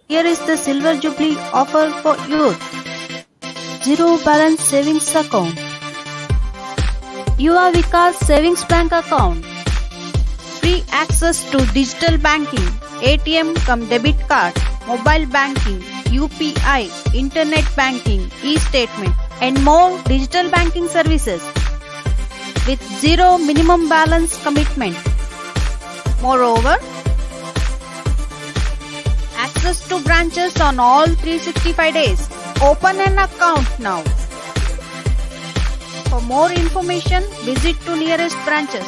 Here is the Silver Jubilee offer for youth. Zero balance savings account. Yuva Vikas Savings Bank account. Free access to digital banking, ATM cum debit card, mobile banking, UPI, internet banking, e-statement and more digital banking services with zero minimum balance commitment. Moreover, access to branches on all 365 days. Open an account now. For more information, visit to nearest branches.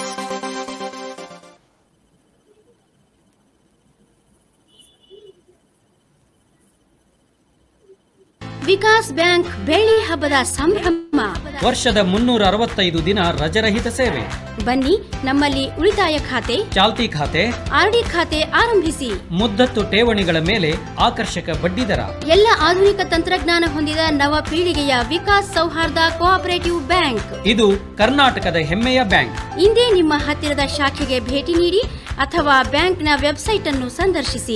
Vikas bank ಬೆಳ್ಳಿ ಹಬ್ಬದ ಸಂಭ್ರಮ ವರ್ಷದ ಮುನ್ನೂರ ಅರವತ್ತೈದು ದಿನ ರಜರಹಿತ ಸೇವೆ ಬನ್ನಿ ನಮ್ಮಲ್ಲಿ ಉಳಿತಾಯ ಖಾತೆ ಚಾಲ್ತಿ ಖಾತೆ ಆರ್ಡಿ ಖಾತೆ ಆರಂಭಿಸಿ ಮುದ್ದತ್ತು ಠೇವಣಿಗಳ ಮೇಲೆ ಆಕರ್ಷಕ ಬಡ್ಡಿದರ ಎಲ್ಲ ಆಧುನಿಕ ತಂತ್ರಜ್ಞಾನ ಹೊಂದಿದ ನವ ಪೀಳಿಗೆಯ ವಿಕಾಸ್ ಸೌಹಾರ್ದ ಕೋಆಪರೇಟಿವ್ ಬ್ಯಾಂಕ್ ಇದು ಕರ್ನಾಟಕದ ಹೆಮ್ಮೆಯ ಬ್ಯಾಂಕ್ ಇಂದೇ ನಿಮ್ಮ ಹತ್ತಿರದ ಶಾಖೆಗೆ ಭೇಟಿ ನೀಡಿ ಅಥವಾ ಬ್ಯಾಂಕ್ನ ವೆಬ್ಸೈಟ್ ಅನ್ನು ಸಂದರ್ಶಿಸಿ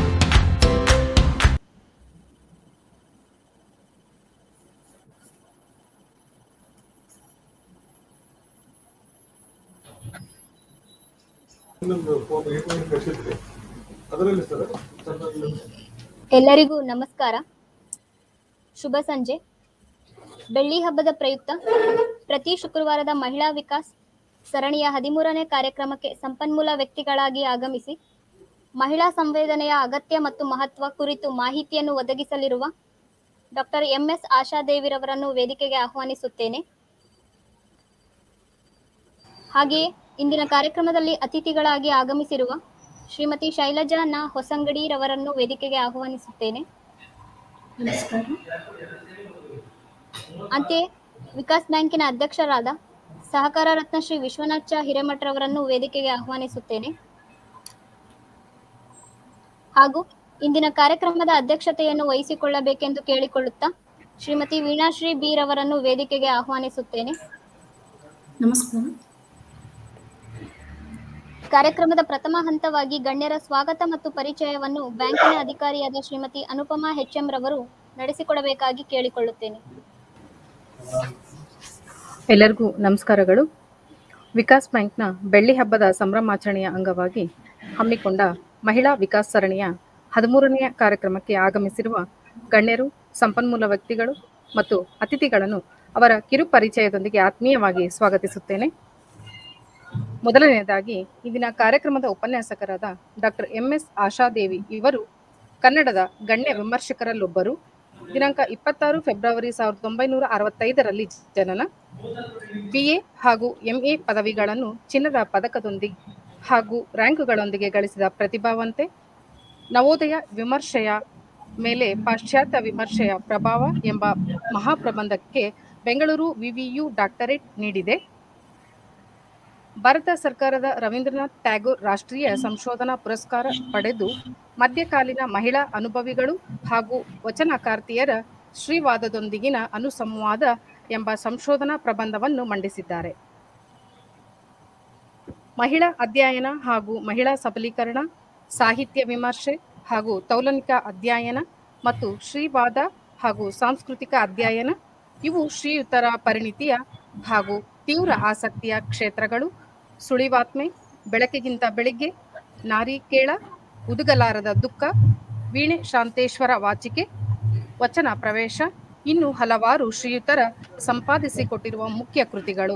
ಇನ್ನೊಂದು ಫೋನ್ ಏರ್ಲೈನ್ ಕಳಿಸಿದ್ರಿ ಅದರಲ್ಲಿ ಸರ್ ಸಣ್ಣದಾಗಿ ಎಲ್ಲರಿಗೂ ನಮಸ್ಕಾರ ಶುಭ ಸಂಜೆ ಬೆಳ್ಳಿ ಹಬ್ಬದ ಪ್ರಯುಕ್ತ ಪ್ರತಿ ಶುಕ್ರವಾರದ ಮಹಿಳಾ ವಿಕಾಸ್ ಸರಣಿಯ ಹದಿಮೂರನೇ ಕಾರ್ಯಕ್ರಮಕ್ಕೆ ಸಂಪನ್ಮೂಲ ವ್ಯಕ್ತಿಗಳಾಗಿ ಆಗಮಿಸಿ ಮಹಿಳಾ ಸಂವೇದನೆಯ ಅಗತ್ಯ ಮತ್ತು ಮಹತ್ವ ಕುರಿತು ಮಾಹಿತಿಯನ್ನು ಒದಗಿಸಲಿರುವ ಡಾಕ್ಟರ್ ಎಂ ಎಸ್ ಆಶಾದೇವಿರವರನ್ನು ವೇದಿಕೆಗೆ ಆಹ್ವಾನಿಸುತ್ತೇನೆ ಹಾಗೆಯೇ ಇಂದಿನ ಕಾರ್ಯಕ್ರಮದಲ್ಲಿ ಅತಿಥಿಗಳಾಗಿ ಆಗಮಿಸಿರುವ ಶ್ರೀಮತಿ ಶೈಲಜಾ ನ ಹೊಸಂಗಡಿರವರನ್ನು ವೇದಿಕೆಗೆ ಆಹ್ವಾನಿಸುತ್ತೇನೆ ಅಂತೆಯೇ ವಿಕಾಸ್ ಬ್ಯಾಂಕಿನ ಅಧ್ಯಕ್ಷರಾದ ಸಹಕಾರ ರತ್ನ ಶ್ರೀ ವಿಶ್ವನಾಥ ಹಿರೇಮಠರವರನ್ನು ವೇದಿಕೆಗೆ ಆಹ್ವಾನಿಸುತ್ತೇನೆ ಹಾಗೂ ಇಂದಿನ ಕಾರ್ಯಕ್ರಮದ ಅಧ್ಯಕ್ಷತೆಯನ್ನು ವಹಿಸಿಕೊಳ್ಳಬೇಕೆಂದು ಕೇಳಿಕೊಳ್ಳುತ್ತಾ ಶ್ರೀಮತಿ ವೀಣಾಶ್ರೀ ಬಿ ರವರನ್ನು ವೇದಿಕೆಗೆ ಆಹ್ವಾನಿಸುತ್ತೇನೆ ನಮಸ್ಕಾರ ಕಾರ್ಯಕ್ರಮದ ಪ್ರಥಮ ಹಂತವಾಗಿ ಗಣ್ಯರ ಸ್ವಾಗತ ಮತ್ತು ಪರಿಚಯವನ್ನು ಬ್ಯಾಂಕಿನ ಅಧಿಕಾರಿಯಾದ ಶ್ರೀಮತಿ ಅನುಪಮಾ ಎಂ ರವರು ನಡೆಸಿಕೊಡಬೇಕಾಗಿ ಕೇಳಿಕೊಳ್ಳುತ್ತೇನೆ ಎಲ್ಲರಿಗೂ ನಮಸ್ಕಾರಗಳು ವಿಕಾಸ್ ಬ್ಯಾಂಕ್ನ ಬೆಳ್ಳಿ ಹಬ್ಬದ ಸಂಭ್ರಮಾಚರಣೆಯ ಅಂಗವಾಗಿ ಹಮ್ಮಿಕೊಂಡ ಮಹಿಳಾ ವಿಕಾಸ್ ಸರಣಿಯ ಹದಿಮೂರನೆಯ ಕಾರ್ಯಕ್ರಮಕ್ಕೆ ಆಗಮಿಸಿರುವ ಗಣ್ಯರು ಸಂಪನ್ಮೂಲ ವ್ಯಕ್ತಿಗಳು ಮತ್ತು ಅತಿಥಿಗಳನ್ನು ಅವರ ಕಿರು ಪರಿಚಯದೊಂದಿಗೆ ಆತ್ಮೀಯವಾಗಿ ಸ್ವಾಗತಿಸುತ್ತೇನೆ ಮೊದಲನೆಯದಾಗಿ ಇಂದಿನ ಕಾರ್ಯಕ್ರಮದ ಉಪನ್ಯಾಸಕರಾದ ಡಾಕ್ಟರ್ ಎಂ ಎಸ್ ಆಶಾದೇವಿ ಇವರು ಕನ್ನಡದ ಗಣ್ಯ ವಿಮರ್ಶಕರಲ್ಲೊಬ್ಬರು ದಿನಾಂಕ ಇಪ್ಪತ್ತಾರು ಫೆಬ್ರವರಿ ಸಾವಿರದ ಒಂಬೈನೂರ ಅರವತ್ತೈದರಲ್ಲಿ ಜನನ ಬಿ ಎ ಹಾಗೂ ಎಂಎ ಪದವಿಗಳನ್ನು ಚಿನ್ನದ ಪದಕದೊಂದಿಗೆ ಹಾಗೂ ರ್ಯಾಂಕುಗಳೊಂದಿಗೆ ಗಳಿಸಿದ ಪ್ರತಿಭಾವಂತೆ ನವೋದಯ ವಿಮರ್ಶೆಯ ಮೇಲೆ ಪಾಶ್ಚಾತ್ಯ ವಿಮರ್ಶೆಯ ಪ್ರಭಾವ ಎಂಬ ಮಹಾಪ್ರಬಂಧಕ್ಕೆ ಬೆಂಗಳೂರು ವಿವಿಯು ಡಾಕ್ಟರೇಟ್ ನೀಡಿದೆ ಭಾರತ ಸರ್ಕಾರದ ರವೀಂದ್ರನಾಥ್ ಟ್ಯಾಗೋರ್ ರಾಷ್ಟ್ರೀಯ ಸಂಶೋಧನಾ ಪುರಸ್ಕಾರ ಪಡೆದು ಮಧ್ಯಕಾಲೀನ ಮಹಿಳಾ ಅನುಭವಿಗಳು ಹಾಗೂ ವಚನಕಾರ್ತಿಯರ ಶ್ರೀವಾದದೊಂದಿಗಿನ ಅನುಸಂವಾದ ಎಂಬ ಸಂಶೋಧನಾ ಪ್ರಬಂಧವನ್ನು ಮಂಡಿಸಿದ್ದಾರೆ ಮಹಿಳಾ ಅಧ್ಯಯನ ಹಾಗೂ ಮಹಿಳಾ ಸಬಲೀಕರಣ ಸಾಹಿತ್ಯ ವಿಮರ್ಶೆ ಹಾಗೂ ತೌಲನಿಕ ಅಧ್ಯಯನ ಮತ್ತು ಶ್ರೀವಾದ ಹಾಗೂ ಸಾಂಸ್ಕೃತಿಕ ಅಧ್ಯಯನ ಇವು ಶ್ರೀಯುತರ ಪರಿಣಿತಿಯ ಹಾಗೂ ತೀವ್ರ ಆಸಕ್ತಿಯ ಕ್ಷೇತ್ರಗಳು ಸುಳಿವಾತ್ಮೆ ಬೆಳಕಿಗಿಂತ ಬೆಳಿಗ್ಗೆ ನಾರಿಕೇಳ ಉದುಗಲಾರದ ದುಃಖ ವೀಣೆ ಶಾಂತೇಶ್ವರ ವಾಚಿಕೆ ವಚನ ಪ್ರವೇಶ ಇನ್ನು ಹಲವಾರು ಶ್ರೀಯುತರ ಸಂಪಾದಿಸಿಕೊಟ್ಟಿರುವ ಮುಖ್ಯ ಕೃತಿಗಳು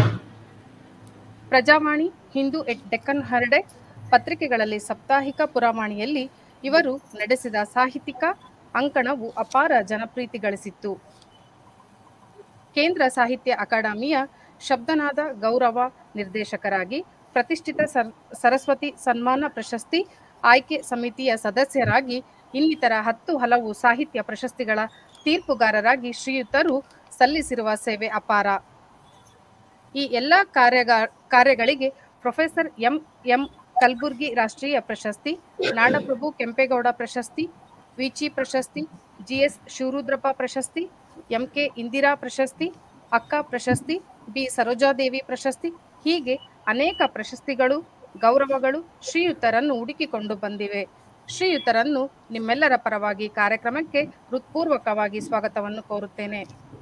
ಪ್ರಜಾವಾಣಿ ಹಿಂದೂ ಎಟ್ ಡೆಕ್ಕನ್ ಹರ್ಡೆ ಪತ್ರಿಕೆಗಳಲ್ಲಿ ಸಾಪ್ತಾಹಿಕ ಪುರವಾಣಿಯಲ್ಲಿ ಇವರು ನಡೆಸಿದ ಸಾಹಿತ್ಯಿಕ ಅಂಕಣವು ಅಪಾರ ಜನಪ್ರೀತಿ ಗಳಿಸಿತ್ತು ಕೇಂದ್ರ ಸಾಹಿತ್ಯ ಅಕಾಡೆಮಿಯ ಶಬ್ದನಾದ ಗೌರವ ನಿರ್ದೇಶಕರಾಗಿ ಪ್ರತಿಷ್ಠಿತ ಸರ್ ಸರಸ್ವತಿ ಸನ್ಮಾನ ಪ್ರಶಸ್ತಿ ಆಯ್ಕೆ ಸಮಿತಿಯ ಸದಸ್ಯರಾಗಿ ಇನ್ನಿತರ ಹತ್ತು ಹಲವು ಸಾಹಿತ್ಯ ಪ್ರಶಸ್ತಿಗಳ ತೀರ್ಪುಗಾರರಾಗಿ ಶ್ರೀಯುತರು ಸಲ್ಲಿಸಿರುವ ಸೇವೆ ಅಪಾರ ಈ ಎಲ್ಲ ಕಾರ್ಯಗ ಕಾರ್ಯಗಳಿಗೆ ಪ್ರೊಫೆಸರ್ ಎಂ ಎಂ ಕಲಬುರ್ಗಿ ರಾಷ್ಟ್ರೀಯ ಪ್ರಶಸ್ತಿ ನಾಡಪ್ರಭು ಕೆಂಪೇಗೌಡ ಪ್ರಶಸ್ತಿ ವಿಚಿ ಪ್ರಶಸ್ತಿ ಜಿ ಎಸ್ ಶಿವರುದ್ರಪ್ಪ ಪ್ರಶಸ್ತಿ ಎಂ ಕೆ ಇಂದಿರಾ ಪ್ರಶಸ್ತಿ ಅಕ್ಕ ಪ್ರಶಸ್ತಿ ಬಿ ಸರೋಜಾದೇವಿ ಪ್ರಶಸ್ತಿ ಹೀಗೆ ಅನೇಕ ಪ್ರಶಸ್ತಿಗಳು ಗೌರವಗಳು ಶ್ರೀಯುತರನ್ನು ಹುಡುಕಿಕೊಂಡು ಬಂದಿವೆ ಶ್ರೀಯುತರನ್ನು ನಿಮ್ಮೆಲ್ಲರ ಪರವಾಗಿ ಕಾರ್ಯಕ್ರಮಕ್ಕೆ ಹೃತ್ಪೂರ್ವಕವಾಗಿ ಸ್ವಾಗತವನ್ನು ಕೋರುತ್ತೇನೆ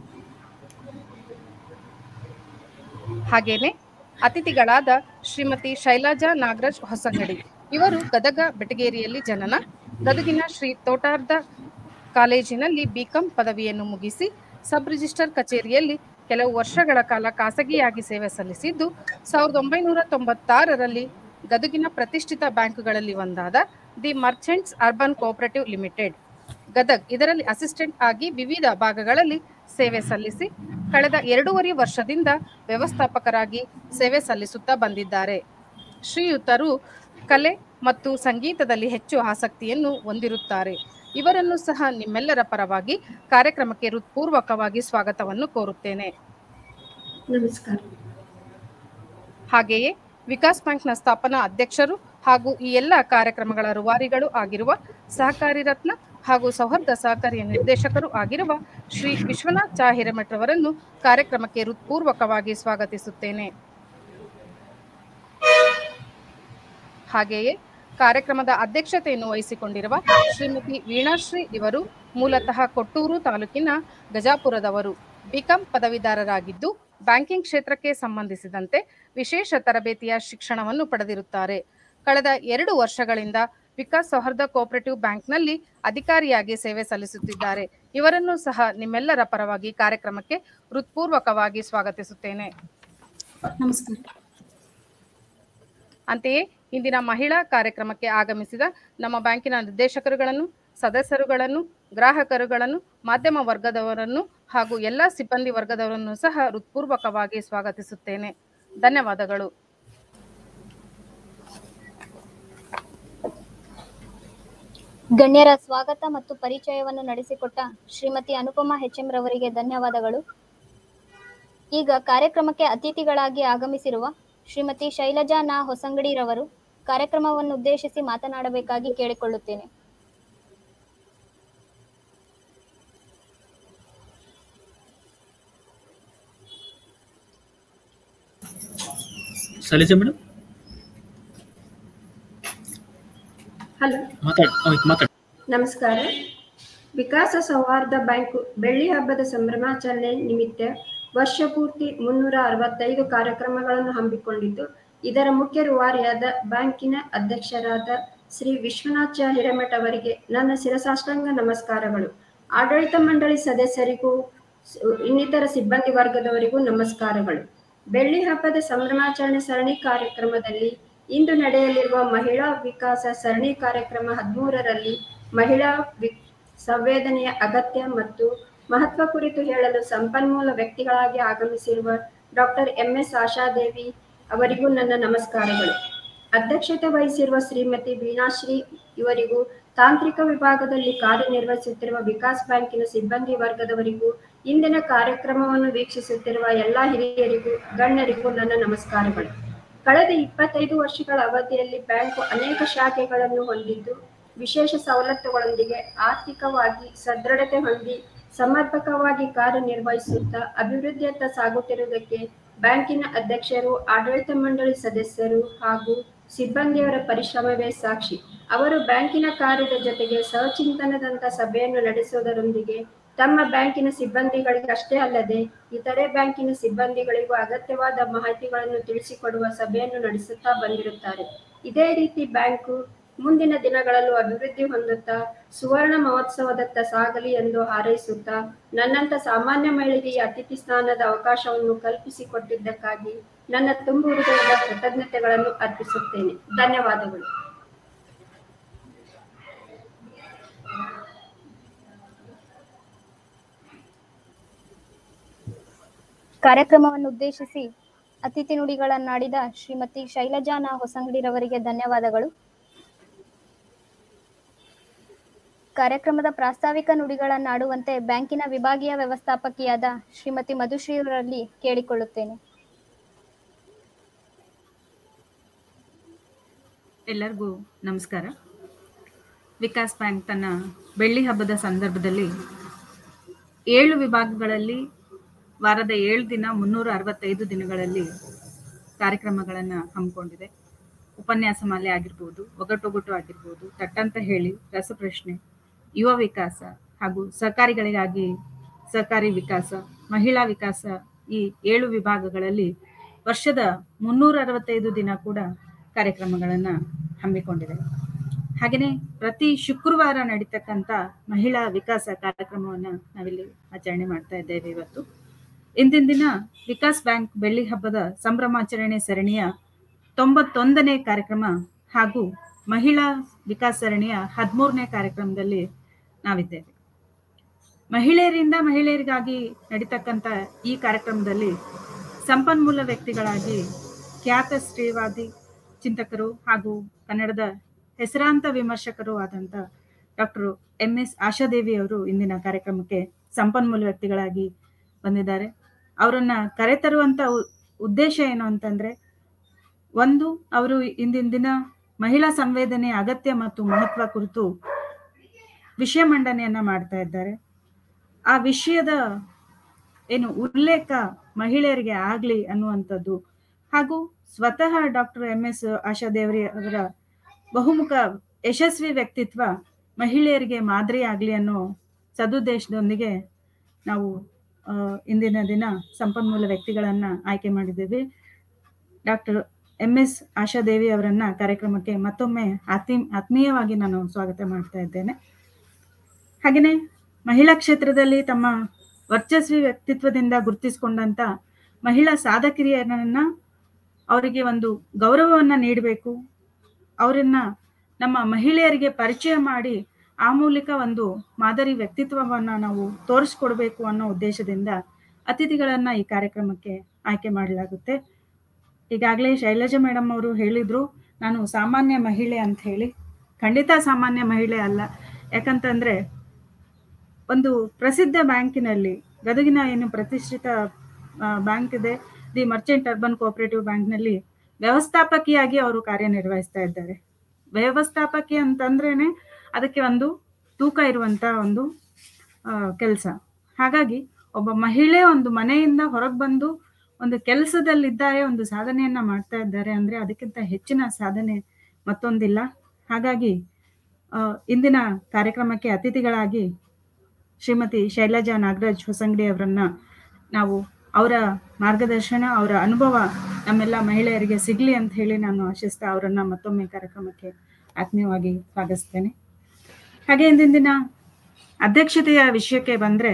ಹಾಗೇನೆ ಅತಿಥಿಗಳಾದ ಶ್ರೀಮತಿ ಶೈಲಜಾ ನಾಗರಾಜ್ ಹೊಸಂಗಡಿ ಇವರು ಗದಗ ಬೆಟಗೇರಿಯಲ್ಲಿ ಜನನ ಗದಗಿನ ಶ್ರೀ ತೋಟಾರ್ಧ ಕಾಲೇಜಿನಲ್ಲಿ ಬಿಕಾಂ ಪದವಿಯನ್ನು ಮುಗಿಸಿ ಸಬ್ ರಿಜಿಸ್ಟರ್ ಕಚೇರಿಯಲ್ಲಿ ಕೆಲವು ವರ್ಷಗಳ ಕಾಲ ಖಾಸಗಿಯಾಗಿ ಸೇವೆ ಸಲ್ಲಿಸಿದ್ದು ಸಾವಿರದ ಒಂಬೈನೂರ ತೊಂಬತ್ತಾರರಲ್ಲಿ ಗದಗಿನ ಪ್ರತಿಷ್ಠಿತ ಬ್ಯಾಂಕುಗಳಲ್ಲಿ ಒಂದಾದ the merchants urban cooperative limited Gadag ಇದರಲ್ಲಿ ಅಸಿಸ್ಟೆಂಟ್ ಆಗಿ ವಿವಿಧ ಭಾಗಗಳಲ್ಲಿ ಸೇವೆ ಸಲ್ಲಿಸಿ ಕಳೆದ ಎರಡೂವರೆ ವರ್ಷದಿಂದ ವ್ಯವಸ್ಥಾಪಕರಾಗಿ ಸೇವೆ ಸಲ್ಲಿಸುತ್ತಾ ಬಂದಿದ್ದಾರೆ ಶ್ರೀಯುತರು ಕಲೆ ಮತ್ತು ಸಂಗೀತದಲ್ಲಿ ಹೆಚ್ಚು ಆಸಕ್ತಿಯನ್ನು ಹೊಂದಿರುತ್ತಾರೆ ಇವರನ್ನು ಸಹ ನಿಮ್ಮೆಲ್ಲರ ಪರವಾಗಿ ಕಾರ್ಯಕ್ರಮಕ್ಕೆ ಹೃತ್ಪೂರ್ವಕವಾಗಿ ಸ್ವಾಗತವನ್ನು ಕೋರುತ್ತೇನೆ ನಮಸ್ಕಾರ ಹಾಗೆಯೇ ವಿಕಾಸ್ ಬ್ಯಾಂಕ್ನ ಸ್ಥಾಪನಾ ಅಧ್ಯಕ್ಷರು ಹಾಗೂ ಈ ಎಲ್ಲ ಕಾರ್ಯಕ್ರಮಗಳ ರೂವಾರಿಗಳು ಆಗಿರುವ ಸಹಕಾರಿ ರತ್ನ ಹಾಗೂ ಸೌಹಾರ್ದ ಸಹಕಾರಿಯ ನಿರ್ದೇಶಕರು ಆಗಿರುವ ಶ್ರೀ ವಿಶ್ವನಾಥ್ ಚಾ ಹಿರೇಮಠರವರನ್ನು ಕಾರ್ಯಕ್ರಮಕ್ಕೆ ಹೃತ್ಪೂರ್ವಕವಾಗಿ ಸ್ವಾಗತಿಸುತ್ತೇನೆ ಹಾಗೆಯೇ ಕಾರ್ಯಕ್ರಮದ ಅಧ್ಯಕ್ಷತೆಯನ್ನು ವಹಿಸಿಕೊಂಡಿರುವ ಶ್ರೀಮತಿ ವೀಣಾಶ್ರೀ ಇವರು ಮೂಲತಃ ಕೊಟ್ಟೂರು ತಾಲೂಕಿನ ಗಜಾಪುರದವರು ಬಿಕಾಂ ಪದವೀಧರರಾಗಿದ್ದು ಬ್ಯಾಂಕಿಂಗ್ ಕ್ಷೇತ್ರಕ್ಕೆ ಸಂಬಂಧಿಸಿದಂತೆ ವಿಶೇಷ ತರಬೇತಿಯ ಶಿಕ್ಷಣವನ್ನು ಪಡೆದಿರುತ್ತಾರೆ ಕಳೆದ ಎರಡು ವರ್ಷಗಳಿಂದ ವಿಕಾಸ್ ಸೌಹಾರ್ದ ಕೋಆಪರೇಟಿವ್ ಬ್ಯಾಂಕ್ನಲ್ಲಿ ಅಧಿಕಾರಿಯಾಗಿ ಸೇವೆ ಸಲ್ಲಿಸುತ್ತಿದ್ದಾರೆ ಇವರನ್ನು ಸಹ ನಿಮ್ಮೆಲ್ಲರ ಪರವಾಗಿ ಕಾರ್ಯಕ್ರಮಕ್ಕೆ ಹೃತ್ಪೂರ್ವಕವಾಗಿ ಸ್ವಾಗತಿಸುತ್ತೇನೆ ನಮಸ್ಕಾರ ಅಂತೆಯೇ ಇಂದಿನ ಮಹಿಳಾ ಕಾರ್ಯಕ್ರಮಕ್ಕೆ ಆಗಮಿಸಿದ ನಮ್ಮ ಬ್ಯಾಂಕಿನ ನಿರ್ದೇಶಕರುಗಳನ್ನು ಸದಸ್ಯರುಗಳನ್ನು ಗ್ರಾಹಕರುಗಳನ್ನು ಮಾಧ್ಯಮ ವರ್ಗದವರನ್ನು ಹಾಗೂ ಎಲ್ಲ ಸಿಬ್ಬಂದಿ ವರ್ಗದವರನ್ನು ಸಹ ಹೃತ್ಪೂರ್ವಕವಾಗಿ ಸ್ವಾಗತಿಸುತ್ತೇನೆ ಧನ್ಯವಾದಗಳು ಗಣ್ಯರ ಸ್ವಾಗತ ಮತ್ತು ಪರಿಚಯವನ್ನು ನಡೆಸಿಕೊಟ್ಟ ಶ್ರೀಮತಿ ಅನುಪಮಾ ಎಂ ರವರಿಗೆ ಧನ್ಯವಾದಗಳು ಈಗ ಕಾರ್ಯಕ್ರಮಕ್ಕೆ ಅತಿಥಿಗಳಾಗಿ ಆಗಮಿಸಿರುವ ಶ್ರೀಮತಿ ಶೈಲಜಾ ನಾ ಹೊಸಂಗಡಿರವರು ಕಾರ್ಯಕ್ರಮವನ್ನು ಉದ್ದೇಶಿಸಿ ಮಾತನಾಡಬೇಕಾಗಿ ಕೇಳಿಕೊಳ್ಳುತ್ತೇನೆ ಶೈಲಜಾ ಮೇಡಮ್ ಹಲೋ ಮಾತಾಡಿ ಆಯ್ತು ಮಾತಾಡಿ ನಮಸ್ಕಾರ ವಿಕಾಸ ಸೌಹಾರ್ದ ಬ್ಯಾಂಕು ಬೆಳ್ಳಿ ಹಬ್ಬದ ಸಂಭ್ರಮಾಚರಣೆ ನಿಮಿತ್ತ ವರ್ಷ ಪೂರ್ತಿ ಮುನ್ನೂರ ಅರವತ್ತೈದು ಕಾರ್ಯಕ್ರಮಗಳನ್ನು ಹಮ್ಮಿಕೊಂಡಿದ್ದು ಇದರ ಮುಖ್ಯ ರೂವಾರಿಯಾದ ಬ್ಯಾಂಕಿನ ಅಧ್ಯಕ್ಷರಾದ ಶ್ರೀ ವಿಶ್ವನಾಥ ಹಿರೇಮಠ ಅವರಿಗೆ ನನ್ನ ಶಿರಸಾಷ್ಟಾಂಗ ನಮಸ್ಕಾರಗಳು ಆಡಳಿತ ಮಂಡಳಿ ಸದಸ್ಯರಿಗೂ ಸ- ಇನ್ನಿತರ ಸಿಬ್ಬಂದಿ ವರ್ಗದವರಿಗೂ ನಮಸ್ಕಾರಗಳು ಬೆಳ್ಳಿ ಹಬ್ಬದ ಸಂಭ್ರಮಾಚರಣೆ ಸರಣಿ ಕಾರ್ಯಕ್ರಮದಲ್ಲಿ ಇಂದು ನಡೆಯಲಿರುವ ಮಹಿಳಾ ವಿಕಾಸ ಸರಣಿ ಕಾರ್ಯಕ್ರಮ ಹದಿಮೂರರಲ್ಲಿ ಮಹಿಳಾ ವಿ ಸಂವೇದನೆಯ ಅಗತ್ಯ ಮತ್ತು ಮಹತ್ವ ಕುರಿತು ಹೇಳಲು ಸಂಪನ್ಮೂಲ ವ್ಯಕ್ತಿಗಳಾಗಿ ಆಗಮಿಸಿರುವ ಡಾಕ್ಟರ್ ಎಂ ಎಸ್ ಆಶಾದೇವಿ ಅವರಿಗೂ ನನ್ನ ನಮಸ್ಕಾರಗಳು ಅಧ್ಯಕ್ಷತೆ ವಹಿಸಿರುವ ಶ್ರೀಮತಿ ವೀಣಾಶ್ರೀ ಇವರಿಗೂ ತಾಂತ್ರಿಕ ವಿಭಾಗದಲ್ಲಿ ಕಾರ್ಯನಿರ್ವಹಿಸುತ್ತಿರುವ ವಿಕಾಸ್ ಬ್ಯಾಂಕಿನ ಸಿಬ್ಬಂದಿ ವರ್ಗದವರಿಗೂ ಇಂದಿನ ಕಾರ್ಯಕ್ರಮವನ್ನು ವೀಕ್ಷಿಸುತ್ತಿರುವ ಎಲ್ಲ ಹಿರಿಯರಿಗೂ ಗಣ್ಯರಿಗೂ ನನ್ನ ನಮಸ್ಕಾರಗಳು ಕಳೆದ ಇಪ್ಪತ್ತೈದು ವರ್ಷಗಳ ಅವಧಿಯಲ್ಲಿ ಬ್ಯಾಂಕು ಅನೇಕ ಶಾಖೆಗಳನ್ನು ಹೊಂದಿದ್ದು ವಿಶೇಷ ಸವಲತ್ತುಗಳೊಂದಿಗೆ ಆರ್ಥಿಕವಾಗಿ ಸದೃಢತೆ ಹೊಂದಿ ಸಮರ್ಪಕವಾಗಿ ಕಾರ್ಯನಿರ್ವಹಿಸುತ್ತಾ ಅಭಿವೃದ್ಧಿಯತ್ತ ಸಾಗುತ್ತಿರುವುದಕ್ಕೆ ಬ್ಯಾಂಕಿನ ಅಧ್ಯಕ್ಷರು ಆಡಳಿತ ಮಂಡಳಿ ಸದಸ್ಯರು ಹಾಗೂ ಸಿಬ್ಬಂದಿಯವರ ಪರಿಶ್ರಮವೇ ಸಾಕ್ಷಿ ಅವರು ಬ್ಯಾಂಕಿನ ಕಾರ್ಯದ ಜೊತೆಗೆ ಸಹಚಿಂತನದಂತ ಸಭೆಯನ್ನು ನಡೆಸುವುದರೊಂದಿಗೆ ತಮ್ಮ ಬ್ಯಾಂಕಿನ ಸಿಬ್ಬಂದಿಗಳಿಗೆ ಅಷ್ಟೇ ಅಲ್ಲದೆ ಇತರೆ ಬ್ಯಾಂಕಿನ ಸಿಬ್ಬಂದಿಗಳಿಗೂ ಅಗತ್ಯವಾದ ಮಾಹಿತಿಗಳನ್ನು ತಿಳಿಸಿಕೊಡುವ ಸಭೆಯನ್ನು ನಡೆಸುತ್ತಾ ಬಂದಿರುತ್ತಾರೆ ಇದೇ ರೀತಿ ಬ್ಯಾಂಕು ಮುಂದಿನ ದಿನಗಳಲ್ಲೂ ಅಭಿವೃದ್ಧಿ ಹೊಂದುತ್ತಾ ಸುವರ್ಣ ಮಹೋತ್ಸವದತ್ತ ಸಾಗಲಿ ಎಂದು ಹಾರೈಸುತ್ತಾ ನನ್ನಂತ ಸಾಮಾನ್ಯ ಮಹಿಳೆಗೆ ಈ ಅತಿಥಿ ಸ್ನಾನದ ಅವಕಾಶವನ್ನು ಕಲ್ಪಿಸಿಕೊಟ್ಟಿದ್ದಕ್ಕಾಗಿ ನನ್ನ ತುಂಬು ಹೃದಯದ ಕೃತಜ್ಞತೆಗಳನ್ನು ಅರ್ಪಿಸುತ್ತೇನೆ ಧನ್ಯವಾದಗಳು ಕಾರ್ಯಕ್ರಮವನ್ನು ಉದ್ದೇಶಿಸಿ ಅತಿಥಿ ನುಡಿಗಳನ್ನಾಡಿದ ಶ್ರೀಮತಿ ಶೈಲಜಾ ನಾ ಹೊಸಂಗಡಿರವರಿಗೆ ಧನ್ಯವಾದಗಳು ಕಾರ್ಯಕ್ರಮದ ಪ್ರಾಸ್ತಾವಿಕ ನುಡಿಗಳನ್ನಾಡುವಂತೆ ಬ್ಯಾಂಕಿನ ವಿಭಾಗೀಯ ವ್ಯವಸ್ಥಾಪಕಿಯಾದ ಶ್ರೀಮತಿ ಮಧುಶ್ರೀಯವರಲ್ಲಿ ಕೇಳಿಕೊಳ್ಳುತ್ತೇನೆ ಎಲ್ಲರಿಗೂ ನಮಸ್ಕಾರ ವಿಕಾಸ್ ಬ್ಯಾಂಕ್ ತನ್ನ ಬೆಳ್ಳಿ ಹಬ್ಬದ ಸಂದರ್ಭದಲ್ಲಿ ಏಳು ವಿಭಾಗಗಳಲ್ಲಿ ವಾರದ ಏಳು ದಿನ ಮುನ್ನೂರ ಅರವತ್ತೈದು ದಿನಗಳಲ್ಲಿ ಕಾರ್ಯಕ್ರಮಗಳನ್ನು ಹಮ್ಮಿಕೊಂಡಿದೆ ಉಪನ್ಯಾಸ ಮಾಲೆ ಆಗಿರ್ಬೋದು ಒಗಟೊಗಟು ಆಗಿರ್ಬೋದು ತಟ್ಟಂತ ಹೇಳಿ ರಸಪ್ರಶ್ನೆ ಯುವ ವಿಕಾಸ ಹಾಗೂ ಸಹಕಾರಿಗಳಿಗಾಗಿ ಸಹಕಾರಿ ವಿಕಾಸ ಮಹಿಳಾ ವಿಕಾಸ ಈ ಏಳು ವಿಭಾಗಗಳಲ್ಲಿ ವರ್ಷದ ಮುನ್ನೂರ ಅರವತ್ತೈದು ದಿನ ಕೂಡ ಕಾರ್ಯಕ್ರಮಗಳನ್ನು ಹಮ್ಮಿಕೊಂಡಿದೆ ಹಾಗೆಯೇ ಪ್ರತಿ ಶುಕ್ರವಾರ ನಡೀತಕ್ಕಂಥ ಮಹಿಳಾ ವಿಕಾಸ ಕಾರ್ಯಕ್ರಮವನ್ನು ನಾವಿಲ್ಲಿ ಆಚರಣೆ ಮಾಡ್ತಾ ಇದ್ದೇವೆ ಇವತ್ತು ಇಂದಿನ ದಿನ ವಿಕಾಸ್ ಬ್ಯಾಂಕ್ ಬೆಳ್ಳಿ ಹಬ್ಬದ ಸಂಭ್ರಮಾಚರಣೆ ಸರಣಿಯ ತೊಂಬತ್ತೊಂದನೇ ಕಾರ್ಯಕ್ರಮ ಹಾಗೂ ಮಹಿಳಾ ವಿಕಾಸ್ ಸರಣಿಯ ಹದಿಮೂರನೇ ಕಾರ್ಯಕ್ರಮದಲ್ಲಿ ನಾವಿದ್ದೇವೆ ಮಹಿಳೆಯರಿಂದ ಮಹಿಳೆಯರಿಗಾಗಿ ನಡೀತಕ್ಕಂಥ ಈ ಕಾರ್ಯಕ್ರಮದಲ್ಲಿ ಸಂಪನ್ಮೂಲ ವ್ಯಕ್ತಿಗಳಾಗಿ ಖ್ಯಾತ ಶ್ರೀವಾದಿ ಚಿಂತಕರು ಹಾಗೂ ಕನ್ನಡದ ಹೆಸರಾಂತ ವಿಮರ್ಶಕರು ಆದಂಥ ಡಾಕ್ಟರ್ ಎಂ ಎಸ್ ಆಶಾದೇವಿ ಅವರು ಇಂದಿನ ಕಾರ್ಯಕ್ರಮಕ್ಕೆ ಸಂಪನ್ಮೂಲ ವ್ಯಕ್ತಿಗಳಾಗಿ ಬಂದಿದ್ದಾರೆ ಅವರನ್ನ ಕರೆತರುವಂತ ಉ- ಉದ್ದೇಶ ಏನು ಅಂತಂದ್ರೆ ಒಂದು ಅವರು ಇಂದಿನ ದಿನ ಮಹಿಳಾ ಸಂವೇದನೆ ಅಗತ್ಯ ಮತ್ತು ಮಹತ್ವ ಕುರಿತು ವಿಷಯ ಮಂಡನೆಯನ್ನ ಮಾಡ್ತಾ ಇದ್ದಾರೆ ಆ ವಿಷಯದ ಏನು ಉಲ್ಲೇಖ ಮಹಿಳೆಯರಿಗೆ ಆಗ್ಲಿ ಅನ್ನುವಂಥದ್ದು ಹಾಗೂ ಸ್ವತಃ ಡಾಕ್ಟರ್ ಎಂ ಎಸ್ ಆಶಾದೇವರಿ ಅವರ ಬಹುಮುಖ ಯಶಸ್ವಿ ವ್ಯಕ್ತಿತ್ವ ಮಹಿಳೆಯರಿಗೆ ಮಾದರಿ ಆಗಲಿ ಅನ್ನೋ ಸದುದ್ದೇಶದೊಂದಿಗೆ ನಾವು ಆ, ಇಂದಿನ ದಿನ ಸಂಪನ್ಮೂಲ ವ್ಯಕ್ತಿಗಳನ್ನ ಆಯ್ಕೆ ಮಾಡಿದ್ದೇವೆ ಡಾಕ್ಟರ್ ಎಂ ಎಸ್ ಆಶಾದೇವಿ ಅವರನ್ನ ಕಾರ್ಯಕ್ರಮಕ್ಕೆ ಮತ್ತೊಮ್ಮೆ ಆತ್ಮೀ ಆತ್ಮೀಯವಾಗಿ ನಾನು ಸ್ವಾಗತ ಮಾಡ್ತಾ ಇದ್ದೇನೆ ಹಾಗೆಯೇ ಮಹಿಳಾ ಕ್ಷೇತ್ರದಲ್ಲಿ ತಮ್ಮ ವರ್ಚಸ್ವಿ ವ್ಯಕ್ತಿತ್ವದಿಂದ ಗುರುತಿಸಿಕೊಂಡಂತ ಮಹಿಳಾ ಸಾಧಕಿಯರನ್ನ ಅವರಿಗೆ ಒಂದು ಗೌರವವನ್ನ ನೀಡಬೇಕು ಅವರನ್ನ ನಮ್ಮ ಮಹಿಳೆಯರಿಗೆ ಪರಿಚಯ ಮಾಡಿ ಆ ಮೂಲಕ ಒಂದು ಮಾದರಿ ವ್ಯಕ್ತಿತ್ವವನ್ನ ನಾವು ತೋರಿಸ್ಕೊಡ್ಬೇಕು ಅನ್ನೋ ಉದ್ದೇಶದಿಂದ ಅತಿಥಿಗಳನ್ನ ಈ ಕಾರ್ಯಕ್ರಮಕ್ಕೆ ಆಯ್ಕೆ ಮಾಡಲಾಗುತ್ತೆ ಈಗಾಗಲೇ ಶೈಲಜಾ ಮೇಡಮ್ ಅವರು ಹೇಳಿದ್ರು ನಾನು ಸಾಮಾನ್ಯ ಮಹಿಳೆ ಅಂತ ಹೇಳಿ ಖಂಡಿತ ಸಾಮಾನ್ಯ ಮಹಿಳೆ ಅಲ್ಲ ಯಾಕಂತಂದ್ರೆ ಒಂದು ಪ್ರಸಿದ್ಧ ಬ್ಯಾಂಕಿನಲ್ಲಿ ಗದಗಿನ ಏನು ಪ್ರತಿಷ್ಠಿತ ಬ್ಯಾಂಕ್ ಇದೆ ದಿ ಮರ್ಚೆಂಟ್ ಅರ್ಬನ್ ಕೋಆಪರೇಟಿವ್ ಬ್ಯಾಂಕ್ನಲ್ಲಿ ವ್ಯವಸ್ಥಾಪಕಿಯಾಗಿ ಅವರು ಕಾರ್ಯನಿರ್ವಹಿಸ್ತಾ ಇದ್ದಾರೆ ವ್ಯವಸ್ಥಾಪಕಿ ಅಂತಂದ್ರೇನೆ ಅದಕ್ಕೆ ಒಂದು ತೂಕ ಇರುವಂತ ಒಂದು ಕೆಲಸ ಹಾಗಾಗಿ ಒಬ್ಬ ಮಹಿಳೆ ಒಂದು ಮನೆಯಿಂದ ಹೊರಗೆ ಬಂದು ಒಂದು ಕೆಲಸದಲ್ಲಿದ್ದಾರೆ ಒಂದು ಸಾಧನೆಯನ್ನ ಮಾಡ್ತಾ ಇದ್ದಾರೆ ಅಂದ್ರೆ ಅದಕ್ಕಿಂತ ಹೆಚ್ಚಿನ ಸಾಧನೆ ಮತ್ತೊಂದಿಲ್ಲ ಹಾಗಾಗಿ ಆ, ಇಂದಿನ ಕಾರ್ಯಕ್ರಮಕ್ಕೆ ಅತಿಥಿಗಳಾಗಿ ಶ್ರೀಮತಿ ಶೈಲಜಾ ನಾಗರಾಜ್ ಹೊಸಂಗಡಿ ಅವರನ್ನ ನಾವು ಅವರ ಮಾರ್ಗದರ್ಶನ ಅವರ ಅನುಭವ ನಮ್ಮೆಲ್ಲ ಮಹಿಳೆಯರಿಗೆ ಸಿಗ್ಲಿ ಅಂತ ಹೇಳಿ ನಾನು ಆಶಿಸ್ತಾ ಅವರನ್ನ ಮತ್ತೊಮ್ಮೆ ಕಾರ್ಯಕ್ರಮಕ್ಕೆ ಆತ್ಮೀಯವಾಗಿ ಸ್ವಾಗತಿಸ್ತೇನೆ ಹಾಗೆ ಇಂದಿನ ದಿನ ಅಧ್ಯಕ್ಷತೆಯ ವಿಷಯಕ್ಕೆ ಬಂದ್ರೆ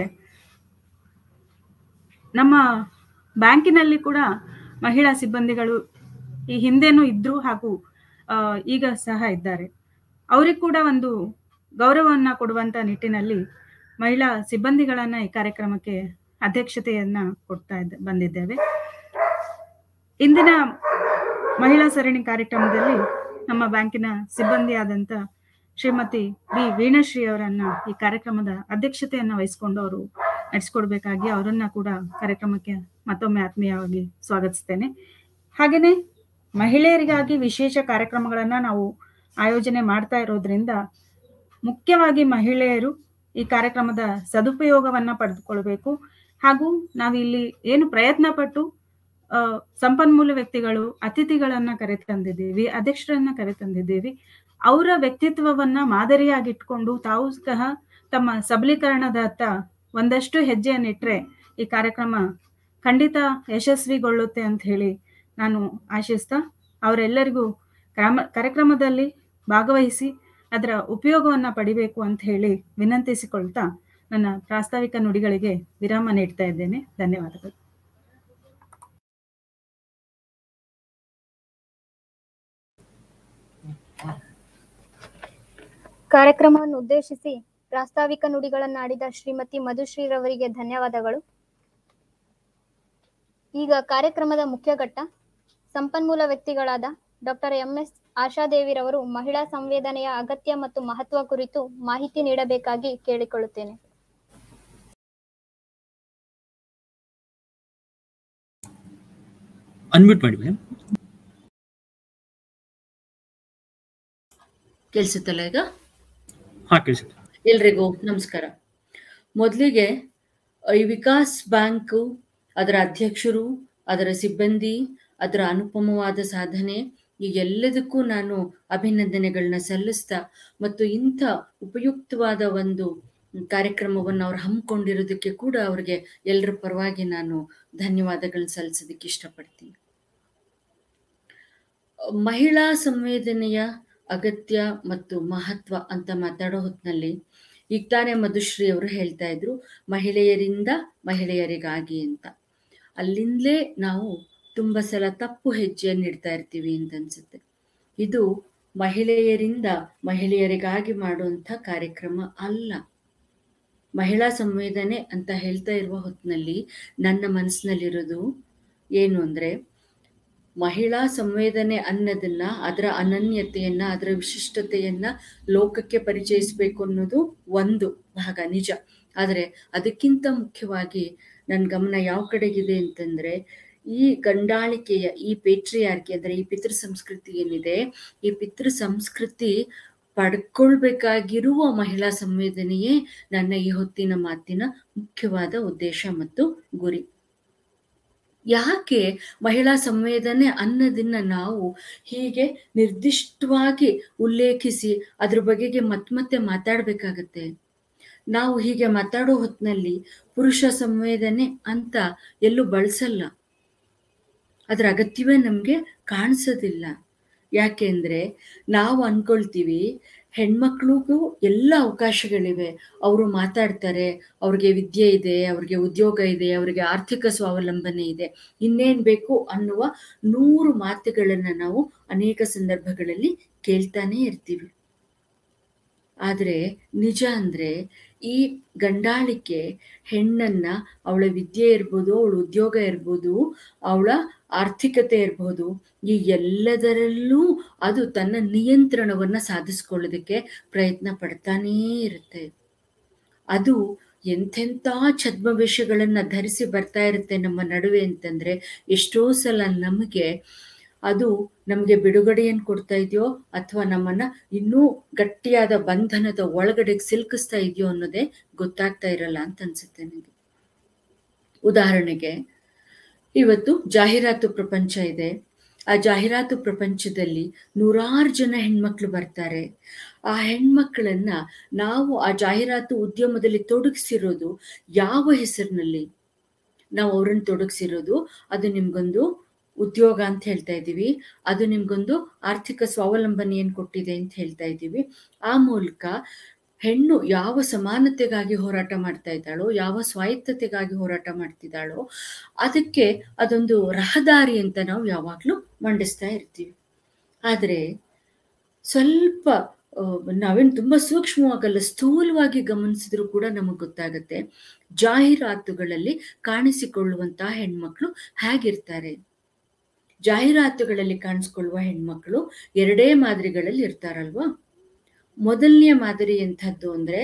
ನಮ್ಮ ಬ್ಯಾಂಕಿನಲ್ಲಿ ಕೂಡ ಮಹಿಳಾ ಸಿಬ್ಬಂದಿಗಳು ಈ ಹಿಂದೆನೂ ಇದ್ರು ಹಾಗೂ ಆ, ಈಗ ಸಹ ಇದ್ದಾರೆ ಅವ್ರಿಗೆ ಕೂಡ ಒಂದು ಗೌರವವನ್ನ ಕೊಡುವಂತ ನಿಟ್ಟಿನಲ್ಲಿ ಮಹಿಳಾ ಸಿಬ್ಬಂದಿಗಳನ್ನ ಈ ಕಾರ್ಯಕ್ರಮಕ್ಕೆ ಅಧ್ಯಕ್ಷತೆಯನ್ನ ಕೊಡ್ತಾ ಇದ್ದ ಬಂದಿದ್ದೇವೆ ಇಂದಿನ ಮಹಿಳಾ ಸರಣಿ ಕಾರ್ಯಕ್ರಮದಲ್ಲಿ ನಮ್ಮ ಬ್ಯಾಂಕಿನ ಸಿಬ್ಬಂದಿಯಾದಂತ ಶ್ರೀಮತಿ ಬಿ ವೀಣಶ್ರೀ ಅವರನ್ನ ಈ ಕಾರ್ಯಕ್ರಮದ ಅಧ್ಯಕ್ಷತೆಯನ್ನ ವಹಿಸಿಕೊಂಡು ಅವರು ನಡೆಸ್ಕೊಡ್ಬೇಕಾಗಿ ಅವರನ್ನ ಕೂಡ ಕಾರ್ಯಕ್ರಮಕ್ಕೆ ಮತ್ತೊಮ್ಮೆ ಆತ್ಮೀಯವಾಗಿ ಸ್ವಾಗತಿಸ್ತೇನೆ ಹಾಗೇನೆ ಮಹಿಳೆಯರಿಗಾಗಿ ವಿಶೇಷ ಕಾರ್ಯಕ್ರಮಗಳನ್ನ ನಾವು ಆಯೋಜನೆ ಮಾಡ್ತಾ ಇರೋದ್ರಿಂದ ಮುಖ್ಯವಾಗಿ ಮಹಿಳೆಯರು ಈ ಕಾರ್ಯಕ್ರಮದ ಸದುಪಯೋಗವನ್ನ ಪಡೆದುಕೊಳ್ಬೇಕು ಹಾಗೂ ನಾವಿಲ್ಲಿ ಏನು ಪ್ರಯತ್ನ ಪಟ್ಟು ಆ, ಸಂಪನ್ಮೂಲ ವ್ಯಕ್ತಿಗಳು ಅತಿಥಿಗಳನ್ನ ಕರೆತಂದಿದ್ದೀವಿ ಅಧ್ಯಕ್ಷರನ್ನ ಕರೆತಂದಿದ್ದೀವಿ ಅವರ ವ್ಯಕ್ತಿತ್ವವನ್ನ ಮಾದರಿಯಾಗಿಟ್ಕೊಂಡು ತಾವು ಸಹ ತಮ್ಮ ಸಬಲೀಕರಣದತ್ತ ಒಂದಷ್ಟು ಹೆಜ್ಜೆಯನ್ನಿಟ್ರೆ ಈ ಕಾರ್ಯಕ್ರಮ ಖಂಡಿತ ಯಶಸ್ವಿಗೊಳ್ಳುತ್ತೆ ಅಂತ ಹೇಳಿ ನಾನು ಆಶಿಸ್ತಾ ಅವರೆಲ್ಲರಿಗೂ ಕ್ರಮ ಕಾರ್ಯಕ್ರಮದಲ್ಲಿ ಭಾಗವಹಿಸಿ ಅದರ ಉಪಯೋಗವನ್ನ ಪಡಿಬೇಕು ಅಂತ ಹೇಳಿ ವಿನಂತಿಸಿಕೊಳ್ತಾ ನನ್ನ ಪ್ರಾಸ್ತಾವಿಕ ನುಡಿಗಳಿಗೆ ವಿರಾಮ ನೀಡ್ತಾ ಇದ್ದೇನೆ ಧನ್ಯವಾದಗಳು ಕಾರ್ಯಕ್ರಮವನ್ನು ಉದ್ದೇಶಿಸಿ ಪ್ರಾಸ್ತಾವಿಕ ನುಡಿಗಳನ್ನಾಡಿದ ಶ್ರೀಮತಿ ಮಧುಶ್ರೀರವರಿಗೆ ಧನ್ಯವಾದಗಳು ಈಗ ಕಾರ್ಯಕ್ರಮದ ಮುಖ್ಯ ಘಟ್ಟ ಸಂಪನ್ಮೂಲ ವ್ಯಕ್ತಿಗಳಾದ ಡಾಕ್ಟರ್ ಎಂ ಎಸ್ ಆಶಾದೇವಿರವರು ಮಹಿಳಾ ಸಂವೇದನೆಯ ಅಗತ್ಯ ಮತ್ತು ಮಹತ್ವ ಕುರಿತು ಮಾಹಿತಿ ನೀಡಬೇಕಾಗಿ ಕೇಳಿಕೊಳ್ಳುತ್ತೇನೆ ಅನ್ಮ್ಯೂಟ್ ಮಾಡಿ ಮೇಡಮ್ ಕೇಳಿಸುತ್ತಲ್ಲ ಈಗ ಹಾ ಕೇಳಿಸುತ್ತೆ ಎಲ್ರಿಗೂ ನಮಸ್ಕಾರ ಮೊದಲಿಗೆ ಈ ವಿಕಾಸ್ ಬ್ಯಾಂಕು ಅದರ ಅಧ್ಯಕ್ಷರು ಅದರ ಸಿಬ್ಬಂದಿ ಅದರ ಅನುಪಮವಾದ ಸಾಧನೆ ಈ ಎಲ್ಲದಕ್ಕೂ ನಾನು ಅಭಿನಂದನೆಗಳನ್ನ ಸಲ್ಲಿಸ್ತಾ ಮತ್ತು ಇಂಥ ಉಪಯುಕ್ತವಾದ ಒಂದು ಕಾರ್ಯಕ್ರಮವನ್ನು ಅವ್ರು ಹಮ್ಮಿಕೊಂಡಿರೋದಕ್ಕೆ ಕೂಡ ಅವ್ರಿಗೆ ಎಲ್ಲರ ಪರವಾಗಿ ನಾನು ಧನ್ಯವಾದಗಳನ್ನ ಸಲ್ಲಿಸೋದಕ್ಕೆ ಇಷ್ಟಪಡ್ತೀನಿ ಮಹಿಳಾ ಸಂವೇದನೆಯ ಅಗತ್ಯ ಮತ್ತು ಮಹತ್ವ ಅಂತ ಮಾತಾಡೋ ಹೊತ್ತಿನಲ್ಲಿ ಈಗ ತಾನೇ ಮಧುಶ್ರೀ ಅವರು ಹೇಳ್ತಾ ಇದ್ರು ಮಹಿಳೆಯರಿಂದ ಮಹಿಳೆಯರಿಗಾಗಿ ಅಂತ ಅಲ್ಲಿಂದಲೇ ನಾವು ತುಂಬ ಸಲ ತಪ್ಪು ಹೆಜ್ಜೆಯನ್ನು ಇಡ್ತಾ ಇರ್ತೀವಿ ಅಂತ ಅನ್ಸುತ್ತೆ ಇದು ಮಹಿಳೆಯರಿಂದ ಮಹಿಳೆಯರಿಗಾಗಿ ಮಾಡುವಂಥ ಕಾರ್ಯಕ್ರಮ ಅಲ್ಲ ಮಹಿಳಾ ಸಂವೇದನೆ ಅಂತ ಹೇಳ್ತಾ ಇರುವ ಹೊತ್ತಿನಲ್ಲಿ ನನ್ನ ಮನಸ್ಸಿನಲ್ಲಿರೋದು ಏನು ಅಂದರೆ ಮಹಿಳಾ ಸಂವೇದನೆ ಅನ್ನೋದನ್ನ ಅದರ ಅನನ್ಯತೆಯನ್ನ ಅದರ ವಿಶಿಷ್ಟತೆಯನ್ನ ಲೋಕಕ್ಕೆ ಪರಿಚಯಿಸಬೇಕು ಅನ್ನೋದು ಒಂದು ಭಾಗ ನಿಜ ಆದರೆ ಅದಕ್ಕಿಂತ ಮುಖ್ಯವಾಗಿ ನನ್ನ ಗಮನ ಯಾವ ಕಡೆಗಿದೆ ಅಂತಂದ್ರೆ ಈ ಗಂಡಾಳಿಕೆಯ ಈ ಪೇಟ್ರಿಯಾರ್ಕಿ ಅಂದ್ರೆ ಈ ಪಿತೃ ಸಂಸ್ಕೃತಿ ಏನಿದೆ ಈ ಪಿತೃ ಸಂಸ್ಕೃತಿ ಪಡ್ಕೊಳ್ಬೇಕಾಗಿರುವ ಮಹಿಳಾ ಸಂವೇದನೆಯೇ ನನ್ನ ಈ ಹೊತ್ತಿನ ಮಾತಿನ ಮುಖ್ಯವಾದ ಉದ್ದೇಶ ಮತ್ತು ಗುರಿ ಯಾಕೆ ಮಹಿಳಾ ಸಂವೇದನೆ ಅನ್ನೋದನ್ನ ನಾವು ಹೀಗೆ ನಿರ್ದಿಷ್ಟವಾಗಿ ಉಲ್ಲೇಖಿಸಿ ಅದ್ರ ಬಗೆಗೆ ಮತ್ತೆ ಮಾತಾಡ್ಬೇಕಾಗತ್ತೆ ನಾವು ಹೀಗೆ ಮಾತಾಡೋ ಹೊತ್ತಿನಲ್ಲಿ ಪುರುಷ ಸಂವೇದನೆ ಅಂತ ಎಲ್ಲೂ ಬಳಸಲ್ಲ ಅದರ ಅಗತ್ಯವೇ ನಮಗೆ ಕಾಣಿಸೋದಿಲ್ಲ ಯಾಕೆಂದ್ರೆ ನಾವು ಅನ್ಕೊಳ್ತೀವಿ ಹೆಣ್ಮಕ್ಳಿಗೂ ಎಲ್ಲ ಅವಕಾಶಗಳಿವೆ ಅವರು ಮಾತಾಡ್ತಾರೆ ಅವ್ರಿಗೆ ವಿದ್ಯೆ ಇದೆ ಅವ್ರಿಗೆ ಉದ್ಯೋಗ ಇದೆ ಅವರಿಗೆ ಆರ್ಥಿಕ ಸ್ವಾವಲಂಬನೆ ಇದೆ ಇನ್ನೇನ್ ಬೇಕು ಅನ್ನುವ ನೂರು ಮಾತುಗಳನ್ನ ನಾವು ಅನೇಕ ಸಂದರ್ಭಗಳಲ್ಲಿ ಕೇಳ್ತಾನೆ ಇರ್ತೀವಿ ಆದ್ರೆ ನಿಜ ಅಂದ್ರೆ ಈ ಗಂಡಾಳಿಕೆ ಹೆಣ್ಣನ್ನ ಅವಳ ವಿದ್ಯೆ ಇರ್ಬೋದು ಅವಳ ಉದ್ಯೋಗ ಇರ್ಬೋದು ಅವಳ ಆರ್ಥಿಕತೆ ಇರಬಹುದು ಈ ಎಲ್ಲದರಲ್ಲೂ ಅದು ತನ್ನ ನಿಯಂತ್ರಣವನ್ನ ಸಾಧಿಸ್ಕೊಳ್ಳೋದಕ್ಕೆ ಪ್ರಯತ್ನ ಪಡ್ತಾನೇ ಇರುತ್ತೆ ಅದು ಎಂಥೆಂಥ ಛದ್ಮವೇಷಗಳನ್ನ ಧರಿಸಿ ಬರ್ತಾ ಇರುತ್ತೆ ನಮ್ಮ ನಡುವೆ ಅಂತಂದ್ರೆ ಎಷ್ಟೋ ಸಲ ನಮಗೆ ಅದು ನಮಗೆ ಬಿಡುಗಡೆಯನ್ನು ಕೊಡ್ತಾ ಇದೆಯೋ ಅಥವಾ ನಮ್ಮನ್ನ ಇನ್ನೂ ಗಟ್ಟಿಯಾದ ಬಂಧನದ ಒಳಗಡೆಗೆ ಸಿಲುಕಿಸ್ತಾ ಇದೆಯೋ ಅನ್ನೋದೇ ಗೊತ್ತಾಗ್ತಾ ಇರಲ್ಲ ಅಂತ ಅನ್ಸುತ್ತೆ ನನಗೆ ಉದಾಹರಣೆಗೆ ಇವತ್ತು ಜಾಹೀರಾತು ಪ್ರಪಂಚ ಇದೆ ಆ ಜಾಹೀರಾತು ಪ್ರಪಂಚದಲ್ಲಿ ನೂರಾರು ಜನ ಹೆಣ್ಮಕ್ಳು ಬರ್ತಾರೆ ಆ ಹೆಣ್ಮಕ್ಳನ್ನ ನಾವು ಆ ಜಾಹೀರಾತು ಉದ್ಯಮದಲ್ಲಿ ತೊಡಗಿಸಿರೋದು ಯಾವ ಹೆಸರಿನಲ್ಲಿ ನಾವು ಅವ್ರನ್ನ ತೊಡಗಿಸಿರೋದು ಅದು ನಿಮ್ಗೊಂದು ಉದ್ಯೋಗ ಅಂತ ಹೇಳ್ತಾ ಇದ್ದೀವಿ ಅದು ನಿಮ್ಗೊಂದು ಆರ್ಥಿಕ ಸ್ವಾವಲಂಬನೆಯನ್ನು ಕೊಟ್ಟಿದೆ ಅಂತ ಹೇಳ್ತಾ ಇದ್ದೀವಿ ಆ ಮೂಲಕ ಹೆಣ್ಣು ಯಾವ ಸಮಾನತೆಗಾಗಿ ಹೋರಾಟ ಮಾಡ್ತಾ ಇದ್ದಾಳೋ ಯಾವ ಸ್ವಾಯತ್ತತೆಗಾಗಿ ಹೋರಾಟ ಮಾಡ್ತಿದ್ದಾಳೋ ಅದಕ್ಕೆ ಅದೊಂದು ರಹದಾರಿ ಅಂತ ನಾವು ಯಾವಾಗಲೂ ಮಂಡಿಸ್ತಾ ಇರ್ತೀವಿ ಆದರೆ ಸ್ವಲ್ಪ ನಾವೇನು ತುಂಬ ಸೂಕ್ಷ್ಮವಾಗಲ್ಲ ಸ್ಥೂಲವಾಗಿ ಗಮನಿಸಿದ್ರು ಕೂಡ ನಮಗೆ ಗೊತ್ತಾಗುತ್ತೆ ಜಾಹೀರಾತುಗಳಲ್ಲಿ ಕಾಣಿಸಿಕೊಳ್ಳುವಂತಹ ಹೆಣ್ಮಕ್ಳು ಹೇಗಿರ್ತಾರೆ ಜಾಹೀರಾತುಗಳಲ್ಲಿ ಕಾಣಿಸ್ಕೊಳ್ಳುವ ಹೆಣ್ಮಕ್ಳು ಎರಡೇ ಮಾದರಿಗಳಲ್ಲಿ ಇರ್ತಾರಲ್ವಾ ಮೊದಲನೆಯ ಮಾದರಿ ಎಂಥದ್ದು ಅಂದ್ರೆ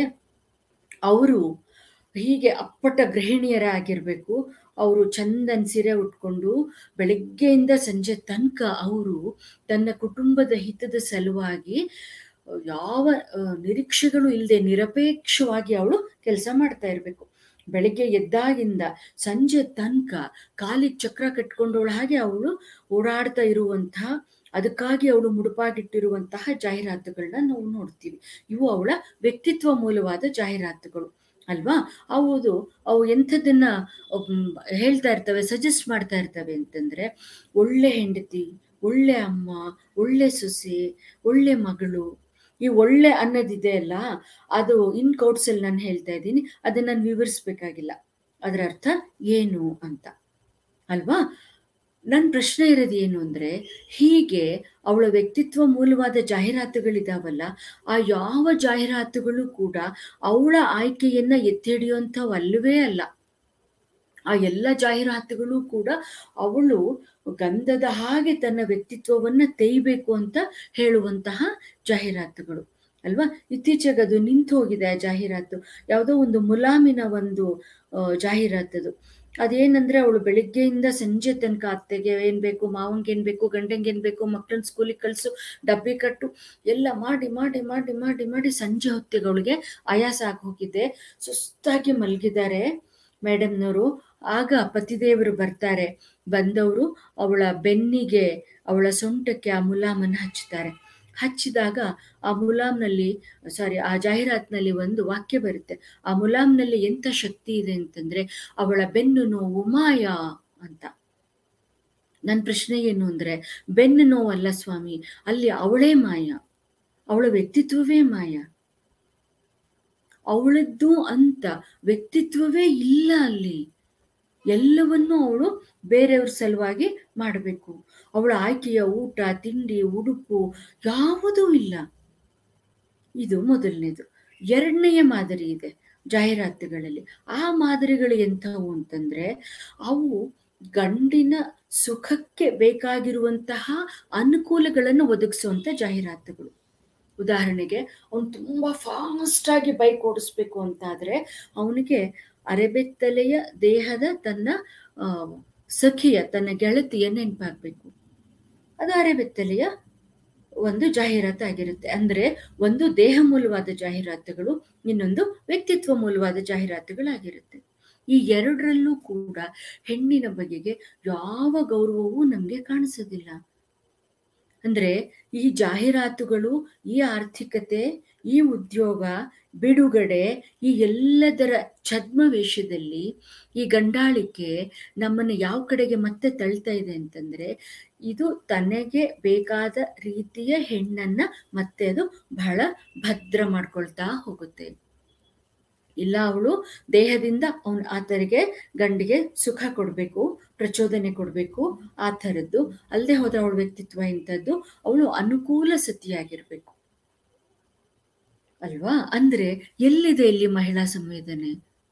ಅವರು ಹೀಗೆ ಅಪ್ಪಟ ಗೃಹಿಣಿಯರ ಆಗಿರ್ಬೇಕು ಅವರು ಚಂದನ್ ಸೀರೆ ಉಟ್ಕೊಂಡು ಬೆಳಗ್ಗೆಯಿಂದ ಸಂಜೆ ತನಕ ಅವರು ತನ್ನ ಕುಟುಂಬದ ಹಿತದ ಸಲುವಾಗಿ ಯಾವ ನಿರೀಕ್ಷೆಗಳು ಇಲ್ಲದೆ ನಿರಪೇಕ್ಷವಾಗಿ ಅವಳು ಕೆಲಸ ಮಾಡ್ತಾ ಇರಬೇಕು ಬೆಳಿಗ್ಗೆ ಎದ್ದಾಗಿಂದ ಸಂಜೆ ತನಕ ಕಾಲಿಗೆ ಚಕ್ರ ಕಟ್ಕೊಂಡವಳ ಹಾಗೆ ಅವಳು ಓಡಾಡ್ತಾ ಇರುವಂತಹ ಅದಕ್ಕಾಗಿ ಅವಳು ಮುಡುಪಾಗಿಟ್ಟಿರುವಂತಹ ಜಾಹೀರಾತುಗಳನ್ನ ನಾವು ನೋಡ್ತೀವಿ ಇವು ಅವಳ ವ್ಯಕ್ತಿತ್ವ ಮೂಲವಾದ ಜಾಹೀರಾತುಗಳು ಅಲ್ವಾ ಹೌದು ಅವು ಎಂಥದನ್ನ ಹೇಳ್ತಾ ಇರ್ತವೆ ಸಜೆಸ್ಟ್ ಮಾಡ್ತಾ ಇರ್ತವೆ ಅಂತಂದ್ರೆ ಒಳ್ಳೆ ಹೆಂಡತಿ ಒಳ್ಳೆ ಅಮ್ಮ ಒಳ್ಳೆ ಸೊಸೆ ಒಳ್ಳೆ ಮಗಳು ಈ ಒಳ್ಳೆ ಅನ್ನೋದಿದೆ ಅಲ್ಲ ಅದು ಇನ್ ಕೋಟ್ಸಲ್ಲಿ ನಾನು ಹೇಳ್ತಾ ಇದ್ದೀನಿ ಅದನ್ನ ನಾನು ವಿವರಿಸ್ಬೇಕಾಗಿಲ್ಲ ಅದರ ಅರ್ಥ ಏನು ಅಂತ ಅಲ್ವಾ ನನ್ನ ಪ್ರಶ್ನೆ ಇರೋದು ಏನು ಅಂದ್ರೆ ಹೀಗೆ ಅವಳ ವ್ಯಕ್ತಿತ್ವ ಮೂಲವಾದ ಜಾಹೀರಾತುಗಳಿದಾವಲ್ಲ ಆ ಯಾವ ಜಾಹೀರಾತುಗಳು ಕೂಡ ಅವಳ ಆಯ್ಕೆಯನ್ನ ಎತ್ತಿ ಹಿಡಿಯುವಂಥವಲ್ಲವೇ ಅಲ್ಲ ಆ ಎಲ್ಲ ಜಾಹೀರಾತುಗಳು ಕೂಡ ಅವಳು ಗಂಧದ ಹಾಗೆ ತನ್ನ ವ್ಯಕ್ತಿತ್ವವನ್ನ ತೆಯ್ಬೇಕು ಅಂತ ಹೇಳುವಂತಹ ಜಾಹೀರಾತುಗಳು ಅಲ್ವಾ ಇತ್ತೀಚೆಗೆ ಅದು ನಿಂತು ಹೋಗಿದೆ ಆ ಜಾಹೀರಾತು ಯಾವುದೋ ಒಂದು ಮುಲಾಮಿನ ಒಂದು ಜಾಹೀರಾತದು ಅದೇನಂದ್ರೆ ಅವಳು ಬೆಳಿಗ್ಗೆಯಿಂದ ಸಂಜೆ ತನಕ ಅತ್ತೆಗೆ ಏನ್ ಬೇಕು ಮಾವಂಗೆ ಏನ್ ಬೇಕು ಗಂಡಂಗೆ ಏನ್ ಬೇಕು ಮಕ್ಕಳನ್ನ ಸ್ಕೂಲಿಗೆ ಕಳ್ಸು ಡಬ್ಬಿ ಕಟ್ಟು ಎಲ್ಲ ಮಾಡಿ ಮಾಡಿ ಮಾಡಿ ಮಾಡಿ ಮಾಡಿ ಸಂಜೆ ಹೊತ್ತಿಗೆ ಅವಳಿಗೆ ಆಯಾಸ ಆಗಿ ಹೋಗಿದೆ ಸುಸ್ತಾಗಿ ಮಲಗಿದ್ದಾರೆ ಮೇಡಮ್ನವರು ಆಗ ಪತಿದೇವರು ಬರ್ತಾರೆ ಬಂದವರು ಅವಳ ಬೆನ್ನಿಗೆ ಅವಳ ಸೊಂಟಕ್ಕೆ ಆ ಮುಲಾಮನ್ನು ಹಚ್ಚುತ್ತಾರೆ ಹಚ್ಚಿದಾಗ ಆ ಮುಲಾಮ್ನಲ್ಲಿ ಸಾರಿ ಆ ಜಾಹೀರಾತಿನಲ್ಲಿ ಒಂದು ವಾಕ್ಯ ಬರುತ್ತೆ ಆ ಮುಲಾಮ್ನಲ್ಲಿ ಎಂತ ಶಕ್ತಿ ಇದೆ ಅಂತಂದ್ರೆ ಅವಳ ಬೆನ್ನು ನೋವು ಮಾಯ ಅಂತ ನನ್ನ ಪ್ರಶ್ನೆ ಏನು ಅಂದ್ರೆ ಬೆನ್ನು ನೋವಲ್ಲ ಸ್ವಾಮಿ ಅಲ್ಲಿ ಅವಳೇ ಮಾಯ ಅವಳ ವ್ಯಕ್ತಿತ್ವವೇ ಮಾಯ ಅವಳದ್ದು ಅಂತ ವ್ಯಕ್ತಿತ್ವವೇ ಇಲ್ಲ ಅಲ್ಲಿ ಎಲ್ಲವನ್ನೂ ಅವಳು ಬೇರೆಯವ್ರ ಸಲುವಾಗಿ ಮಾಡಬೇಕು ಅವಳ ಆಯ್ಕೆಯ ಊಟ ತಿಂಡಿ ಉಡುಪು ಯಾವುದೂ ಇಲ್ಲ ಇದು ಮೊದಲನೇದು ಎರಡನೆಯ ಮಾದರಿ ಇದೆ ಜಾಹೀರಾತುಗಳಲ್ಲಿ ಆ ಮಾದರಿಗಳು ಎಂಥವು ಅಂತಂದ್ರೆ ಅವು ಗಂಡಿನ ಸುಖಕ್ಕೆ ಬೇಕಾಗಿರುವಂತಹ ಅನುಕೂಲಗಳನ್ನು ಒದಗಿಸುವಂತ ಜಾಹೀರಾತುಗಳು ಉದಾಹರಣೆಗೆ ಅವನು ತುಂಬಾ ಫಾಸ್ಟ್ ಆಗಿ ಬೈಕ್ ಓಡಿಸ್ಬೇಕು ಅಂತಾದ್ರೆ ಅವನಿಗೆ ಅರೆಬೆತ್ತಲೆಯ ದೇಹದ ತನ್ನ ಆ, ಸಖಿಯ ತನ್ನ ಗೆಳತಿಯ ನೆನಪಾಗ್ಬೇಕು ಅದು ಅರೆಬೆತ್ತಲೆಯ ಒಂದು ಜಾಹೀರಾತು ಆಗಿರುತ್ತೆ ಅಂದ್ರೆ ಒಂದು ದೇಹ ಮೂಲವಾದ ಜಾಹೀರಾತುಗಳು ಇನ್ನೊಂದು ವ್ಯಕ್ತಿತ್ವ ಮೂಲವಾದ ಜಾಹೀರಾತುಗಳಾಗಿರುತ್ತೆ ಈ ಎರಡರಲ್ಲೂ ಕೂಡ ಹೆಣ್ಣಿನ ಬಗೆಗೆ ಯಾವ ಗೌರವವೂ ನಮ್ಗೆ ಕಾಣಿಸೋದಿಲ್ಲ ಅಂದ್ರೆ ಈ ಜಾಹೀರಾತುಗಳು ಈ ಆರ್ಥಿಕತೆ ಈ ಉದ್ಯೋಗ ಬಿಡುಗಡೆ ಈ ಎಲ್ಲದರ ಛದ್ಮವೇಷದಲ್ಲಿ ಈ ಗಂಡಾಳಿಕೆ ನಮ್ಮನ್ನು ಯಾವ ಕಡೆಗೆ ಮತ್ತೆ ತಳ್ತಾ ಇದೆ ಅಂತಂದ್ರೆ ಇದು ತನಗೆ ಬೇಕಾದ ರೀತಿಯ ಹೆಣ್ಣನ್ನ ಮತ್ತೆ ಅದು ಬಹಳ ಭದ್ರ ಮಾಡ್ಕೊಳ್ತಾ ಹೋಗುತ್ತೆ ಇಲ್ಲ ಅವಳು ದೇಹದಿಂದ ಅವನ್ ಆತರಿಗೆ ಗಂಡಿಗೆ ಸುಖ ಕೊಡ್ಬೇಕು ಪ್ರಚೋದನೆ ಕೊಡ್ಬೇಕು ಆ ಥರದ್ದು ಅಲ್ಲದೆ ಹೋದ್ರೆ ಅವಳ ವ್ಯಕ್ತಿತ್ವ ಇಂಥದ್ದು ಅವಳು ಅನುಕೂಲ ಸತಿಯಾಗಿರ್ಬೇಕು ಅಲ್ವಾ ಅಂದ್ರೆ ಎಲ್ಲಿದೆ ಇಲ್ಲಿ ಮಹಿಳಾ ಸಂವೇದನೆ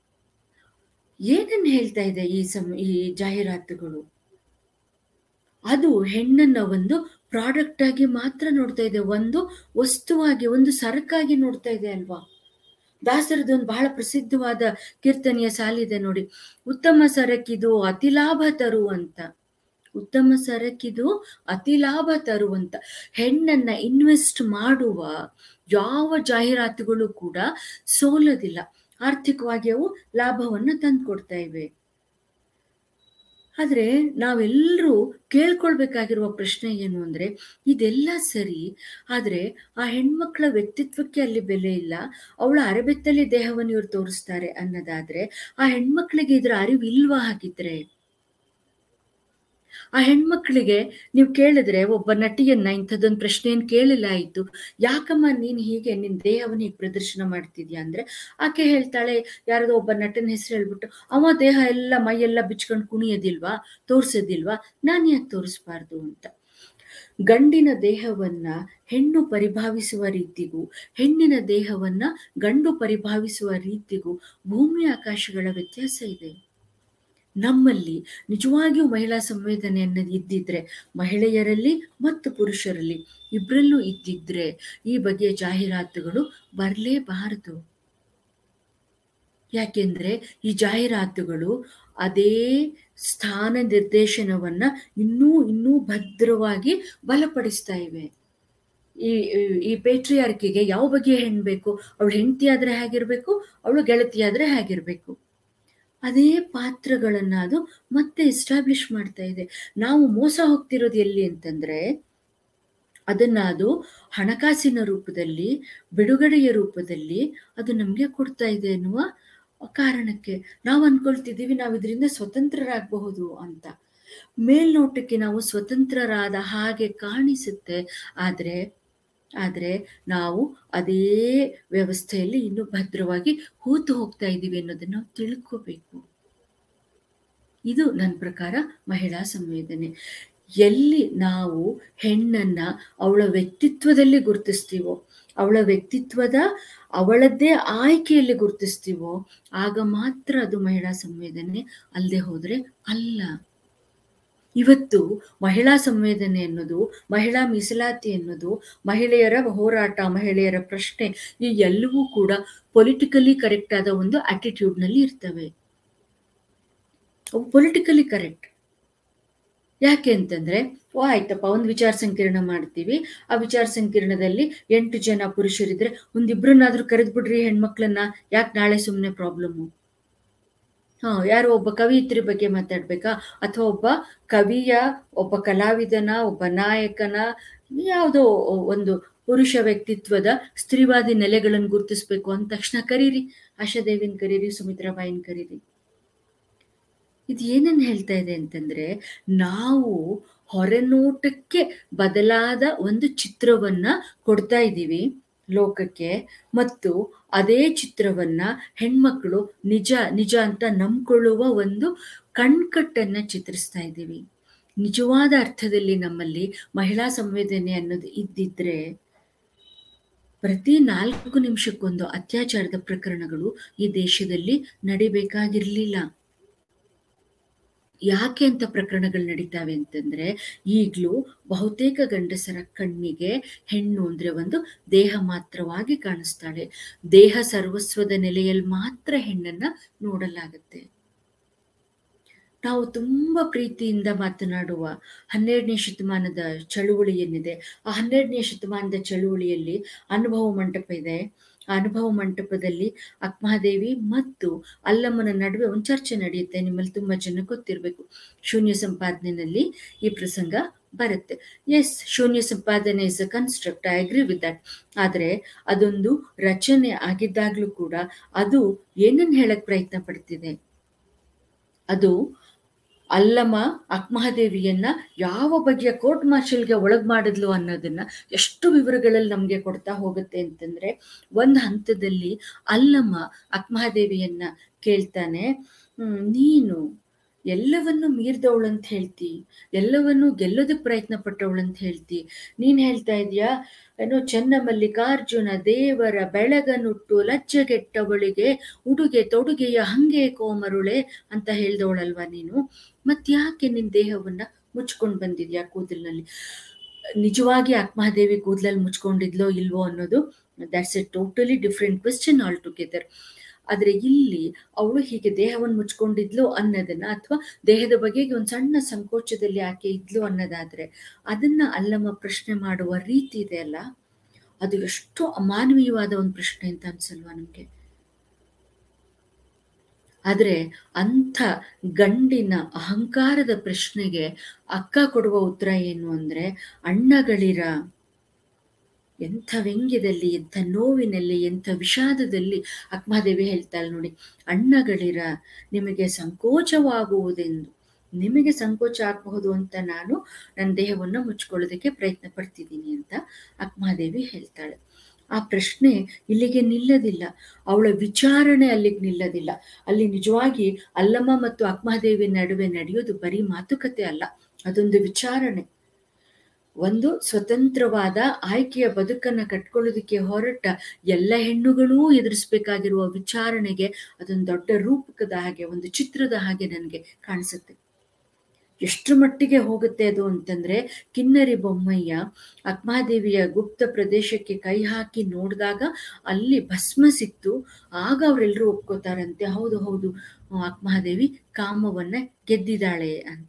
ಏನನ್ನ ಹೇಳ್ತಾ ಇದೆ ಈ ಸಂ ಈ ಜಾಹೀರಾತುಗಳು ಅದು ಹೆಣ್ಣನ್ನ ಒಂದು ಪ್ರಾಡಕ್ಟ್ ಆಗಿ ಮಾತ್ರ ನೋಡ್ತಾ ಇದೆ ಒಂದು ವಸ್ತುವಾಗಿ ಒಂದು ಸರಕಾಗಿ ನೋಡ್ತಾ ಇದೆ ಅಲ್ವಾ ದಾಸರದ್ದು ಒಂದು ಬಹಳ ಪ್ರಸಿದ್ಧವಾದ ಕೀರ್ತನೆಯ ಸಾಲಿದೆ ನೋಡಿ ಉತ್ತಮ ಸರಕಿದು ಅತಿ ಲಾಭ ತರುವಂತ ಉತ್ತಮ ಸರಕಿದು ಅತಿ ಲಾಭ ತರುವಂತ ಹೆಣ್ಣನ್ನ ಇನ್ವೆಸ್ಟ್ ಮಾಡುವ ಯಾವ ಜಾಹೀರಾತುಗಳು ಕೂಡ ಸೋಲೋದಿಲ್ಲ ಆರ್ಥಿಕವಾಗಿ ಅವು ಲಾಭವನ್ನ ತಂದ್ಕೊಡ್ತಾ ಇವೆ ಆದ್ರೆ ನಾವೆಲ್ಲರೂ ಕೇಳ್ಕೊಳ್ಬೇಕಾಗಿರುವ ಪ್ರಶ್ನೆ ಏನು ಅಂದ್ರೆ ಇದೆಲ್ಲ ಸರಿ ಆದ್ರೆ ಆ ಹೆಣ್ಮಕ್ಳ ವ್ಯಕ್ತಿತ್ವಕ್ಕೆ ಅಲ್ಲಿ ಬೆಲೆ ಇಲ್ಲ ಅವಳ ಅರೆಬೆತ್ತಲೆ ದೇಹವನ್ನು ಇವ್ರು ತೋರಿಸ್ತಾರೆ ಅನ್ನೋದಾದ್ರೆ ಆ ಹೆಣ್ಮಕ್ಳಿಗೆ ಇದರ ಅರಿವು ಇಲ್ವಾ ಹಾಗಿದ್ರೆ ಆ ಹೆಣ್ಮಕ್ಳಿಗೆ ನೀವು ಕೇಳಿದ್ರೆ ಒಬ್ಬ ನಟಿಯನ್ನ ಇಂಥದ್ದೊಂದು ಪ್ರಶ್ನೆಯನ್ನು ಕೇಳಿಲ್ಲ ಆಯ್ತು ಯಾಕಮ್ಮ ನೀನ್ ಹೀಗೆ ನಿನ್ ದೇಹವನ್ನು ಹೀಗೆ ಪ್ರದರ್ಶನ ಮಾಡ್ತಿದ್ಯಾ ಅಂದ್ರೆ ಆಕೆ ಹೇಳ್ತಾಳೆ ಯಾರದೋ ಒಬ್ಬ ನಟನ ಹೆಸರು ಹೇಳ್ಬಿಟ್ಟು ಅವ ದೇಹ ಎಲ್ಲ ಮೈಯೆಲ್ಲ ಬಿಚ್ಕೊಂಡು ಕುಣಿಯೋದಿಲ್ವಾ ತೋರ್ಸೋದಿಲ್ವಾ ನಾನ್ ಯಾಕೆ ತೋರಿಸ್ಬಾರ್ದು ಅಂತ ಗಂಡಿನ ದೇಹವನ್ನ ಹೆಣ್ಣು ಪರಿಭಾವಿಸುವ ರೀತಿಗೂ ಹೆಣ್ಣಿನ ದೇಹವನ್ನ ಗಂಡು ಪರಿಭಾವಿಸುವ ರೀತಿಗೂ ಭೂಮಿ ಆಕಾಶಗಳ ವ್ಯತ್ಯಾಸ ಇದೆ ನಮ್ಮಲ್ಲಿ ನಿಜವಾಗಿಯೂ ಮಹಿಳಾ ಸಂವೇದನೆ ಅನ್ನೋದು ಇದ್ದಿದ್ರೆ ಮಹಿಳೆಯರಲ್ಲಿ ಮತ್ತು ಪುರುಷರಲ್ಲಿ ಇಬ್ಬರಲ್ಲೂ ಇದ್ದಿದ್ರೆ ಈ ಬಗೆಯ ಜಾಹೀರಾತುಗಳು ಬರಲೇಬಾರದು ಯಾಕೆಂದ್ರೆ ಈ ಜಾಹೀರಾತುಗಳು ಅದೇ ಸ್ಥಾನ ನಿರ್ದೇಶನವನ್ನ ಇನ್ನೂ ಇನ್ನೂ ಭದ್ರವಾಗಿ ಬಲಪಡಿಸ್ತಾ ಇವೆ ಈ ಈ ಪೇಟ್ರಿಯಾರ್ಕಿಗೆ ಯಾವ ಬಗೆಯ ಹೆಣ್ಣು ಬೇಕು ಅವಳು ಹೆಂಡತಿ ಆದ್ರೆ ಹೇಗಿರ್ಬೇಕು ಅವಳು ಗೆಳತಿ ಆದ್ರೆ ಹೇಗಿರ್ಬೇಕು ಅದೇ ಪಾತ್ರಗಳನ್ನ ಅದು ಮತ್ತೆ ಎಸ್ಟಾಬ್ಲಿಷ್ ಮಾಡ್ತಾ ಇದೆ ನಾವು ಮೋಸ ಹೋಗ್ತಿರೋದು ಎಲ್ಲಿ ಅಂತಂದ್ರೆ ಅದನ್ನ ಅದು ಹಣಕಾಸಿನ ರೂಪದಲ್ಲಿ ಬಿಡುಗಡೆಯ ರೂಪದಲ್ಲಿ ಅದು ನಮ್ಗೆ ಕೊಡ್ತಾ ಇದೆ ಎನ್ನುವ ಕಾರಣಕ್ಕೆ ನಾವು ಅನ್ಕೊಳ್ತಿದ್ದೀವಿ ನಾವು ಇದರಿಂದ ಸ್ವತಂತ್ರರಾಗಬಹುದು ಅಂತ ಮೇಲ್ನೋಟಕ್ಕೆ ನಾವು ಸ್ವತಂತ್ರರಾದ ಹಾಗೆ ಕಾಣಿಸುತ್ತೆ ಆದ್ರೆ ಆದ್ರೆ ನಾವು ಅದೇ ವ್ಯವಸ್ಥೆಯಲ್ಲಿ ಇನ್ನು ಭದ್ರವಾಗಿ ಹೂತು ಹೋಗ್ತಾ ಇದ್ದೀವಿ ಅನ್ನೋದನ್ನ ನಾವು ತಿಳ್ಕೋಬೇಕು ಇದು ನನ್ನ ಪ್ರಕಾರ ಮಹಿಳಾ ಸಂವೇದನೆ ಎಲ್ಲಿ ನಾವು ಹೆಣ್ಣನ್ನ ಅವಳ ವ್ಯಕ್ತಿತ್ವದಲ್ಲಿ ಗುರುತಿಸ್ತೀವೋ ಅವಳ ವ್ಯಕ್ತಿತ್ವದ ಅವಳದ್ದೇ ಆಯ್ಕೆಯಲ್ಲಿ ಗುರುತಿಸ್ತೀವೋ ಆಗ ಮಾತ್ರ ಅದು ಮಹಿಳಾ ಸಂವೇದನೆ ಅಲ್ಲದೆ ಹೋದ್ರೆ ಅಲ್ಲ ಇವತ್ತು ಮಹಿಳಾ ಸಂವೇದನೆ ಅನ್ನೋದು ಮಹಿಳಾ ಮೀಸಲಾತಿ ಅನ್ನೋದು ಮಹಿಳೆಯರ ಹೋರಾಟ ಮಹಿಳೆಯರ ಪ್ರಶ್ನೆ ಈ ಎಲ್ಲವೂ ಕೂಡ ಪೊಲಿಟಿಕಲಿ ಕರೆಕ್ಟ್ ಆದ ಒಂದು ಆಟಿಟ್ಯೂಡ್ ನಲ್ಲಿ ಇರ್ತವೆ ಅವು ಪೊಲಿಟಿಕಲಿ ಕರೆಕ್ಟ್ ಯಾಕೆ ಅಂತಂದ್ರೆ ಓ ಆಯ್ತಪ್ಪ ಒಂದು ವಿಚಾರ ಸಂಕಿರಣ ಮಾಡ್ತೀವಿ ಆ ವಿಚಾರ ಸಂಕಿರಣದಲ್ಲಿ ಎಂಟು ಜನ ಪುರುಷರಿದ್ರೆ ಒಂದಿಬ್ರನ್ನಾದ್ರೂ ಕರೆದ್ಬಿಡ್ರಿ ಹೆಣ್ಮಕ್ಳನ್ನ ಯಾಕೆ ನಾಳೆ ಸುಮ್ಮನೆ ಪ್ರಾಬ್ಲಮ್ಮು ಆ, ಯಾರೋ ಒಬ್ಬ ಕವಿಯತ್ರಿ ಬಗ್ಗೆ ಮಾತಾಡ್ಬೇಕಾ ಅಥವಾ ಒಬ್ಬ ಕವಿಯ ಒಬ್ಬ ಕಲಾವಿದನ ಒಬ್ಬ ನಾಯಕನ ಯಾವುದೋ ಒಂದು ಪುರುಷ ವ್ಯಕ್ತಿತ್ವದ ಸ್ತ್ರೀವಾದಿ ನೆಲೆಗಳನ್ನು ಗುರುತಿಸ್ಬೇಕು ಅಂದ ತಕ್ಷಣ ಕರೀರಿ ಆಶಾದೇವಿನ ಕರೀರಿ ಸುಮಿತ್ರಾಬಾಯಿನ ಕರೀರಿ ಇದು ಏನನ್ನ ಹೇಳ್ತಾ ಇದೆ ಅಂತಂದ್ರೆ ನಾವು ಹೊರನೋಟಕ್ಕೆ ಬದಲಾದ ಒಂದು ಚಿತ್ರವನ್ನ ಕೊಡ್ತಾ ಇದ್ದೀವಿ ಲೋಕಕ್ಕೆ ಮತ್ತು ಅದೇ ಚಿತ್ರವನ್ನ ಹೆಣ್ಮಕ್ಳು ನಿಜ ನಿಜ ಅಂತ ನಂಬ್ಕೊಳ್ಳುವ ಒಂದು ಕಣ್ಕಟ್ಟನ್ನ ಚಿತ್ರಿಸ್ತಾ ಇದ್ದೀವಿ ನಿಜವಾದ ಅರ್ಥದಲ್ಲಿ ನಮ್ಮಲ್ಲಿ ಮಹಿಳಾ ಸಂವೇದನೆ ಅನ್ನೋದು ಇದ್ದಿದ್ರೆ ಪ್ರತಿ ನಾಲ್ಕು ನಿಮಿಷಕ್ಕೊಂದು ಅತ್ಯಾಚಾರದ ಪ್ರಕರಣಗಳು ಈ ದೇಶದಲ್ಲಿ ನಡಿಬೇಕಾಗಿರ್ಲಿಲ್ಲ ಯಾಕೆ ಅಂತ ಪ್ರಕರಣಗಳು ನಡೀತಾವೆ ಅಂತಂದ್ರೆ ಈಗಲೂ ಬಹುತೇಕ ಗಂಡಸರ ಕಣ್ಣಿಗೆ ಹೆಣ್ಣು ಅಂದ್ರೆ ಒಂದು ದೇಹ ಮಾತ್ರವಾಗಿ ಕಾಣಿಸ್ತಾಳೆ ದೇಹ ಸರ್ವಸ್ವದ ನೆಲೆಯಲ್ಲಿ ಮಾತ್ರ ಹೆಣ್ಣನ್ನ ನೋಡಲಾಗತ್ತೆ ನಾವು ತುಂಬಾ ಪ್ರೀತಿಯಿಂದ ಮಾತನಾಡುವ ಹನ್ನೆರಡನೇ ಶತಮಾನದ ಚಳುವಳಿ ಏನಿದೆ ಆ ಹನ್ನೆರಡನೇ ಶತಮಾನದ ಚಳುವಳಿಯಲ್ಲಿ ಅನುಭವ ಮಂಟಪ ಇದೆ ಆ ಅನುಭವ ಮಂಟಪದಲ್ಲಿ ಅಕ್ಮಹಾದೇವಿ ಮತ್ತು ಅಲ್ಲಮ್ಮನ ನಡುವೆ ಒಂದು ಚರ್ಚೆ ನಡೆಯುತ್ತೆ ನಿಮ್ಮಲ್ಲಿ ತುಂಬಾ ಜನ ಗೊತ್ತಿರಬೇಕು ಶೂನ್ಯ ಸಂಪಾದನೆಯಲ್ಲಿ ಈ ಪ್ರಸಂಗ ಬರುತ್ತೆ yes Shunya Sampadane is a construct I agree with that ಆದರೆ ಅದೊಂದು ರಚನೆ ಆಗಿದ್ದಾಗ್ಲೂ ಕೂಡ ಅದು ಏನನ್ನು ಹೇಳಕ್ ಪ್ರಯತ್ನ ಪಡ್ತಿದೆ ಅದು ಅಲ್ಲಮ್ಮ ಅಕ್ಮಹಾದೇವಿಯನ್ನ ಯಾವ ಬಗೆಯ ಕೋರ್ಟ್ ಮಾರ್ಷಲ್ಗೆ ಒಳಗ್ ಮಾಡಿದ್ಲು ಅನ್ನೋದನ್ನ ಎಷ್ಟು ವಿವರಗಳಲ್ಲಿ ನಮ್ಗೆ ಕೊಡ್ತಾ ಹೋಗುತ್ತೆ ಅಂತಂದ್ರೆ ಒಂದ್ ಹಂತದಲ್ಲಿ ಅಲ್ಲಮ್ಮ ಅಕ್ಮಹಾದೇವಿಯನ್ನ ಕೇಳ್ತಾನೆ ಹ್ಮ್ ನೀನು ಎಲ್ಲವನ್ನು ಮೀರ್ದವಳಂತ ಹೇಳ್ತಿ ಎಲ್ಲವನ್ನು ಗೆಲ್ಲೋದಕ್ಕೆ ಪ್ರಯತ್ನ ಪಟ್ಟವಳಂತ ಹೇಳ್ತಿ ನೀನ್ ಹೇಳ್ತಾ ಇದೀಯಾ ಏನೋ ಚೆನ್ನ ಮಲ್ಲಿಕಾರ್ಜುನ ದೇವರ ಬೆಳಗನುಟ್ಟು ಲಜ್ಜೆಗೆಟ್ಟವಳಿಗೆ ಉಡುಗೆ ತೊಡುಗೆಯ ಹಂಗೆ ಕೋಮರುಳೆ ಅಂತ ಹೇಳ್ದವಳಲ್ವಾ ನೀನು ಮತ್ಯಾಕೆ ನಿನ್ ದೇಹವನ್ನ ಮುಚ್ಕೊಂಡ್ ಬಂದಿದ್ಯಾ ಕೂದಲಿನಲ್ಲಿ ನಿಜವಾಗಿ ಅಕ್ಮಹಾದೇವಿ ಕೂದಲಲ್ಲಿ ಮುಚ್ಕೊಂಡಿದ್ಲೋ ಇಲ್ವೋ ಅನ್ನೋದು that's a totally different question all together ಆದ್ರೆ ಇಲ್ಲಿ ಅವಳು ಹೀಗೆ ದೇಹವನ್ನು ಮುಚ್ಕೊಂಡಿದ್ಲು ಅನ್ನೋದನ್ನ ಅಥವಾ ದೇಹದ ಬಗೆಗೆ ಒಂದು ಸಣ್ಣ ಸಂಕೋಚದಲ್ಲಿ ಆಕೆ ಇದ್ಲು ಅನ್ನೋದಾದ್ರೆ ಅದನ್ನ ಅಲ್ಲಮ್ಮ ಪ್ರಶ್ನೆ ಮಾಡುವ ರೀತಿ ಇದೆ ಅಲ್ಲ ಅದು ಎಷ್ಟು ಅಮಾನವೀಯವಾದ ಒಂದು ಪ್ರಶ್ನೆ ಅಂತ ಅನ್ಸಲ್ವಾ ನಮ್ಗೆ ಆದ್ರೆ ಅಂಥ ಗಂಡಿನ ಅಹಂಕಾರದ ಪ್ರಶ್ನೆಗೆ ಅಕ್ಕ ಕೊಡುವ ಉತ್ತರ ಏನು ಅಂದ್ರೆ ಅಣ್ಣಗಳಿರ ಎಂಥ ವ್ಯಂಗ್ಯದಲ್ಲಿ ಎಂಥ ನೋವಿನಲ್ಲಿ ಎಂಥ ವಿಷಾದದಲ್ಲಿ ಅಕ್ಮಾದೇವಿ ಹೇಳ್ತಾಳೆ ನೋಡಿ ಅಣ್ಣಗಳಿರ ನಿಮಗೆ ಸಂಕೋಚವಾಗುವುದೆಂದು ನಿಮಗೆ ಸಂಕೋಚ ಆಗಬಹುದು ಅಂತ ನಾನು ನನ್ನ ದೇಹವನ್ನು ಮುಚ್ಕೊಳ್ಳೋದಕ್ಕೆ ಪ್ರಯತ್ನ ಪಡ್ತಿದ್ದೀನಿ ಅಂತ ಅಕ್ಮಾದೇವಿ ಹೇಳ್ತಾಳೆ ಆ ಪ್ರಶ್ನೆ ಇಲ್ಲಿಗೆ ನಿಲ್ಲದಿಲ್ಲ ಅವಳ ವಿಚಾರಣೆ ಅಲ್ಲಿಗೆ ನಿಲ್ಲದಿಲ್ಲ ಅಲ್ಲಿ ನಿಜವಾಗಿ ಅಲ್ಲಮ್ಮ ಮತ್ತು ಅಕ್ಮಹಾದೇವಿ ನಡುವೆ ನಡೆಯೋದು ಬರೀ ಮಾತುಕತೆ ಅಲ್ಲ ಅದೊಂದು ವಿಚಾರಣೆ ಒಂದು ಸ್ವತಂತ್ರವಾದ ಆಯ್ಕೆಯ ಬದುಕನ್ನ ಕಟ್ಕೊಳ್ಳೋದಕ್ಕೆ ಹೊರಟ ಎಲ್ಲ ಹೆಣ್ಣುಗಳೂ ಎದುರಿಸ್ಬೇಕಾಗಿರುವ ವಿಚಾರಣೆಗೆ ಅದೊಂದು ದೊಡ್ಡ ರೂಪಕದ ಹಾಗೆ ಒಂದು ಚಿತ್ರದ ಹಾಗೆ ನನಗೆ ಕಾಣಿಸುತ್ತೆ ಎಷ್ಟರ ಮಟ್ಟಿಗೆ ಹೋಗುತ್ತೆ ಅದು ಅಂತಂದ್ರೆ ಕಿನ್ನರಿ ಬೊಮ್ಮಯ್ಯ ಅಕ್ಮಾದೇವಿಯ ಗುಪ್ತ ಪ್ರದೇಶಕ್ಕೆ ಕೈ ಹಾಕಿ ನೋಡಿದಾಗ ಅಲ್ಲಿ ಭಸ್ಮ ಸಿಕ್ತು ಆಗ ಅವರೆಲ್ಲರೂ ಒಪ್ಕೋತಾರಂತೆ ಹೌದು ಹೌದು ಅಕ್ಮಹಾದೇವಿ ಕಾಮವನ್ನ ಗೆದ್ದಿದ್ದಾಳೆ ಅಂತ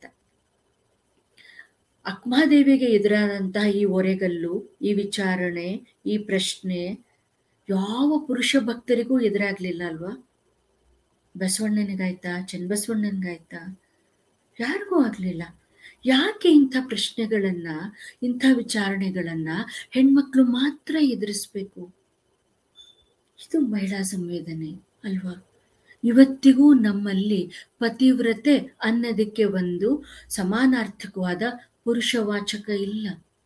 ಅಕ್ಮಹಾದೇವಿಗೆ ಎದುರಾದಂತಹ ಈ ಒರೆಗಲ್ಲು ಈ ವಿಚಾರಣೆ ಈ ಪ್ರಶ್ನೆ ಯಾವ ಪುರುಷ ಭಕ್ತರಿಗೂ ಎದುರಾಗ್ಲಿಲ್ಲ ಅಲ್ವಾ ಬಸವಣ್ಣನಿಗಾಯ್ತಾ ಚನ್ನಬಸವಣ್ಣನಿಗಾಯ್ತಾ ಯಾರಿಗೂ ಆಗ್ಲಿಲ್ಲ ಯಾಕೆ ಇಂಥ ಪ್ರಶ್ನೆಗಳನ್ನ ಇಂಥ ವಿಚಾರಣೆಗಳನ್ನ ಹೆಣ್ಮಕ್ಳು ಮಾತ್ರ ಎದುರಿಸ್ಬೇಕು ಇದು ಮಹಿಳಾ ಸಂವೇದನೆ ಅಲ್ವಾ ಇವತ್ತಿಗೂ ನಮ್ಮಲ್ಲಿ ಪತಿವ್ರತೆ ಅನ್ನೋದಕ್ಕೆ ಒಂದು ಸಮಾನಾರ್ಥಕವಾದ ಪುರುಷವಾಚಕ ಇಲ್ಲ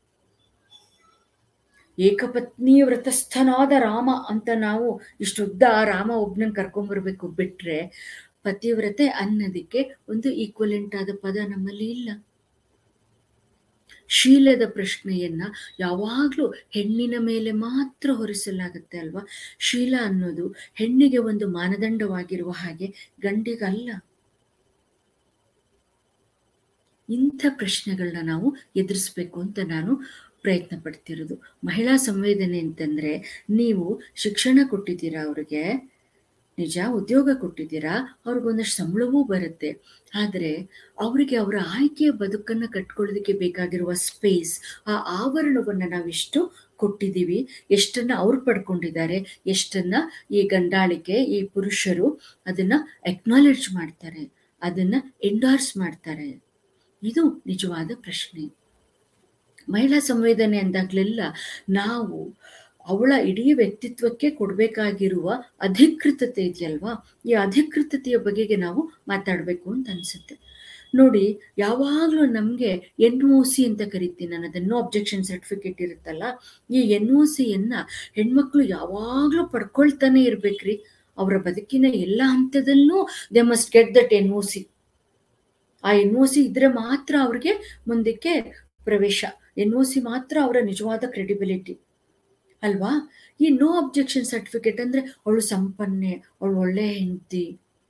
ಏಕಪತ್ನಿ ವ್ರತಸ್ಥನಾದ ರಾಮ ಅಂತ ನಾವು ಇಷ್ಟುದ್ದ ರಾಮ ಒಬ್ನನ್ನ ಕರ್ಕೊಂಬರ್ಬೇಕು ಬಿಟ್ರೆ ಪತಿವ್ರತೆ ಅನ್ನೋದಕ್ಕೆ ಒಂದು ಈಕ್ವಲೆಂಟ್ ಆದ ಪದ ನಮ್ಮಲ್ಲಿ ಇಲ್ಲ ಶೀಲದ ಪ್ರಶ್ನೆಯನ್ನ ಯಾವಾಗ್ಲೂ ಹೆಣ್ಣಿನ ಮೇಲೆ ಮಾತ್ರ ಹೊರಿಸಲಾಗುತ್ತೆ ಅಲ್ವಾ ಶೀಲ ಅನ್ನೋದು ಹೆಣ್ಣಿಗೆ ಒಂದು ಮಾನದಂಡವಾಗಿರುವ ಹಾಗೆ ಗಂಡಿಗಲ್ಲ ಇಂಥ ಪ್ರಶ್ನೆಗಳನ್ನ ನಾವು ಎದುರಿಸ್ಬೇಕು ಅಂತ ನಾನು ಪ್ರಯತ್ನ ಪಡ್ತಿರೋದು ಮಹಿಳಾ ಸಂವೇದನೆ ಅಂತಂದ್ರೆ ನೀವು ಶಿಕ್ಷಣ ಕೊಟ್ಟಿದ್ದೀರಾ ಅವ್ರಿಗೆ ನಿಜ ಉದ್ಯೋಗ ಕೊಟ್ಟಿದ್ದೀರಾ ಅವ್ರಿಗೊಂದಷ್ಟು ಸಂಬಳವೂ ಬರುತ್ತೆ ಆದರೆ ಅವರಿಗೆ ಅವರ ಆಯ್ಕೆಯ ಬದುಕನ್ನು ಕಟ್ಕೊಳ್ಳೋದಕ್ಕೆ ಬೇಕಾಗಿರುವ ಸ್ಪೇಸ್ ಆ ಆವರಣವನ್ನು ನಾವೆಷ್ಟು ಕೊಟ್ಟಿದ್ದೀವಿ ಎಷ್ಟನ್ನ ಅವ್ರು ಪಡ್ಕೊಂಡಿದ್ದಾರೆ ಎಷ್ಟನ್ನ ಈ ಗಂಡಾಳಿಕೆ ಈ ಪುರುಷರು ಅದನ್ನ ಎಕ್ನಾಲೆಡ್ಜ್ ಮಾಡ್ತಾರೆ ಅದನ್ನ ಎಂಡಾರ್ಸ್ ಮಾಡ್ತಾರೆ ಇದು ನಿಜವಾದ ಪ್ರಶ್ನೆ ಮಹಿಳಾ ಸಂವೇದನೆ ಅಂದಾಗ್ಲೆಲ್ಲ ನಾವು ಅವಳ ಇಡೀ ವ್ಯಕ್ತಿತ್ವಕ್ಕೆ ಕೊಡಬೇಕಾಗಿರುವ ಅಧಿಕೃತತೆ ಇದೆಯಲ್ವಾ ಈ ಅಧಿಕೃತತೆಯ ಬಗೆಗೆ ನಾವು ಮಾತಾಡಬೇಕು ಅಂತ ಅನ್ಸುತ್ತೆ ನೋಡಿ ಯಾವಾಗಲೂ ನಮಗೆ ಎನ್ ಒ ಸಿ ಅಂತ ಕರಿತೀನಿ ನಾನು ಅದನ್ನು ಅಬ್ಜೆಕ್ಷನ್ ಸರ್ಟಿಫಿಕೇಟ್ ಇರುತ್ತಲ್ಲ ಈ ಎನ್ ಒ ಸಿಯನ್ನ ಹೆಣ್ಮಕ್ಳು ಯಾವಾಗಲೂ ಪಡ್ಕೊಳ್ತಾನೆ ಇರ್ಬೇಕ್ರಿ ಅವರ ಬದುಕಿನ ಎಲ್ಲ ಹಂತದಲ್ಲೂ they must get that N O C ಆ ಎನ್ ಒ ಸಿ ಇದ್ರೆ ಮಾತ್ರ ಅವ್ರಿಗೆ ಮುಂದಕ್ಕೆ ಪ್ರವೇಶ ಎನ್ ಒ ಸಿ ಮಾತ್ರ ಅವರ ನಿಜವಾದ ಕ್ರೆಡಿಬಿಲಿಟಿ ಅಲ್ವಾ ಈ ನೋ ಅಬ್ಜೆಕ್ಷನ್ ಸರ್ಟಿಫಿಕೇಟ್ ಅಂದ್ರೆ ಅವಳು ಸಂಪನ್ನೆ ಅವಳು ಒಳ್ಳೆ ಹೆಂಡತಿ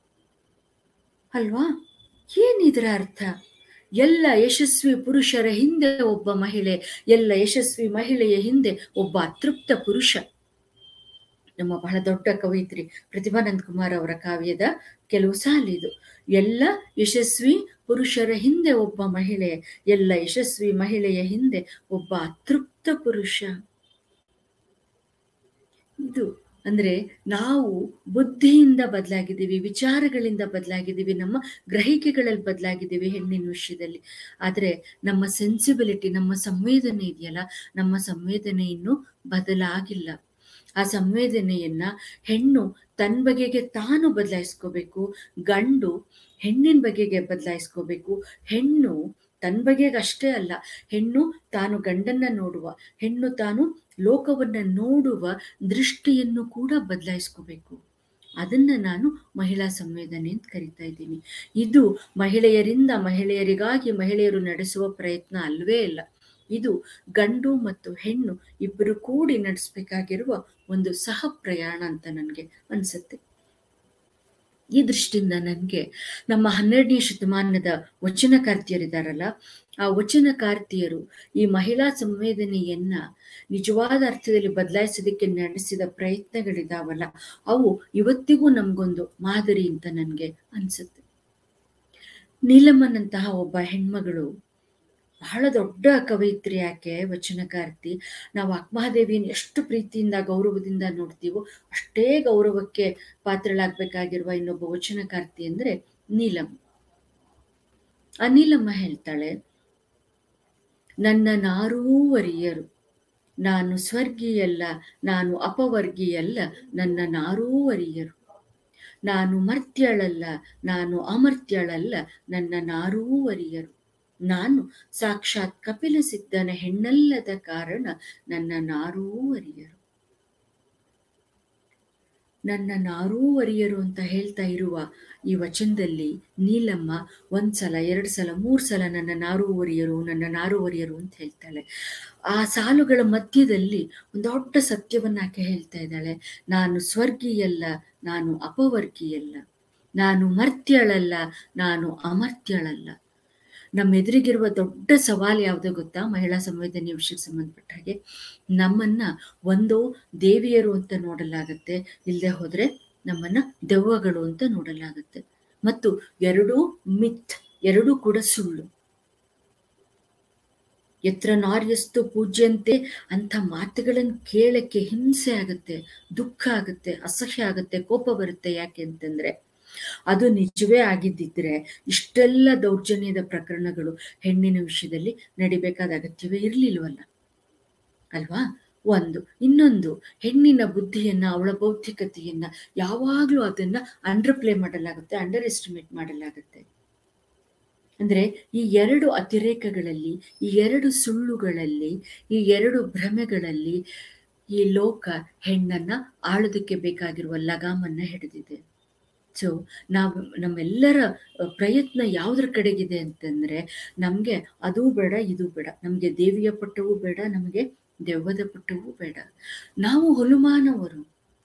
ಅಲ್ವಾ ಏನಿದ್ರ ಅರ್ಥ ಎಲ್ಲ ಯಶಸ್ವಿ ಪುರುಷರ ಹಿಂದೆ ಒಬ್ಬ ಮಹಿಳೆ ಎಲ್ಲ ಯಶಸ್ವಿ ಮಹಿಳೆಯ ಹಿಂದೆ ಒಬ್ಬ ಅತೃಪ್ತ ಪುರುಷ ನಮ್ಮ ಬಹಳ ದೊಡ್ಡ ಕವಯಿತ್ರಿ ಪ್ರತಿಭಾನಂದ್ ಕುಮಾರ್ ಅವರ ಕಾವ್ಯದ ಕೆಲವು ಸಾಲಿದು ಎಲ್ಲ ಯಶಸ್ವಿ ಪುರುಷರ ಹಿಂದೆ ಒಬ್ಬ ಮಹಿಳೆ ಎಲ್ಲ ಯಶಸ್ವಿ ಮಹಿಳೆಯ ಹಿಂದೆ ಒಬ್ಬ ಅತೃಪ್ತ ಪುರುಷ ಇದು ಅಂದ್ರೆ ನಾವು ಬುದ್ಧಿಯಿಂದ ಬದಲಾಗಿದ್ದೀವಿ ವಿಚಾರಗಳಿಂದ ಬದಲಾಗಿದ್ದೀವಿ ನಮ್ಮ ಗ್ರಹಿಕೆಗಳಲ್ಲಿ ಬದಲಾಗಿದ್ದೀವಿ ಹೆಣ್ಣಿನ ವಿಷಯದಲ್ಲಿ ಆದರೆ ನಮ್ಮ ಸೆನ್ಸಿಬಿಲಿಟಿ ನಮ್ಮ ಸಂವೇದನೆ ಇದೆಯಲ್ಲ ನಮ್ಮ ಸಂವೇದನೆ ಇನ್ನೂ ಬದಲಾಗಿಲ್ಲ ಆ ಸಂವೇದನೆಯನ್ನ ಹೆಣ್ಣು ತನ್ನ ಬಗೆಗೆ ತಾನು ಬದಲಾಯಿಸ್ಕೋಬೇಕು ಗಂಡು ಹೆಣ್ಣಿನ ಬಗೆಗೆ ಬದಲಾಯಿಸ್ಕೋಬೇಕು ಹೆಣ್ಣು ತನ್ನ ಬಗೆಗೆ ಅಷ್ಟೇ ಅಲ್ಲ ಹೆಣ್ಣು ತಾನು ಗಂಡನ್ನ ನೋಡುವ ಹೆಣ್ಣು ತಾನು ಲೋಕವನ್ನ ನೋಡುವ ದೃಷ್ಟಿಯನ್ನು ಕೂಡ ಬದಲಾಯಿಸ್ಕೋಬೇಕು ಅದನ್ನ ನಾನು ಮಹಿಳಾ ಸಂವೇದನೆ ಅಂತ ಕರಿತಾ ಇದ್ದೀನಿ ಇದು ಮಹಿಳೆಯರಿಂದ ಮಹಿಳೆಯರಿಗಾಗಿ ಮಹಿಳೆಯರು ನಡೆಸುವ ಪ್ರಯತ್ನ ಅಲ್ವೇ ಇಲ್ಲ ಇದು ಗಂಡು ಮತ್ತು ಹೆಣ್ಣು ಇಬ್ಬರು ಕೂಡಿ ನಡೆಸಬೇಕಾಗಿರುವ ಒಂದು ಸಹ ಪ್ರಯಾಣ ಅಂತ ನನಗೆ ಅನ್ಸುತ್ತೆ ಈ ದೃಷ್ಟಿಯಿಂದ ನನಗೆ ನಮ್ಮ ಹನ್ನೆರಡನೇ ಶತಮಾನದ ವಚನಕಾರ್ತಿಯರಿದ್ದಾರಲ್ಲ ಆ ವಚನಕಾರ್ತಿಯರು ಈ ಮಹಿಳಾ ಸಂವೇದನೆಯನ್ನ ನಿಜವಾದ ಅರ್ಥದಲ್ಲಿ ಬದಲಾಯಿಸೋದಕ್ಕೆ ನಡೆಸಿದ ಪ್ರಯತ್ನಗಳಿದಾವಲ್ಲ ಅವು ಇವತ್ತಿಗೂ ನಮಗೊಂದು ಮಾದರಿ ಅಂತ ನನಗೆ ಅನ್ಸುತ್ತೆ ನೀಲಮ್ಮನಂತಹ ಒಬ್ಬ ಹೆಣ್ಮಗಳು ಬಹಳ ದೊಡ್ಡ ಕವಯಿತ್ರಿ ಆಕೆ ವಚನಕಾರ್ತಿ ನಾವು ಅಕ್ಮಹಾದೇವಿಯನ್ನು ಎಷ್ಟು ಪ್ರೀತಿಯಿಂದ ಗೌರವದಿಂದ ನೋಡ್ತೀವೋ ಅಷ್ಟೇ ಗೌರವಕ್ಕೆ ಪಾತ್ರಳಾಗಬೇಕಾಗಿರುವ ಇನ್ನೊಬ್ಬ ವಚನಕಾರ್ತಿ ಅಂದ್ರೆ ನೀಲಮ್ಮ ಆ ನೀಲಮ್ಮ ಹೇಳ್ತಾಳೆ ನನ್ನ ನಾರೂವರಿಯರು ನಾನು ಸ್ವರ್ಗೀಯಲ್ಲ ನಾನು ಅಪವರ್ಗೀಯಲ್ಲ ನನ್ನ ನಾರೂವರಿಯರು ನಾನು ಮರ್ತ್ಯಳಲ್ಲ ನಾನು ಅಮರ್ತ್ಯಳಲ್ಲ ನನ್ನ ನಾರೂವರಿಯರು ನಾನು ಸಾಕ್ಷಾತ್ ಕಪಿಲ ಸಿದ್ಧನ ಹೆಣ್ಣಲ್ಲದ ಕಾರಣ ನನ್ನ ನಾರೂವರಿಯರು ನನ್ನ ನಾರೂವರಿಯರು ಅಂತ ಹೇಳ್ತಾ ಇರುವ ಈ ವಚನದಲ್ಲಿ ನೀಲಮ್ಮ ಒಂದ್ಸಲ ಎರಡು ಸಲ ಮೂರು ಸಲ ನನ್ನ ನಾರೂವರಿಯರು ನನ್ನ ನಾರೂವರಿಯರು ಅಂತ ಹೇಳ್ತಾಳೆ ಆ ಸಾಲುಗಳ ಮಧ್ಯದಲ್ಲಿ ಒಂದು ದೊಡ್ಡ ಸತ್ಯವನ್ನ ಆಕೆ ಹೇಳ್ತಾ ಇದ್ದಾಳೆ ನಾನು ಸ್ವರ್ಗೀಯಲ್ಲ ನಾನು ಅಪವರ್ಗೀಯಲ್ಲ ನಾನು ಮರ್ತ್ಯಳಲ್ಲ ನಾನು ಅಮರ್ತ್ಯಳಲ್ಲ ನಮ್ಮ ಎದುರಿಗಿರುವ ದೊಡ್ಡ ಸವಾಲು ಯಾವುದು ಗೊತ್ತಾ ಮಹಿಳಾ ಸಂವೇದನೆ ವಿಷಯಕ್ಕೆ ಸಂಬಂಧಪಟ್ಟ ಹಾಗೆ ನಮ್ಮನ್ನ ಒಂದು ದೇವಿಯರು ಅಂತ ನೋಡಲಾಗತ್ತೆ ಇಲ್ಲದೆ ಹೋದ್ರೆ ನಮ್ಮನ್ನ ದೆವ್ವಗಳು ಅಂತ ನೋಡಲಾಗತ್ತೆ ಮತ್ತು ಎರಡೂ ಮಿತ್ ಎರಡೂ ಕೂಡ ಸುಳ್ಳು ಎತ್ರ ನಾರ್ಯಸ್ತು ಪೂಜ್ಯಂತೆ ಅಂತ ಮಾತುಗಳನ್ನು ಕೇಳಕ್ಕೆ ಹಿಂಸೆ ಆಗುತ್ತೆ ದುಃಖ ಆಗುತ್ತೆ ಅಸಹ್ಯ ಆಗುತ್ತೆ ಕೋಪ ಬರುತ್ತೆ ಯಾಕೆ ಅಂತಂದ್ರೆ ಅದು ನಿಜವೇ ಆಗಿದ್ದಿದ್ರೆ ಇಷ್ಟೆಲ್ಲ ದೌರ್ಜನ್ಯದ ಪ್ರಕರಣಗಳು ಹೆಣ್ಣಿನ ವಿಷಯದಲ್ಲಿ ನಡಿಬೇಕಾದ ಅಗತ್ಯವೇ ಇರ್ಲಿಲ್ವಲ್ಲ ಅಲ್ವಾ ಒಂದು ಇನ್ನೊಂದು ಹೆಣ್ಣಿನ ಬುದ್ಧಿಯನ್ನ ಅವಳ ಬೌದ್ಧಿಕತೆಯನ್ನ ಯಾವಾಗ್ಲೂ ಅದನ್ನ ಅಂಡರ್ ಪ್ಲೇ ಮಾಡಲಾಗುತ್ತೆ ಅಂಡರ್ ಎಸ್ಟಿಮೇಟ್ ಮಾಡಲಾಗುತ್ತೆ ಅಂದ್ರೆ ಈ ಎರಡು ಅತಿರೇಕಗಳಲ್ಲಿ ಈ ಎರಡು ಸುಳ್ಳುಗಳಲ್ಲಿ ಈ ಎರಡು ಭ್ರಮೆಗಳಲ್ಲಿ ಈ ಲೋಕ ಹೆಣ್ಣನ್ನ ಆಳೋದಕ್ಕೆ ಬೇಕಾಗಿರುವ ಲಗಾಮನ್ನ ಹಿಡಿದಿದೆ ಸೊ ನಾವು ನಮ್ಮೆಲ್ಲರ ಪ್ರಯತ್ನ ಯಾವುದ್ರ ಕಡೆಗಿದೆ ಅಂತಂದ್ರೆ ನಮ್ಗೆ ಅದೂ ಬೇಡ ಇದು ಬೇಡ ನಮ್ಗೆ ದೇವಿಯ ಪಟ್ಟವೂ ಬೇಡ ನಮಗೆ ದೆವ್ವದ ಪಟ್ಟವೂ ಬೇಡ ನಾವು ಹೊಲುಮಾನವರು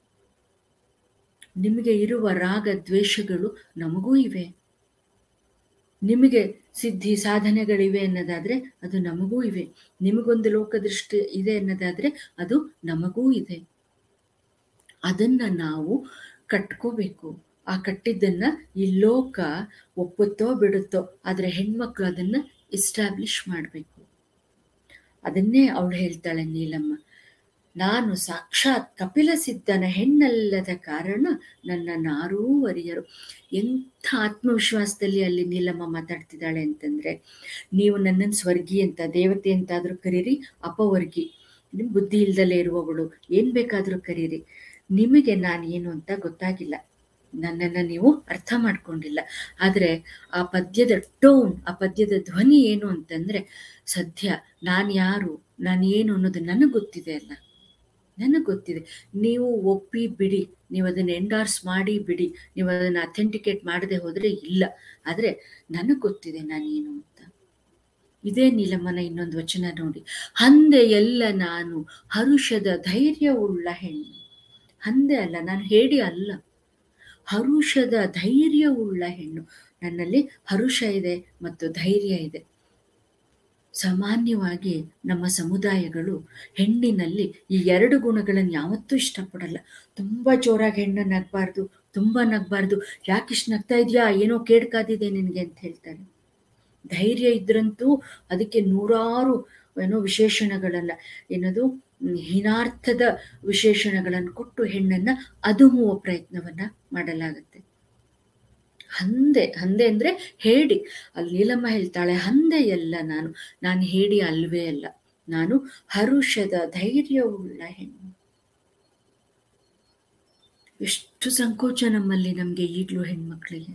ನಿಮಗೆ ಇರುವ ರಾಗ ದ್ವೇಷಗಳು ನಮಗೂ ಇವೆ ನಿಮಗೆ ಸಿದ್ಧಿ ಸಾಧನೆಗಳಿವೆ ಅನ್ನೋದಾದ್ರೆ ಅದು ನಮಗೂ ಇವೆ ನಿಮಗೊಂದು ಲೋಕದೃಷ್ಟಿ ಇದೆ ಅನ್ನೋದಾದ್ರೆ ಅದು ನಮಗೂ ಇದೆ ಅದನ್ನ ನಾವು ಕಟ್ಕೋಬೇಕು ಆ ಕಟ್ಟಿದ್ದನ್ನ ಈ ಲೋಕ ಒಪ್ಪುತ್ತೋ ಬಿಡುತ್ತೋ ಆದ್ರೆ ಹೆಣ್ಮಕ್ಳು ಅದನ್ನ ಎಸ್ಟಾಬ್ಲಿಷ್ ಮಾಡಬೇಕು ಅದನ್ನೇ ಅವಳು ಹೇಳ್ತಾಳೆ ನೀಲಮ್ಮ ನಾನು ಸಾಕ್ಷಾತ್ ಕಪಿಲ ಸಿದ್ಧನ ಹೆಣ್ಣಲ್ಲದ ಕಾರಣ ನನ್ನ ನಾರೂ ಅರಿಯರು ಎಂಥ ಆತ್ಮವಿಶ್ವಾಸದಲ್ಲಿ ಅಲ್ಲಿ ನೀಲಮ್ಮ ಮಾತಾಡ್ತಿದ್ದಾಳೆ ಅಂತಂದ್ರೆ ನೀವು ನನ್ನನ್ನು ಸ್ವರ್ಗಿ ಅಂತ ದೇವತೆ ಅಂತಾದ್ರೂ ಕರೀರಿ ಅಪವರ್ಗಿ ನಿಮ್ ಬುದ್ಧಿ ಇಲ್ದಲೇ ಇರುವವಳು ಏನ್ ಬೇಕಾದ್ರೂ ಕರೀರಿ ನಿಮಗೆ ನಾನು ಏನು ಅಂತ ಗೊತ್ತಾಗಿಲ್ಲ ನನ್ನನ್ನು ನೀವು ಅರ್ಥ ಮಾಡ್ಕೊಂಡಿಲ್ಲ ಆದರೆ ಆ ಪದ್ಯದ ಟೋನ್ ಆ ಪದ್ಯದ ಧ್ವನಿ ಏನು ಅಂತಂದ್ರೆ ಸದ್ಯ ನಾನು ಯಾರು ನಾನು ಏನು ಅನ್ನೋದು ನನಗೆ ಗೊತ್ತಿದೆ ಅಲ್ಲ ನನಗೆ ಗೊತ್ತಿದೆ ನೀವು ಒಪ್ಪಿ ಬಿಡಿ ನೀವು ಅದನ್ನು ಎಂಡಾರ್ಸ್ ಮಾಡಿ ಬಿಡಿ ನೀವು ಅದನ್ನು ಅಥೆಂಟಿಕೇಟ್ ಮಾಡದೆ ಹೋದರೆ ಇಲ್ಲ ಆದರೆ ನನಗೆ ಗೊತ್ತಿದೆ ನಾನೇನು ಅಂತ ಇದೇ ನೀಲಮ್ಮನ ಇನ್ನೊಂದು ವಚನ ನೋಡಿ ಹಂದೆ ಎಲ್ಲ ನಾನು ಹರುಷದ ಧೈರ್ಯವುಳ್ಳ ಹೆಣ್ಣು ಹಂದೆ ಅಲ್ಲ ನಾನು ಹೇಡಿ ಅಲ್ಲ ಹರುಷದ ಧೈರ್ಯವುಳ್ಳ ಹೆಣ್ಣು ನನ್ನಲ್ಲಿ ಹರುಷ ಇದೆ ಮತ್ತು ಧೈರ್ಯ ಇದೆ ಸಾಮಾನ್ಯವಾಗಿ ನಮ್ಮ ಸಮುದಾಯಗಳು ಹೆಣ್ಣಿನಲ್ಲಿ ಈ ಎರಡು ಗುಣಗಳನ್ನು ಯಾವತ್ತೂ ಇಷ್ಟಪಡಲ್ಲ ತುಂಬ ಜೋರಾಗಿ ಹೆಣ್ಣು ನಗ್ಬಾರ್ದು ತುಂಬ ನಗ್ಬಾರ್ದು ಯಾಕಿಷ್ಟು ನಗ್ತಾ ಇದೆಯಾ ಏನೋ ಕೇಡ್ಕಾದಿದೆ ನಿನಗೆ ಅಂತ ಹೇಳ್ತಾರೆ ಧೈರ್ಯ ಇದ್ರಂತೂ ಅದಕ್ಕೆ ನೂರಾರು ಏನೋ ವಿಶೇಷಣಗಳನ್ನ ಏನದು ಹೀನಾರ್ಥದ ವಿಶೇಷಣಗಳನ್ನು ಕೊಟ್ಟು ಹೆಣ್ಣನ್ನ ಅದುಮುವ ಪ್ರಯತ್ನವನ್ನ ಮಾಡಲಾಗುತ್ತೆ ಹಂದೆ ಹಂದೆ ಅಂದ್ರೆ ಹೇಡಿ ಅಲ್ಲಿ ನೀಲಮ್ಮ ಹೇಳ್ತಾಳೆ ಹಂದೆ ಎಲ್ಲ ನಾನು ನಾನು ಹೇಡಿ ಅಲ್ವೇ ಅಲ್ಲ ನಾನು ಹರುಷದ ಧೈರ್ಯವುಳ್ಳ ಹೆಣ್ಣು ಎಷ್ಟು ಸಂಕೋಚ ನಮ್ಮಲ್ಲಿ ನಮಗೆ ಈಗಲೂ ಹೆಣ್ಮಕ್ಳಿಗೆ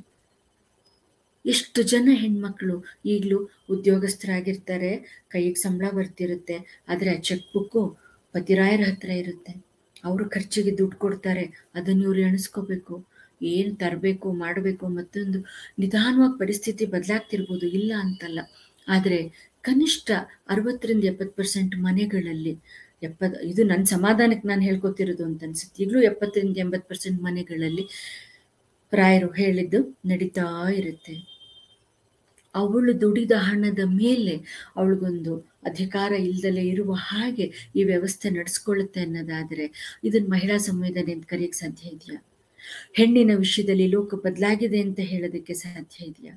ಎಷ್ಟು ಜನ ಹೆಣ್ಮಕ್ಳು ಈಗಲೂ ಉದ್ಯೋಗಸ್ಥರಾಗಿರ್ತಾರೆ ಕೈಗೆ ಸಂಬಳ ಬರ್ತಿರುತ್ತೆ ಆದರೆ ಆ ಚೆಕ್ ಬುಕ್ಕು ಪತಿರಾಯರ ಹತ್ರ ಇರುತ್ತೆ ಅವರು ಖರ್ಚಿಗೆ ದುಡ್ಡು ಕೊಡ್ತಾರೆ ಅದನ್ನು ಇವ್ರು ಎಣಿಸ್ಕೋಬೇಕು ಏನು ತರಬೇಕು ಮಾಡಬೇಕು ಮತ್ತೊಂದು ನಿಧಾನವಾಗಿ ಪರಿಸ್ಥಿತಿ ಬದಲಾಗ್ತಿರ್ಬೋದು ಇಲ್ಲ ಅಂತಲ್ಲ ಆದರೆ ಕನಿಷ್ಠ ಅರವತ್ತರಿಂದ ಎಪ್ಪತ್ತು ಪರ್ಸೆಂಟ್ ಮನೆಗಳಲ್ಲಿ ಎಪ್ಪತ್ ಇದು ನನ್ನ ಸಮಾಧಾನಕ್ಕೆ ನಾನು ಹೇಳ್ಕೊತಿರೋದು ಅಂತ ಅನ್ಸುತ್ತೆ ಈಗಲೂ ಎಪ್ಪತ್ತರಿಂದ ಎಂಬತ್ತು ಪರ್ಸೆಂಟ್ ಮನೆಗಳಲ್ಲಿ ರಾಯರು ಹೇಳಿದ್ದು ನಡೀತಾ ಇರುತ್ತೆ ಅವಳು ದುಡಿದ ಹಣದ ಮೇಲೆ ಅವಳಿಗೊಂದು ಅಧಿಕಾರ ಇಲ್ದಲೇ ಇರುವ ಹಾಗೆ ಈ ವ್ಯವಸ್ಥೆ ನಡೆಸ್ಕೊಳ್ಳುತ್ತೆ ಅನ್ನೋದಾದರೆ ಇದನ್ನ ಮಹಿಳಾ ಸಂವೇದನೆ ಅಂತ ಕರೆಯಕ್ಕೆ ಸಾಧ್ಯ ಇದೆಯಾ ಹೆಣ್ಣಿನ ವಿಷಯದಲ್ಲಿ ಲೋಕ ಬದಲಾಗಿದೆ ಅಂತ ಹೇಳೋದಕ್ಕೆ ಸಾಧ್ಯ ಇದೆಯಾ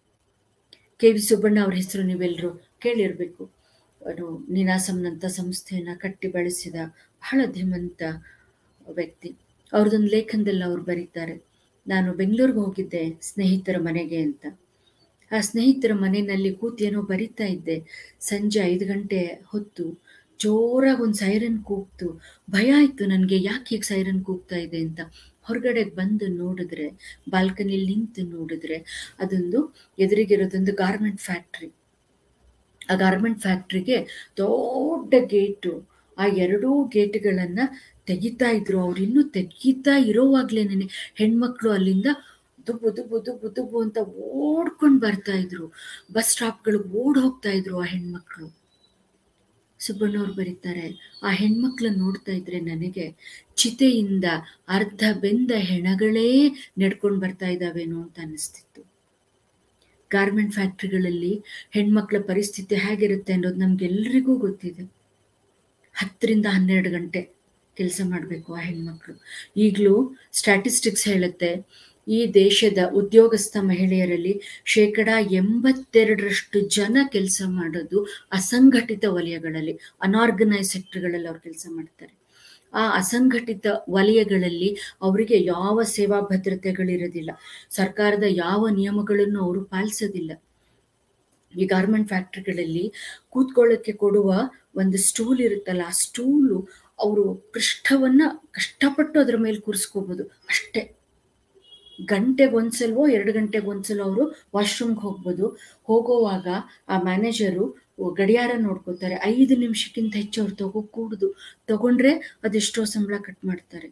ಕೆ ವಿ ಸುಬ್ಬಣ್ಣ ಅವ್ರ ಹೆಸರು ನೀವೆಲ್ಲರೂ ಕೇಳಿರ್ಬೇಕು ಅವರು ನೀನಾಸಂನಂಥ ಸಂಸ್ಥೆಯನ್ನ ಕಟ್ಟಿ ಬೆಳೆಸಿದ ಬಹಳ ಧೀಮಂತ ವ್ಯಕ್ತಿ ಅವ್ರದ್ದೊಂದು ಲೇಖನದಲ್ಲಿ ಅವ್ರು ಬರೀತಾರೆ ನಾನು ಬೆಂಗಳೂರಿಗೆ ಹೋಗಿದ್ದೆ ಸ್ನೇಹಿತರ ಮನೆಗೆ ಅಂತ ಆ ಸ್ನೇಹಿತರ ಮನೆಯಲ್ಲಿ ಕೂತೇನೋ ಬರಿತಾ ಇದ್ದೆ ಸಂಜೆ ಐದು ಗಂಟೆ ಹೊತ್ತು ಜೋರಾಗಿ ಒಂದು ಸೈರನ್ ಕೂಗ್ತು ಭಯ ಆಯ್ತು ನನಗೆ ಯಾಕೆ ಈಗ ಸೈರನ್ ಕೂಗ್ತಾ ಇದೆ ಅಂತ ಹೊರಗಡೆ ಬಂದು ನೋಡಿದ್ರೆ ಬಾಲ್ಕನಿಲಿ ನಿಂತು ನೋಡಿದ್ರೆ ಅದೊಂದು ಎದುರಿಗಿರೋದೊಂದು ಗಾರ್ಮೆಂಟ್ ಫ್ಯಾಕ್ಟ್ರಿ ಆ ಗಾರ್ಮೆಂಟ್ ಫ್ಯಾಕ್ಟ್ರಿಗೆ ದೊಡ್ಡ ಗೇಟು ಆ ಎರಡೂ ಗೇಟ್ಗಳನ್ನ ತೆಗಿತಾ ಇದ್ರು ಅವ್ರು ಇನ್ನೂ ತೆಗಿತಾ ಇರೋವಾಗ್ಲೇನೆ ಹೆಣ್ಮಕ್ಳು ಅಲ್ಲಿಂದ ದುಬ್ಬು ದುಬ್ಬು ದುಬ್ಬು ದುಬ್ಬು ಅಂತ ಓಡ್ಕೊಂಡು ಬರ್ತಾ ಇದ್ರು ಬಸ್ ಸ್ಟಾಪ್ಗಳಿಗೆ ಓಡ್ ಹೋಗ್ತಾ ಇದ್ರು ಆ ಹೆಣ್ಮಕ್ಳು ಸುಬ್ಬಣ್ಣವ್ರು ಬರೀತಾರೆ ಆ ಹೆಣ್ಮಕ್ಳನ್ನ ನೋಡ್ತಾ ಇದ್ರೆ ನನಗೆ ಚಿತೆಯಿಂದ ಅರ್ಧ ಬೆಂದ ಹೆಣಗಳೇ ನಡ್ಕೊಂಡು ಬರ್ತಾ ಇದ್ದಾವೇನೋ ಅಂತ ಅನಿಸ್ತಿತ್ತು ಗಾರ್ಮೆಂಟ್ ಫ್ಯಾಕ್ಟ್ರಿಗಳಲ್ಲಿ ಹೆಣ್ಮಕ್ಳ ಪರಿಸ್ಥಿತಿ ಹೇಗಿರುತ್ತೆ ಅನ್ನೋದು ನಮ್ಗೆಲ್ರಿಗೂ ಗೊತ್ತಿದೆ ಹತ್ತರಿಂದ ಹನ್ನೆರಡು ಗಂಟೆ ಕೆಲಸ ಮಾಡಬೇಕು ಆ ಹೆಣ್ಮಕ್ಳು ಈಗಲೂ ಸ್ಟ್ಯಾಟಿಸ್ಟಿಕ್ಸ್ ಹೇಳುತ್ತೆ ಈ ದೇಶದ ಉದ್ಯೋಗಸ್ಥ ಮಹಿಳೆಯರಲ್ಲಿ ಶೇಕಡ ಎಂಬತ್ತೆರಡರಷ್ಟು ಜನ ಕೆಲಸ ಮಾಡೋದು ಅಸಂಘಟಿತ ವಲಯಗಳಲ್ಲಿ ಅನಾರ್ಗನೈಸ್ ಸೆಕ್ಟರ್ಗಳಲ್ಲಿ ಅವ್ರು ಕೆಲಸ ಮಾಡ್ತಾರೆ ಆ ಅಸಂಘಟಿತ ವಲಯಗಳಲ್ಲಿ ಅವರಿಗೆ ಯಾವ ಸೇವಾ ಭದ್ರತೆಗಳಿರೋದಿಲ್ಲ ಸರ್ಕಾರದ ಯಾವ ನಿಯಮಗಳನ್ನು ಅವರು ಪಾಲಿಸೋದಿಲ್ಲ ಈ ಗಾರ್ಮೆಂಟ್ ಫ್ಯಾಕ್ಟ್ರಿಗಳಲ್ಲಿ ಕೂತ್ಕೊಳ್ಳೋಕ್ಕೆ ಕೊಡುವ ಒಂದು ಸ್ಟೂಲ್ ಇರುತ್ತಲ್ಲ ಆ ಸ್ಟೂಲು ಅವರು ಪೃಷ್ಠವನ್ನ ಕಷ್ಟಪಟ್ಟು ಅದ್ರ ಮೇಲೆ ಕೂರಿಸ್ಕೋಬೋದು ಅಷ್ಟೇ ಗಂಟೆಗೆ ಒಂದ್ಸಲ್ವೋ ಎರಡು ಗಂಟೆಗೆ ಒಂದ್ಸಲ ಅವರು ವಾಶ್ರೂಮ್ಗೆ ಹೋಗ್ಬೋದು ಹೋಗೋವಾಗ ಆ ಮ್ಯಾನೇಜರು ಗಡಿಯಾರ ನೋಡ್ಕೋತಾರೆ ಐದು ನಿಮಿಷಕ್ಕಿಂತ ಹೆಚ್ಚು ಅವ್ರು ತಗೋ ಕೂಡುದು ತಗೊಂಡ್ರೆ ಅದೆಷ್ಟೋ ಸಂಬಳ ಕಟ್ ಮಾಡ್ತಾರೆ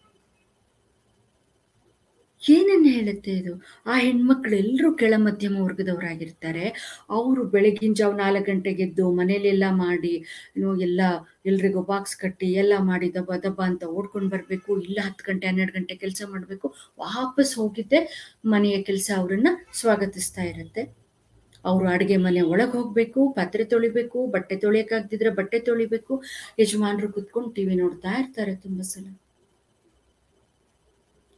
ಏನನ್ನ ಹೇಳುತ್ತೆ ಇದು ಆ ಹೆಣ್ಮಕ್ಳು ಎಲ್ಲರೂ ಕೆಳ ಮಧ್ಯಮ ವರ್ಗದವರಾಗಿರ್ತಾರೆ ಅವರು ಬೆಳಗಿನ ಜಾವ ನಾಲ್ಕು ಗಂಟೆಗೆ ಎದ್ದು ಮನೇಲೆಲ್ಲ ಮಾಡಿ ಏನು ಎಲ್ಲ ಎಲ್ರಿಗೂ ಬಾಕ್ಸ್ ಕಟ್ಟಿ ಎಲ್ಲ ಮಾಡಿ ದಬ್ಬ ದಬ್ಬ ಅಂತ ಓಡ್ಕೊಂಡು ಬರಬೇಕು ಇಲ್ಲ ಹತ್ತು ಗಂಟೆ ಹನ್ನೆರಡು ಗಂಟೆ ಕೆಲಸ ಮಾಡಬೇಕು ವಾಪಸ್ ಹೋಗಿದ್ದೆ ಮನೆಯ ಕೆಲಸ ಅವರನ್ನ ಸ್ವಾಗತಿಸ್ತಾ ಇರುತ್ತೆ ಅವರು ಅಡುಗೆ ಮನೆ ಒಳಗೆ ಹೋಗಬೇಕು ಪಾತ್ರೆ ತೊಳಿಬೇಕು ಬಟ್ಟೆ ತೊಳಿಯೋಕ್ಕಾಗ್ದಿದ್ರೆ ಬಟ್ಟೆ ತೊಳಿಬೇಕು ಯಜಮಾನರು ಕುತ್ಕೊಂಡು ಟಿವಿ ನೋಡ್ತಾ ಇರ್ತಾರೆ ತುಂಬ ಸಲ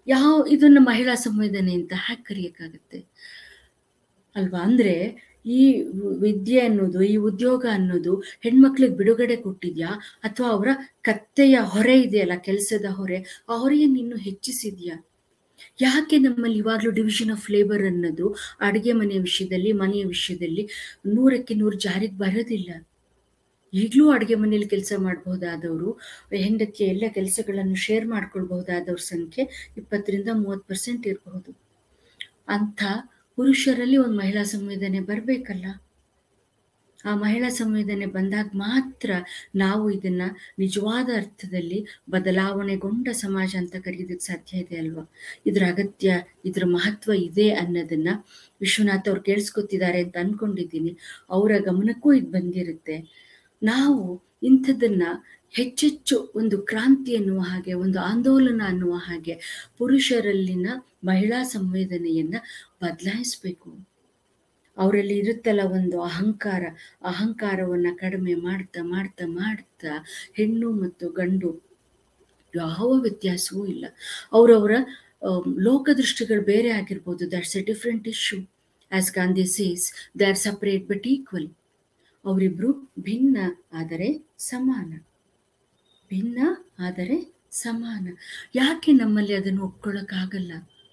ಯಾವ ಇದನ್ನ ಮಹಿಳಾ ಸಂವೇದನೆ ಅಂತ ಹ್ಯಾಕ್ ಕರೆಯಕ್ಕಾಗತ್ತೆ ಅಲ್ವಾ ಅಂದ್ರೆ ಈ ವಿದ್ಯೆ ಅನ್ನೋದು ಈ ಉದ್ಯೋಗ ಅನ್ನೋದು ಹೆಣ್ಮಕ್ಳಿಗೆ ಬಿಡುಗಡೆ ಕೊಟ್ಟಿದ್ಯಾ ಅಥವಾ ಅವರ ಕತ್ತೆಯ ಹೊರೆ ಇದೆಯಲ್ಲ ಕೆಲಸದ ಹೊರೆ ಆ ಹೊರೆಯನ್ನು ಇನ್ನು ಹೆಚ್ಚಿಸಿದ್ಯಾ ಯಾಕೆ ನಮ್ಮಲ್ಲಿ ಇವಾಗಲೂ ಡಿವಿಷನ್ ಆಫ್ ಲೇಬರ್ ಅನ್ನೋದು ಅಡುಗೆ ಮನೆಯ ವಿಷಯದಲ್ಲಿ ಮನೆಯ ವಿಷಯದಲ್ಲಿ ನೂರಕ್ಕೆ ನೂರು ಜಾರಿಗೆ ಬರೋದಿಲ್ಲ ಈಗಲೂ ಅಡುಗೆ ಮನೆಯಲ್ಲಿ ಕೆಲಸ ಮಾಡಬಹುದಾದವರು ಹೆಂಡತಿ ಎಲ್ಲ ಕೆಲಸಗಳನ್ನು ಶೇರ್ ಮಾಡ್ಕೊಳ್ಬಹುದಾದವ್ರ ಸಂಖ್ಯೆ ಇಪ್ಪತ್ತರಿಂದ ಮೂವತ್ತು ಪರ್ಸೆಂಟ್ ಇರಬಹುದು ಅಂಥ ಪುರುಷರಲ್ಲಿ ಒಂದು ಮಹಿಳಾ ಸಂವೇದನೆ ಬರಬೇಕಲ್ಲ ಆ ಮಹಿಳಾ ಸಂವೇದನೆ ಬಂದಾಗ ಮಾತ್ರ ನಾವು ಇದನ್ನ ನಿಜವಾದ ಅರ್ಥದಲ್ಲಿ ಬದಲಾವಣೆಗೊಂಡ ಸಮಾಜ ಅಂತ ಕರೆಯೋದಕ್ಕೆ ಸಾಧ್ಯ ಇದೆ ಅಲ್ವಾ ಇದ್ರ ಅಗತ್ಯ ಇದ್ರ ಮಹತ್ವ ಇದೆ ಅನ್ನೋದನ್ನ ವಿಶ್ವನಾಥ್ ಅವ್ರು ಕೇಳಿಸ್ಕೊತಿದ್ದಾರೆ ಅಂತ ಅನ್ಕೊಂಡಿದ್ದೀನಿ ಅವರ ಗಮನಕ್ಕೂ ಇದು ಬಂದಿರುತ್ತೆ ನಾವು ಇಂಥದ್ದನ್ನ ಹೆಚ್ಚೆಚ್ಚು ಒಂದು ಕ್ರಾಂತಿ ಅನ್ನುವ ಹಾಗೆ ಒಂದು ಆಂದೋಲನ ಅನ್ನುವ ಹಾಗೆ ಪುರುಷರಲ್ಲಿನ ಮಹಿಳಾ ಸಂವೇದನೆಯನ್ನ ಬದಲಾಯಿಸ್ಬೇಕು ಅವರಲ್ಲಿ ಇರುತ್ತಲ್ಲ ಒಂದು ಅಹಂಕಾರ ಅಹಂಕಾರವನ್ನ ಕಡಿಮೆ ಮಾಡ್ತಾ ಮಾಡ್ತಾ ಮಾಡ್ತಾ ಹೆಣ್ಣು ಮತ್ತು ಗಂಡು ಯಾವ ವ್ಯತ್ಯಾಸವೂ ಇಲ್ಲ ಅವರವರ ಲೋಕದೃಷ್ಟಿಗಳು ಬೇರೆ ಆಗಿರ್ಬೋದು that's a different issue as Gandhi sees they are separate but equal ಅವರಿಬ್ರು ಭಿನ್ನ ಆದರೆ ಸಮಾನ ಭಿನ್ನ ಆದರೆ ಸಮಾನ ಯಾಕೆ ನಮ್ಮಲ್ಲಿ ಅದನ್ನು ಒಪ್ಕೊಳ್ಳೋಕ್ಕಾಗಲ್ಲ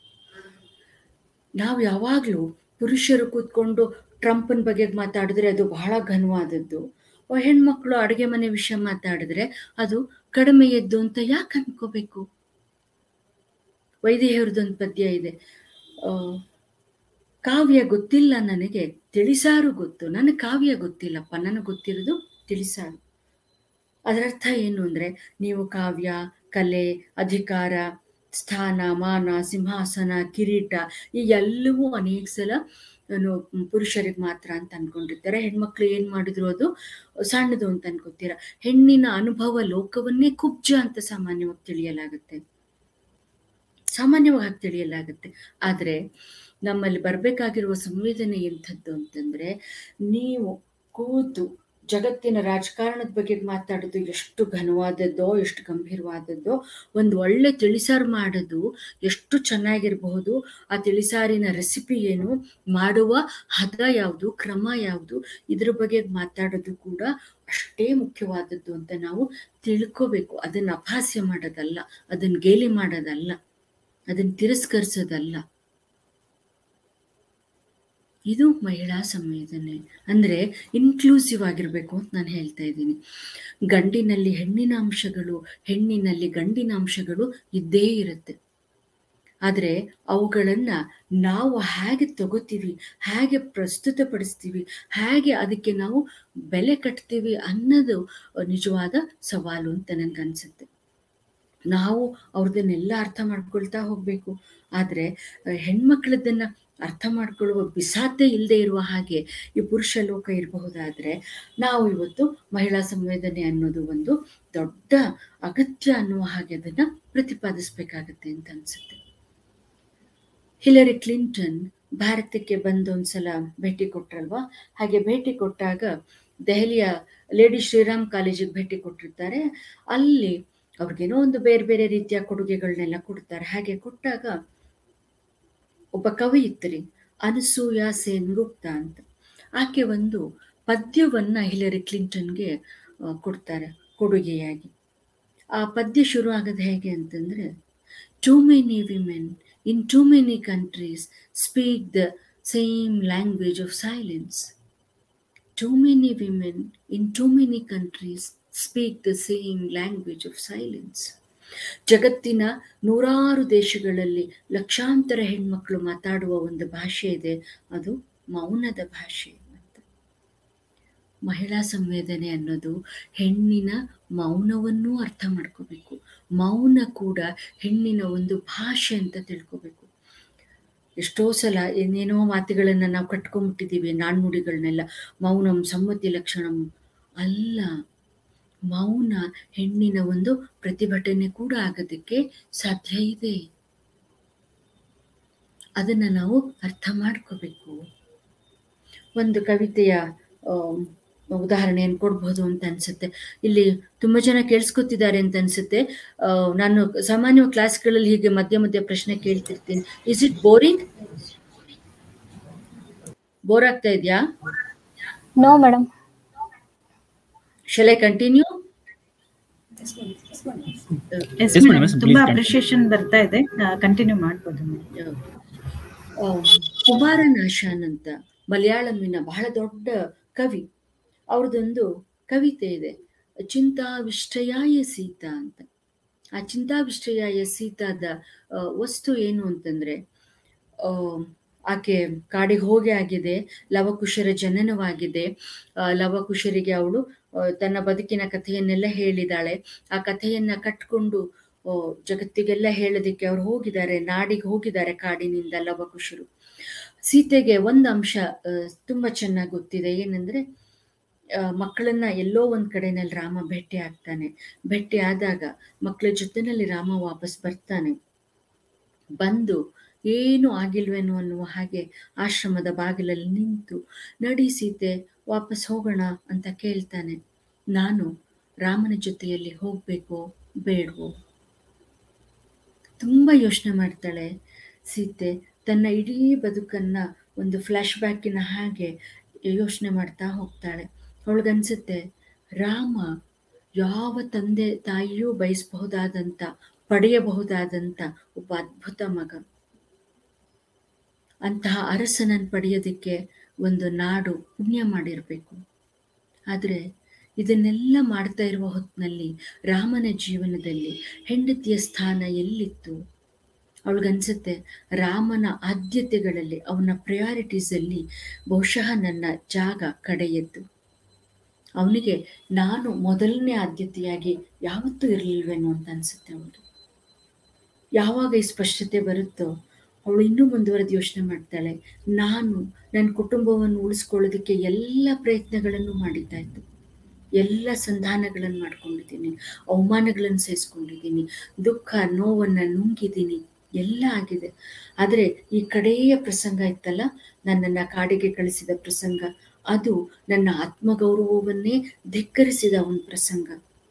ನಾವು ಯಾವಾಗಲೂ ಪುರುಷರು ಕೂತ್ಕೊಂಡು ಟ್ರಂಪನ್ ಬಗ್ಗೆ ಮಾತಾಡಿದ್ರೆ ಅದು ಬಹಳ ಘನವಾದದ್ದು ಹೆಣ್ಮಕ್ಳು ಅಡುಗೆ ಮನೆ ವಿಷಯ ಮಾತಾಡಿದ್ರೆ ಅದು ಕಡಿಮೆ ಎದ್ದು ಅಂತ ಯಾಕೆ ಅನ್ಕೋಬೇಕು ವೈದೇಹ್ಯವ್ರದ್ದೊಂದು ಪದ್ಯ ಇದೆ ಆ, ಕಾವ್ಯ ಗೊತ್ತಿಲ್ಲ ನನಗೆ ತಿಳಿಸಾರು ಗೊತ್ತು ನನಗೆ ಕಾವ್ಯ ಗೊತ್ತಿಲ್ಲಪ್ಪ ನನಗೆ ಗೊತ್ತಿರೋದು ತಿಳಿಸಾರು ಅದರರ್ಥ ಏನು ಅಂದ್ರೆ ನೀವು ಕಾವ್ಯ ಕಲೆ ಅಧಿಕಾರ ಸ್ಥಾನ ಮಾನ ಸಿಂಹಾಸನ ಕಿರೀಟ ಈ ಎಲ್ಲವೂ ಅನೇಕ ಸಲ ಏನು ಪುರುಷರಿಗೆ ಮಾತ್ರ ಅಂತ ಅನ್ಕೊಂಡಿರ್ತಾರೆ ಹೆಣ್ಮಕ್ಳು ಏನ್ ಮಾಡಿದ್ರು ಅದು ಸಣ್ಣದು ಅಂತ ಅನ್ಕೋತೀರ ಹೆಣ್ಣಿನ ಅನುಭವ ಲೋಕವನ್ನೇ ಕುಬ್ಜ ಅಂತ ಸಾಮಾನ್ಯವಾಗಿ ತಿಳಿಯಲಾಗುತ್ತೆ ಸಾಮಾನ್ಯವಾಗಿ ಹಾಗೆ ತಿಳಿಯಲಾಗುತ್ತೆ ಆದ್ರೆ ನಮ್ಮಲ್ಲಿ ಬರ್ಬೇಕಾಗಿರುವ ಸಂವೇದನೆ ಎಂಥದ್ದು ಅಂತಂದ್ರೆ ನೀವು ಕೂತು ಜಗತ್ತಿನ ರಾಜಕಾರಣದ ಬಗ್ಗೆ ಮಾತಾಡೋದು ಎಷ್ಟು ಘನವಾದದ್ದೋ ಎಷ್ಟು ಗಂಭೀರವಾದದ್ದೋ ಒಂದು ಒಳ್ಳೆ ತಿಳಿಸಾರು ಮಾಡೋದು ಎಷ್ಟು ಚೆನ್ನಾಗಿರಬಹುದು ಆ ತಿಳಿಸಾರಿನ ರೆಸಿಪಿ ಏನು ಮಾಡುವ ಹದ ಯಾವುದು ಕ್ರಮ ಯಾವುದು ಇದ್ರ ಬಗ್ಗೆ ಮಾತಾಡೋದು ಕೂಡ ಅಷ್ಟೇ ಮುಖ್ಯವಾದದ್ದು ಅಂತ ನಾವು ತಿಳ್ಕೋಬೇಕು ಅದನ್ನ ಅಪಹಾಸ್ಯ ಮಾಡೋದಲ್ಲ ಅದನ್ನ ಗೇಲಿ ಮಾಡೋದಲ್ಲ ಅದನ್ನ ತಿರಸ್ಕರಿಸೋದಲ್ಲ ಇದು ಮಹಿಳಾ ಸಂವೇದನೆ ಅಂದ್ರೆ ಇನ್ಕ್ಲೂಸಿವ್ ಆಗಿರ್ಬೇಕು ಅಂತ ನಾನು ಹೇಳ್ತಾ ಇದ್ದೀನಿ ಗಂಡಿನಲ್ಲಿ ಹೆಣ್ಣಿನ ಅಂಶಗಳು ಹೆಣ್ಣಿನಲ್ಲಿ ಗಂಡಿನ ಅಂಶಗಳು ಇದ್ದೇ ಇರುತ್ತೆ ಆದ್ರೆ ಅವುಗಳನ್ನ ನಾವು ಹೇಗೆ ತಗೋತೀವಿ ಹೇಗೆ ಪ್ರಸ್ತುತಪಡಿಸ್ತೀವಿ ಹೇಗೆ ಅದಕ್ಕೆ ನಾವು ಬೆಲೆ ಕಟ್ತೀವಿ ಅನ್ನೋದು ನಿಜವಾದ ಸವಾಲು ಅಂತ ನನ್ಗನ್ಸುತ್ತೆ ನಾವು ಅವ್ರದನ್ನೆಲ್ಲ ಅರ್ಥ ಮಾಡ್ಕೊಳ್ತಾ ಹೋಗ್ಬೇಕು ಆದ್ರೆ ಅಹ್, ಹೆಣ್ಮಕ್ಳದನ್ನ ಅರ್ಥ ಮಾಡ್ಕೊಳ್ಳುವ ಬಿಸಾತೆ ಇಲ್ಲದೆ ಇರುವ ಹಾಗೆ ಈ ಪುರುಷ ಲೋಕ ಇರಬಹುದಾದ್ರೆ ನಾವು ಇವತ್ತು ಮಹಿಳಾ ಸಂವೇದನೆ ಅನ್ನೋದು ಒಂದು ದೊಡ್ಡ ಅಗತ್ಯ ಅನ್ನುವ ಹಾಗೆ ಅದನ್ನ ಪ್ರತಿಪಾದಿಸ್ಬೇಕಾಗತ್ತೆ ಅಂತ ಅನ್ಸುತ್ತೆ ಹಿಲರಿ ಕ್ಲಿಂಟನ್ ಭಾರತಕ್ಕೆ ಬಂದೊಂದ್ಸಲ ಭೇಟಿ ಕೊಟ್ರಲ್ವಾ ಹಾಗೆ ಭೇಟಿ ಕೊಟ್ಟಾಗ ದೆಹಲಿಯ ಲೇಡಿ ಶ್ರೀರಾಮ್ ಕಾಲೇಜಿಗೆ ಭೇಟಿ ಕೊಟ್ಟಿರ್ತಾರೆ ಅಲ್ಲಿ ಅವ್ರಿಗೇನೋ ಒಂದು ಬೇರೆ ಬೇರೆ ರೀತಿಯ ಕೊಡುಗೆಗಳನ್ನೆಲ್ಲ ಕೊಡ್ತಾರೆ ಹಾಗೆ ಕೊಟ್ಟಾಗ ಒಬ್ಬ ಕವಿ ಇತ್ತರಿ ಅನಸೂಯ ಸೇನ್ ಗುಪ್ತಾ ಅಂತ ಆಕೆ ಒಂದು ಪದ್ಯವನ್ನ ಹಿಲರಿ ಕ್ಲಿಂಟನ್ಗೆ ಆ, ಕೊಡ್ತಾರೆ ಕೊಡುಗೆಯಾಗಿ ಆ ಪದ್ಯ ಶುರು ಆಗೋದು ಹೇಗೆ ಅಂತಂದ್ರೆ too many women in too many countries speak the same language of silence too many women in too many countries speak the same language of silence ಜಗತ್ತಿನ ನೂರಾರು ದೇಶಗಳಲ್ಲಿ ಲಕ್ಷಾಂತರ ಹೆಣ್ಮಕ್ಳು ಮಾತಾಡುವ ಒಂದು ಭಾಷೆ ಇದೆ ಅದು ಮೌನದ ಭಾಷೆ ಅಂತ ಮಹಿಳಾ ಸಂವೇದನೆ ಅನ್ನೋದು ಹೆಣ್ಣಿನ ಮೌನವನ್ನೂ ಅರ್ಥ ಮಾಡ್ಕೋಬೇಕು ಮೌನ ಕೂಡ ಹೆಣ್ಣಿನ ಒಂದು ಭಾಷೆ ಅಂತ ತಿಳ್ಕೋಬೇಕು ಎಷ್ಟೋ ಸಲ ಏನೇನೋ ಮಾತುಗಳನ್ನ ನಾವು ಕಟ್ಕೊಂಡ್ಬಿಟ್ಟಿದ್ದೀವಿ ನಾಣ್ಣುಡಿಗಳನ್ನೆಲ್ಲ ಮೌನಂ ಸಮ್ಮತಿ ಲಕ್ಷಣಂ ಅಲ್ಲ ಮೌನ ಹೆಣ್ಣಿನ ಒಂದು ಪ್ರತಿಭಟನೆ ಕೂಡ ಆಗೋದಕ್ಕೆ ಸಾಧ್ಯ ಇದೆ ಅದನ್ನ ನಾವು ಅರ್ಥ ಮಾಡ್ಕೋಬೇಕು ಒಂದು ಕವಿತೆಯ ಆಮ್, ಉದಾಹರಣೆಯನ್ನು ಕೊಡ್ಬೋದು ಅಂತ ಅನ್ಸುತ್ತೆ ಇಲ್ಲಿ ತುಂಬಾ ಜನ ಕೇಳಿಸ್ಕೊತಿದ್ದಾರೆ ಅಂತ ಅನ್ಸುತ್ತೆ ಆ, ನಾನು ಸಾಮಾನ್ಯ ಕ್ಲಾಸ್ಗಳಲ್ಲಿ ಹೀಗೆ ಮಧ್ಯ ಮಧ್ಯ ಪ್ರಶ್ನೆ ಕೇಳ್ತಿರ್ತೀನಿ ಇಸ್ ಇಟ್ ಬೋರಿಂಗ್ ಬೋರ್ ಆಗ್ತಾ ಇದೆಯಾ no madam shall I continue yes Yes, madam. Madam Yes, ತುಂಬಾ please ಅಪ್ರಿಶಿಯೇಷನ್ ಬರ್ತಾ ಇದೆ ಕಂಟಿನ್ಯೂ ಮಾಡ್ಬೋದು ಮೇಡಮ್ ಆ, ಕುಮಾರನಾಶಾನ್ ಅಂತ ಮಲಯಾಳಂನ ಬಹಳ ದೊಡ್ಡ ಕವಿ ಅವ್ರದ್ದೊಂದು ಕವಿತೆ ಇದೆ ಚಿಂತಾವಿಷ್ಟಯಾಯ ಸೀತಾ ಅಂತ ಆ ಚಿಂತಾವಿಷ್ಟಯಾಯ ಸೀತಾದ ಆ, ವಸ್ತು ಏನು ಅಂತಂದ್ರೆ ಆ, ಆಕೆ ಕಾಡಿಗೆ ಹೋಗಿ ಆಗಿದೆ ಲವಕುಶರ ಜನನವಾಗಿದೆ ಆ, ಲವಕುಶರಿಗೆ ಅವಳು ಆ, ತನ್ನ ಬದುಕಿನ ಕಥೆಯನ್ನೆಲ್ಲ ಹೇಳಿದಾಳೆ ಆ ಕಥೆಯನ್ನ ಕಟ್ಕೊಂಡು ಆ, ಜಗತ್ತಿಗೆಲ್ಲ ಹೇಳೋದಕ್ಕೆ ಅವ್ರು ಹೋಗಿದ್ದಾರೆ ನಾಡಿಗೆ ಹೋಗಿದ್ದಾರೆ ಕಾಡಿನಿಂದ ಲವಕುಶರು ಸೀತೆಗೆ ಒಂದು ಅಂಶ ಆ, ತುಂಬಾ ಚೆನ್ನಾಗಿ ಗೊತ್ತಿದೆ ಏನಂದ್ರೆ ಆ, ಮಕ್ಕಳನ್ನ ಎಲ್ಲೋ ಒಂದ್ ಕಡೆನಲ್ಲಿ ರಾಮ ಭೇಟಿ ಆಗ್ತಾನೆ ಭೇಟಿ ಆದಾಗ ಮಕ್ಕಳ ಜೊತೆನಲ್ಲಿ ರಾಮ ವಾಪಸ್ ಬರ್ತಾನೆ ಬಂದು ಏನು ಆಗಿಲ್ವೇನೋ ಅನ್ನುವ ಹಾಗೆ ಆಶ್ರಮದ ಬಾಗಿಲಲ್ಲಿ ನಿಂತು ನಡಿ ಸೀತೆ ವಾಪಸ್ ಹೋಗೋಣ ಅಂತ ಕೇಳ್ತಾನೆ ನಾನು ರಾಮನ ಜೊತೆಯಲ್ಲಿ ಹೋಗ್ಬೇಕೋ ಬೇಡವೋ ತುಂಬಾ ಯೋಚನೆ ಮಾಡ್ತಾಳೆ ಸೀತೆ ತನ್ನ ಇಡೀ ಬದುಕನ್ನ ಒಂದು ಫ್ಲಾಶ್ ಬ್ಯಾಕಿನ ಹಾಗೆ ಯೋಚನೆ ಮಾಡ್ತಾ ಹೋಗ್ತಾಳೆ ಅವಳಿಗನ್ಸುತ್ತೆ ರಾಮ ಯಾವ ತಂದೆ ತಾಯಿಯೂ ಬಯಸಬಹುದಾದಂತ ಪಡೆಯಬಹುದಾದಂತ ಒಬ್ಬ ಅದ್ಭುತ ಮಗ ಅಂತಹ ಅರಸನನ್ನು ಪಡೆಯೋದಕ್ಕೆ ಒಂದು ನಾಡು ಪುಣ್ಯ ಮಾಡಿರ್ಬೇಕು ಆದ್ರೆ ಇದನ್ನೆಲ್ಲ ಮಾಡ್ತಾ ಇರುವ ಹೊತ್ತಿನಲ್ಲಿ ರಾಮನ ಜೀವನದಲ್ಲಿ ಹೆಂಡತಿಯ ಸ್ಥಾನ ಎಲ್ಲಿತ್ತು ಅವಳಿಗನ್ಸುತ್ತೆ ರಾಮನ ಆದ್ಯತೆಗಳಲ್ಲಿ ಅವನ ಪ್ರಯಾರಿಟೀಸ್ ಅಲ್ಲಿ ಬಹುಶಃ ನನ್ನ ಜಾಗ ಕಡೆಯದ್ದು ಅವನಿಗೆ ನಾನು ಮೊದಲನೇ ಆದ್ಯತೆಯಾಗಿ ಯಾವತ್ತೂ ಇರಲಿಲ್ವೇನೋ ಅಂತ ಅನ್ಸುತ್ತೆ ಅವಳು ಯಾವಾಗ ಈ ಸ್ಪಷ್ಟತೆ ಬರುತ್ತೋ ಅವಳು ಇನ್ನೂ ಮುಂದುವರೆದು ಯೋಚನೆ ಮಾಡ್ತಾಳೆ ನಾನು ನನ್ನ ಕುಟುಂಬವನ್ನು ಉಳಿಸ್ಕೊಳ್ಳೋದಕ್ಕೆ ಎಲ್ಲ ಪ್ರಯತ್ನಗಳನ್ನು ಮಾಡಿದ್ದಾಯ್ತು ಎಲ್ಲ ಸಂಧಾನಗಳನ್ನು ಮಾಡ್ಕೊಂಡಿದ್ದೀನಿ ಅವಮಾನಗಳನ್ನು ಸಹಿಸ್ಕೊಂಡಿದ್ದೀನಿ ದುಃಖ ನೋವನ್ನು ನುಂಗಿದ್ದೀನಿ ಎಲ್ಲ ಆಗಿದೆ ಆದರೆ ಈ ಕಡೆಯ ಪ್ರಸಂಗ ಇತ್ತಲ್ಲ ನನ್ನನ್ನ ಕಾಡಿಗೆ ಕಳಿಸಿದ ಪ್ರಸಂಗ ಅದು ನನ್ನ ಆತ್ಮಗೌರವವನ್ನೇ ಧಿಕ್ಕರಿಸಿದ ಒಂದು ಪ್ರಸಂಗ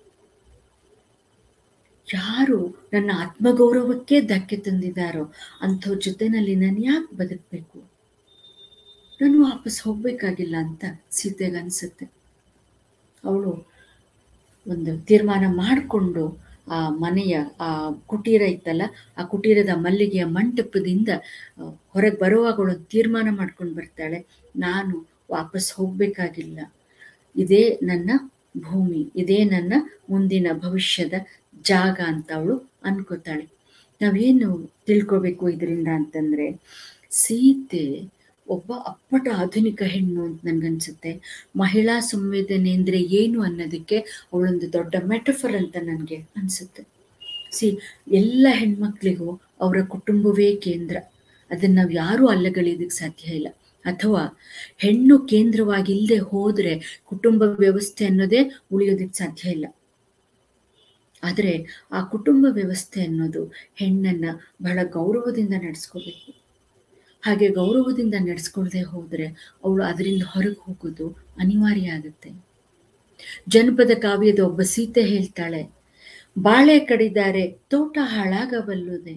ಯಾರು ನನ್ನ ಆತ್ಮಗೌರವಕ್ಕೆ ಧಕ್ಕೆ ತಂದಿದ್ದಾರೋ ಅಂಥವ್ರ ಜೊತೆನಲ್ಲಿ ನಾನು ಯಾಕೆ ಬದುಕಬೇಕು ನಾನು ವಾಪಸ್ ಹೋಗ್ಬೇಕಾಗಿಲ್ಲ ಅಂತ ಸೀತೆಗೆ ಅನ್ಸುತ್ತೆ ಅವಳು ಒಂದು ತೀರ್ಮಾನ ಮಾಡಿಕೊಂಡು ಆ ಮನೆಯ ಆ ಕುಟೀರ ಇತ್ತಲ್ಲ ಆ ಕುಟೀರದ ಮಲ್ಲಿಗೆಯ ಮಂಟಪದಿಂದ ಹೊರಗೆ ಬರುವಾಗ ಅವಳು ತೀರ್ಮಾನ ಮಾಡ್ಕೊಂಡು ಬರ್ತಾಳೆ ನಾನು ವಾಪಸ್ ಹೋಗ್ಬೇಕಾಗಿಲ್ಲ ಇದೇ ನನ್ನ ಭೂಮಿ ಇದೇ ನನ್ನ ಮುಂದಿನ ಭವಿಷ್ಯದ ಜಾಗ ಅಂತ ಅವಳು ಅನ್ಕೋತಾಳೆ ನಾವೇನು ತಿಳ್ಕೊಬೇಕು ಇದರಿಂದ ಅಂತಂದ್ರೆ ಸೀತೆ ಒಬ್ಬ ಅಪ್ಪಟ ಆಧುನಿಕ ಹೆಣ್ಣು ಅಂತ ನನ್ಗನ್ಸುತ್ತೆ ಮಹಿಳಾ ಸಂವೇದನೆ ಅಂದ್ರೆ ಏನು ಅನ್ನೋದಕ್ಕೆ ಅವಳೊಂದು ದೊಡ್ಡ ಮೆಟಫರ್ ಅಂತ ನನಗೆ ಅನ್ಸುತ್ತೆ ಸಿ ಎಲ್ಲ ಹೆಣ್ಮಕ್ಳಿಗೂ ಅವರ ಕುಟುಂಬವೇ ಕೇಂದ್ರ ಅದನ್ನ ನಾವು ಯಾರೂ ಅಲ್ಲಗಳಿಯೋದಕ್ಕೆ ಸಾಧ್ಯ ಇಲ್ಲ ಅಥವಾ ಹೆಣ್ಣು ಕೇಂದ್ರವಾಗಿ ಇಲ್ಲದೆ ಹೋದ್ರೆ ಕುಟುಂಬ ವ್ಯವಸ್ಥೆ ಅನ್ನೋದೇ ಉಳಿಯೋದಕ್ಕೆ ಸಾಧ್ಯ ಇಲ್ಲ ಆದರೆ ಆ ಕುಟುಂಬ ವ್ಯವಸ್ಥೆ ಅನ್ನೋದು ಹೆಣ್ಣನ್ನ ಬಹಳ ಗೌರವದಿಂದ ನಡೆಸ್ಕೋಬೇಕು ಹಾಗೆ ಗೌರವದಿಂದ ನಡೆಸ್ಕೊಳ್ದೆ ಹೋದ್ರೆ ಅವಳು ಅದರಿಂದ ಹೊರಗೆ ಹೋಗೋದು ಅನಿವಾರ್ಯ ಆಗುತ್ತೆ ಜನಪದ ಕಾವ್ಯದ ಒಬ್ಬ ಸೀತೆ ಹೇಳ್ತಾಳೆ ಬಾಳೆ ಕಡಿದಾರೆ ತೋಟ ಹಾಳಾಗಬಲ್ಲುದೆ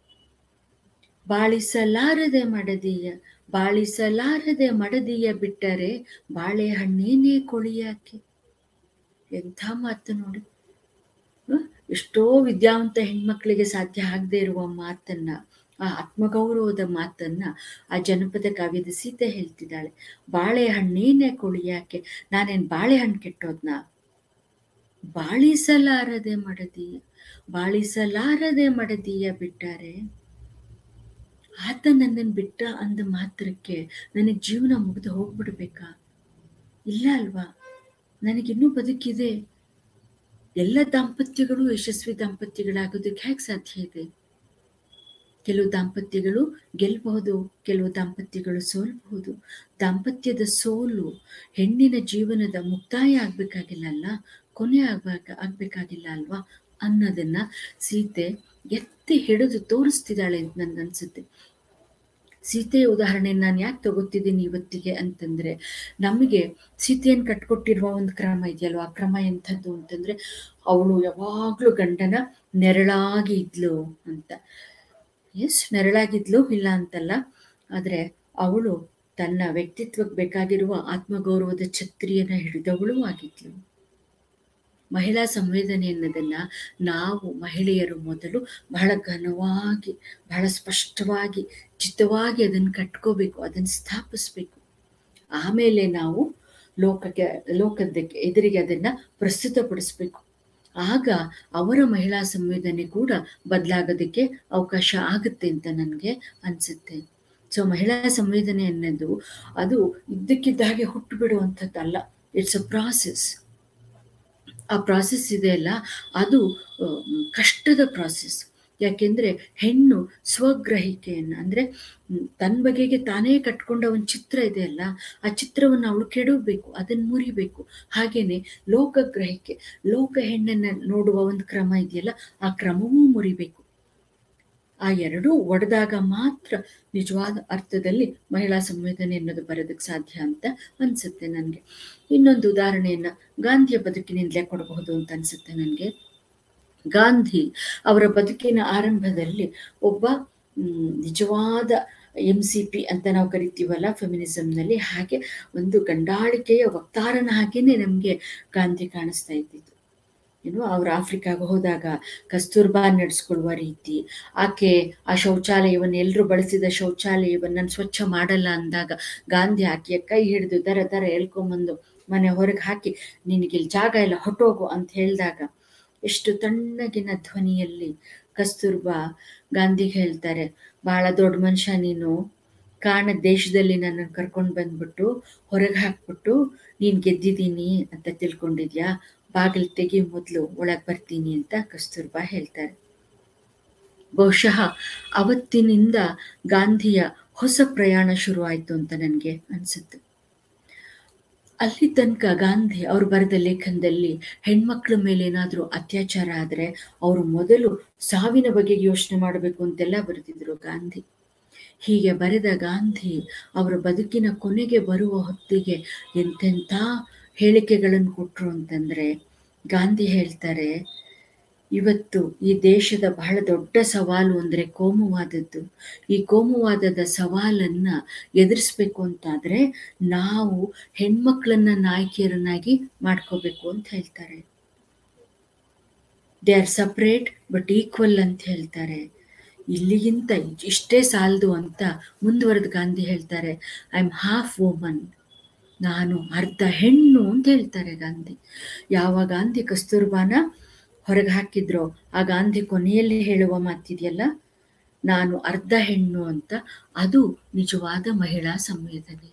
ಬಾಳಿಸಲಾರದೆ ಮಡದಿಯ ಬಾಳಿಸಲಾರದೆ ಮಡದಿಯ ಬಿಟ್ಟರೆ ಬಾಳೆಹಣ್ಣೇನೇ ಕೊಳಿಯಾಕೆ ಎಂಥ ಮಾತು ನೋಡಿ ಎಷ್ಟೋ ವಿದ್ಯಾವಂತ ಹೆಣ್ಮಕ್ಳಿಗೆ ಸಾಧ್ಯ ಆಗದೆ ಇರುವ ಮಾತನ್ನ ಆ ಆತ್ಮಗೌರವದ ಮಾತನ್ನ ಆ ಜನಪದ ಕಾವ್ಯದ ಸೀತೆ ಹೇಳ್ತಿದ್ದಾಳೆ ಬಾಳೆಹಣ್ಣೇನೆ ಕೊಳಿಯಾಕೆ ನಾನೇನ್ ಬಾಳೆಹಣ್ಣು ಕೆಟ್ಟೋದ್ನ ಬಾಳಿಸಲಾರದೆ ಮಡದಿಯ ಬಾಳಿಸಲಾರದೆ ಮಡದಿಯ ಬಿಟ್ಟಾರೆ ಆತ ನನ್ನನ್ನು ಬಿಟ್ಟ ಅಂದ ಮಾತ್ರಕ್ಕೆ ನನಗೆ ಜೀವನ ಮುಗಿದು ಹೋಗ್ಬಿಡ್ಬೇಕಾ ಇಲ್ಲ ಅಲ್ವಾ ನನಗಿನ್ನೂ ಬದುಕಿದೆ ಎಲ್ಲ ದಾಂಪತ್ಯಗಳು ಯಶಸ್ವಿ ದಾಂಪತ್ಯಗಳಾಗೋದಕ್ಕೆ ಹೇಗೆ ಸಾಧ್ಯ ಇದೆ ಕೆಲವು ದಾಂಪತ್ಯಗಳು ಗೆಲ್ಲಬಹುದು ಕೆಲವು ದಾಂಪತ್ಯಗಳು ಸೋಲ್ಬಹುದು ದಾಂಪತ್ಯದ ಸೋಲು ಹೆಣ್ಣಿನ ಜೀವನದ ಮುಕ್ತಾಯ ಆಗ್ಬೇಕಾಗಿಲ್ಲ ಅಲ್ಲ ಕೊನೆ ಆಗ್ಬೇಕ ಆಗ್ಬೇಕಾಗಿಲ್ಲ ಅಲ್ವಾ ಅನ್ನೋದನ್ನ ಸೀತೆ ಎತ್ತಿ ಹಿಡಿದು ತೋರಿಸ್ತಿದ್ದಾಳೆ ಅಂತ ನನ್ಗನ್ಸುತ್ತೆ ಸೀತೆಯ ಉದಾಹರಣೆಯನ್ನು ನಾನು ಯಾಕೆ ತಗೋತಿದ್ದೀನಿ ಇವತ್ತಿಗೆ ಅಂತಂದ್ರೆ ನಮಗೆ ಸೀತೆಯನ್ನು ಕಟ್ಕೊಟ್ಟಿರುವ ಒಂದು ಕ್ರಮ ಇದೆಯಲ್ವ ಆ ಕ್ರಮ ಎಂಥದ್ದು ಅಂತಂದ್ರೆ ಅವಳು ಯಾವಾಗ್ಲೂ ಗಂಡನ ನೆರಳಾಗಿ ಇದ್ಲು ಅಂತ ಎಸ್ ನೆರಳಾಗಿದ್ಲು ಇಲ್ಲ ಅಂತಲ್ಲ ಆದ್ರೆ ಅವಳು ತನ್ನ ವ್ಯಕ್ತಿತ್ವಕ್ಕೆ ಬೇಕಾಗಿರುವ ಆತ್ಮಗೌರವದ ಛತ್ರಿಯನ್ನ ಹಿಡಿದವಳು ಆಗಿದ್ಲು ಮಹಿಳಾ ಸಂವೇದನೆ ಅನ್ನೋದನ್ನ ನಾವು ಮಹಿಳೆಯರು ಮೊದಲು ಬಹಳ ಘನವಾಗಿ ಬಹಳ ಸ್ಪಷ್ಟವಾಗಿ ಚಿತ್ತವಾಗಿ ಅದನ್ನು ಕಟ್ಕೋಬೇಕು ಅದನ್ನು ಸ್ಥಾಪಿಸ್ಬೇಕು ಆಮೇಲೆ ನಾವು ಲೋಕಕ್ಕೆ ಲೋಕದಕ್ಕೆ ಎದುರಿಗೆ ಅದನ್ನ ಪ್ರಸ್ತುತಪಡಿಸ್ಬೇಕು ಆಗ ಅವರ ಮಹಿಳಾ ಸಂವೇದನೆ ಕೂಡ ಬದಲಾಗೋದಕ್ಕೆ ಅವಕಾಶ ಆಗುತ್ತೆ ಅಂತ ನನಗೆ ಅನ್ಸುತ್ತೆ ಸೊ ಮಹಿಳಾ ಸಂವೇದನೆ ಅನ್ನೋದು ಅದು ಇದ್ದಕ್ಕಿದ್ದ ಹಾಗೆ ಹುಟ್ಟು ಬಿಡುವಂಥದ್ದಲ್ಲ ಇಟ್ಸ್ ಅ ಪ್ರಾಸೆಸ್ ಆ ಪ್ರಾಸೆಸ್ ಇದೆಯಲ್ಲ ಅದು ಅಹ್, ಕಷ್ಟದ ಪ್ರಾಸೆಸ್ ಯಾಕೆಂದ್ರೆ ಹೆಣ್ಣು ಸ್ವಗ್ರಹಿಕೆಯನ್ನು ಅಂದ್ರೆ ಹ್ಮ್, ತನ್ನ ಬಗೆಗೆ ತಾನೇ ಕಟ್ಕೊಂಡ ಒಂದು ಚಿತ್ರ ಇದೆಯಲ್ಲ ಆ ಚಿತ್ರವನ್ನು ಅವಳು ಕೆಡಬೇಕು ಅದನ್ನು ಮುರಿಬೇಕು ಹಾಗೇನೆ ಲೋಕಗ್ರಹಿಕೆ ಲೋಕ ಹೆಣ್ಣನ್ನ ನೋಡುವ ಒಂದು ಕ್ರಮ ಇದೆಯಲ್ಲ ಆ ಕ್ರಮವೂ ಮುರಿಬೇಕು ಆ ಎರಡೂ ಒಡೆದಾಗ ಮಾತ್ರ ನಿಜವಾದ ಅರ್ಥದಲ್ಲಿ ಮಹಿಳಾ ಸಂವೇದನೆ ಅನ್ನೋದು ಬರೋದಕ್ಕೆ ಸಾಧ್ಯ ಅಂತ ಅನ್ಸುತ್ತೆ ನನಗೆ ಇನ್ನೊಂದು ಉದಾಹರಣೆಯನ್ನ ಗಾಂಧಿಯ ಬದುಕಿನಿಂದಲೇ ಕೊಡಬಹುದು ಅಂತ ಅನ್ಸುತ್ತೆ ನನಗೆ ಗಾಂಧಿ ಅವರ ಬದುಕಿನ ಆರಂಭದಲ್ಲಿ ಒಬ್ಬ ಮ್, ನಿಜವಾದ ಎಂ ಸಿ ಪಿ ಅಂತ ನಾವು ಕರಿತೀವಲ್ಲ ಫೆಮಿನಿಸಮ್ನಲ್ಲಿ ಹಾಗೆ ಒಂದು ಗಂಡಾಳಿಕೆಯ ವಕ್ತಾರನ ಹಾಗೇನೆ ನಮಗೆ ಗಾಂಧಿ ಕಾಣಿಸ್ತಾ ಇದ್ದಿದ್ದು ಏನು ಅವ್ರು ಆಫ್ರಿಕಾಗೆ ಹೋದಾಗ ಕಸ್ತೂರ್ಬಾ ನಡೆಸ್ಕೊಳ್ಳುವ ರೀತಿ ಆಕೆ ಆ ಶೌಚಾಲಯವನ್ನು ಎಲ್ಲರೂ ಬಳಸಿದ ಶೌಚಾಲಯವನ್ನು ನಾನು ಸ್ವಚ್ಛ ಮಾಡಲ್ಲ ಅಂದಾಗ ಗಾಂಧಿ ಆಕೆಯ ಕೈ ಹಿಡಿದು ದರ ದರ ಎಳ್ಕೊಂಬಂದು ಮನೆ ಹೊರಗೆ ಹಾಕಿ ನಿನಗೆ ಇಲ್ಲಿ ಜಾಗ ಇಲ್ಲ ಹೊಟ್ಟೋಗು ಅಂತ ಹೇಳಿದಾಗ ಎಷ್ಟು ತಣ್ಣಗಿನ ಧ್ವನಿಯಲ್ಲಿ ಕಸ್ತೂರ್ಬಾ ಗಾಂಧಿಗೆ ಹೇಳ್ತಾರೆ ಬಹಳ ದೊಡ್ಡ ಮನುಷ್ಯ ನೀನು ಕಾಣ ದೇಶದಲ್ಲಿ ನನ್ನನ್ನು ಕರ್ಕೊಂಡು ಬಂದ್ಬಿಟ್ಟು ಹೊರಗೆ ಹಾಕ್ಬಿಟ್ಟು ನೀನು ಗೆದ್ದಿದ್ದೀನಿ ಅಂತ ತಿಳ್ಕೊಂಡಿದ್ಯಾ ಬಾಗಿಲು ತೆಗಿ ಮೊದಲು ಒಳಗೆ ಬರ್ತೀನಿ ಅಂತ ಕಸ್ತೂರ್ಬಾ ಹೇಳ್ತಾರೆ ಬಹುಶಃ ಅವತ್ತಿನಿಂದ ಗಾಂಧಿಯ ಹೊಸ ಪ್ರಯಾಣ ಶುರು ಆಯ್ತು ಅಂತ ನನಗೆ ಅನ್ಸುತ್ತೆ ಅಲ್ಲಿ ತನಕ ಗಾಂಧಿ ಅವರು ಬರೆದ ಲೇಖನದಲ್ಲಿ ಹೆಣ್ಮಕ್ಳ ಮೇಲೆ ಏನಾದರೂ ಅತ್ಯಾಚಾರ ಆದರೆ ಅವರು ಮೊದಲು ಸಾವಿನ ಬಗ್ಗೆ ಯೋಚನೆ ಮಾಡಬೇಕು ಅಂತೆಲ್ಲ ಬರೆದಿದ್ರು ಗಾಂಧಿ ಹೀಗೆ ಬರೆದ ಗಾಂಧಿ ಅವರ ಬದುಕಿನ ಕೊನೆಗೆ ಬರುವ ಹೊತ್ತಿಗೆ ಎಂತೆಂಥ ಹೇಳಿಕೆಗಳನ್ನು ಕೊಟ್ರು ಅಂತಂದ್ರೆ ಗಾಂಧಿ ಹೇಳ್ತಾರೆ ಇವತ್ತು ಈ ದೇಶದ ಬಹಳ ದೊಡ್ಡ ಸವಾಲು ಅಂದ್ರೆ ಕೋಮುವಾದದ್ದು ಈ ಕೋಮುವಾದದ ಸವಾಲನ್ನ ಎದುರಿಸ್ಬೇಕು ಅಂತಾದ್ರೆ ನಾವು ಹೆಣ್ಮಕ್ಳನ್ನ ನಾಯಕಿಯರನ್ನಾಗಿ ಮಾಡ್ಕೋಬೇಕು ಅಂತ ಹೇಳ್ತಾರೆ they are separate but equal ಅಂತ ಹೇಳ್ತಾರೆ ಇಲ್ಲಿಗಿಂತ ಇಷ್ಟೇ ಸಾಲದು ಅಂತ ಮುಂದುವರೆದ ಗಾಂಧಿ ಹೇಳ್ತಾರೆ ಐ ಆಮ್ ಹಾಫ್ ವುಮನ್ ನಾನು ಅರ್ಧ ಹೆಣ್ಣು ಅಂತ ಹೇಳ್ತಾರೆ ಗಾಂಧಿ ಯಾವ ಗಾಂಧಿ ಕಸ್ತೂರ್ಬಾನ ಹೊರಗೆ ಹಾಕಿದ್ರೋ ಆ ಗಾಂಧಿ ಕೊನೆಯಲ್ಲಿ ಹೇಳುವ ಮಾತಿದೆಯಲ್ಲ ನಾನು ಅರ್ಧ ಹೆಣ್ಣು ಅಂತ ಅದು ನಿಜವಾದ ಮಹಿಳಾ ಸಂವೇದನೆ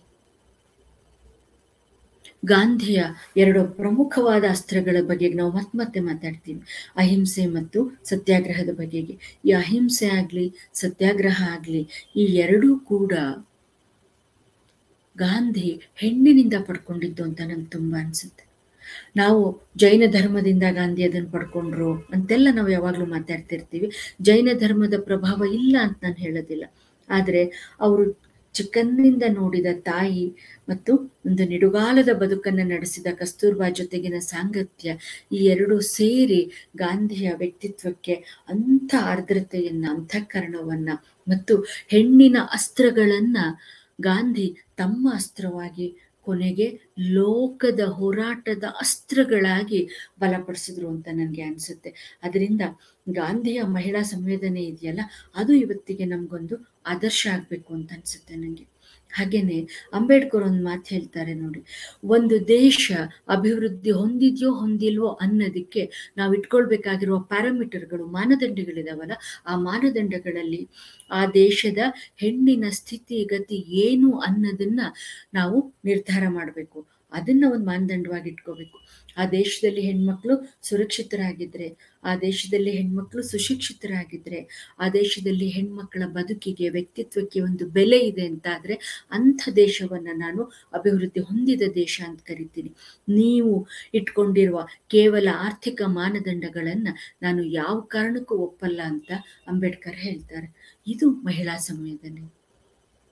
ಗಾಂಧಿಯ ಎರಡು ಪ್ರಮುಖವಾದ ಅಸ್ತ್ರಗಳ ಬಗ್ಗೆ ನಾವು ಮತ್ತೆ ಮತ್ತೆ ಮಾತಾಡ್ತೀವಿ ಅಹಿಂಸೆ ಮತ್ತು ಸತ್ಯಾಗ್ರಹದ ಬಗೆಗೆ ಈ ಅಹಿಂಸೆ ಆಗ್ಲಿ ಸತ್ಯಾಗ್ರಹ ಆಗ್ಲಿ ಈ ಎರಡೂ ಕೂಡ ಗಾಂಧಿ ಹೆಣ್ಣಿನಿಂದ ಪಡ್ಕೊಂಡಿದ್ದು ಅಂತ ನಂಗೆ ತುಂಬಾ ಅನ್ಸುತ್ತೆ ನಾವು ಜೈನ ಧರ್ಮದಿಂದ ಗಾಂಧಿ ಅದನ್ನು ಪಡ್ಕೊಂಡ್ರು ಅಂತೆಲ್ಲ ನಾವು ಯಾವಾಗಲೂ ಮಾತಾಡ್ತಿರ್ತೀವಿ ಜೈನ ಧರ್ಮದ ಪ್ರಭಾವ ಇಲ್ಲ ಅಂತ ನಾನು ಹೇಳೋದಿಲ್ಲ ಆದರೆ ಅವರು ಚಿಕ್ಕಂದಿನಿಂದ ನೋಡಿದ ತಾಯಿ ಮತ್ತು ಒಂದು ನಿಡುಗಾಲದ ಬದುಕನ್ನು ನಡೆಸಿದ ಕಸ್ತೂರ್ಬಾ ಜೊತೆಗಿನ ಸಾಂಗತ್ಯ ಈ ಎರಡು ಸೇರಿ ಗಾಂಧಿಯ ವ್ಯಕ್ತಿತ್ವಕ್ಕೆ ಅಂಥ ಆರ್ದ್ರತೆಯನ್ನ ಅಂತಃಕರಣವನ್ನ ಮತ್ತು ಹೆಣ್ಣಿನ ಅಸ್ತ್ರಗಳನ್ನ ಗಾಂಧಿ ತಮ್ಮ ಅಸ್ತ್ರವಾಗಿ ಕೊನೆಗೆ ಲೋಕದ ಹೋರಾಟದ ಅಸ್ತ್ರಗಳಾಗಿ ಬಲಪಡಿಸಿದ್ರು ಅಂತ ನನಗೆ ಅನಿಸುತ್ತೆ ಅದರಿಂದ ಗಾಂಧಿಯ ಮಹಿಳಾ ಸಂವೇದನೆ ಇದೆಯಲ್ಲ ಅದು ಇವತ್ತಿಗೆ ನಮಗೊಂದು ಆದರ್ಶ ಆಗಬೇಕು ಅಂತ ಅನಿಸುತ್ತೆ ನನಗೆ ಹಾಗೇನೆ ಅಂಬೇಡ್ಕರ್ ಒಂದು ಮಾತು ಹೇಳ್ತಾರೆ ನೋಡಿ ಒಂದು ದೇಶ ಅಭಿವೃದ್ಧಿ ಹೊಂದಿದ್ಯೋ ಹೊಂದಿಲ್ವೋ ಅನ್ನೋದಕ್ಕೆ ನಾವು ಇಟ್ಕೊಳ್ಬೇಕಾಗಿರುವ ಪ್ಯಾರಾಮೀಟರ್ಗಳು ಮಾನದಂಡಗಳಿದಾವಲ್ಲ ಆ ಮಾನದಂಡಗಳಲ್ಲಿ ಆ ದೇಶದ ಹೆಣ್ಣಿನ ಸ್ಥಿತಿ ಗತಿ ಏನು ಅನ್ನೋದನ್ನ ನಾವು ನಿರ್ಧಾರ ಮಾಡಬೇಕು ಅದನ್ನ ಒಂದು ಮಾನದಂಡವಾಗಿ ಇಟ್ಕೋಬೇಕು ಆ ದೇಶದಲ್ಲಿ ಹೆಣ್ಮಕ್ಳು ಸುರಕ್ಷಿತರಾಗಿದ್ರೆ ಆ ದೇಶದಲ್ಲಿ ಹೆಣ್ಮಕ್ಳು ಸುಶಿಕ್ಷಿತರಾಗಿದ್ರೆ ಆ ದೇಶದಲ್ಲಿ ಹೆಣ್ಮಕ್ಕಳ ಬದುಕಿಗೆ ವ್ಯಕ್ತಿತ್ವಕ್ಕೆ ಒಂದು ಬೆಲೆ ಇದೆ ಅಂತಾದ್ರೆ ಅಂಥ ದೇಶವನ್ನ ನಾನು ಅಭಿವೃದ್ಧಿ ಹೊಂದಿದ ದೇಶ ಅಂತ ಕರಿತೀನಿ ನೀವು ಇಟ್ಕೊಂಡಿರುವ ಕೇವಲ ಆರ್ಥಿಕ ಮಾನದಂಡಗಳನ್ನ ನಾನು ಯಾವ ಕಾರಣಕ್ಕೂ ಒಪ್ಪಲ್ಲ ಅಂತ ಅಂಬೇಡ್ಕರ್ ಹೇಳ್ತಾರೆ ಇದು ಮಹಿಳಾ ಸಂವೇದನೆ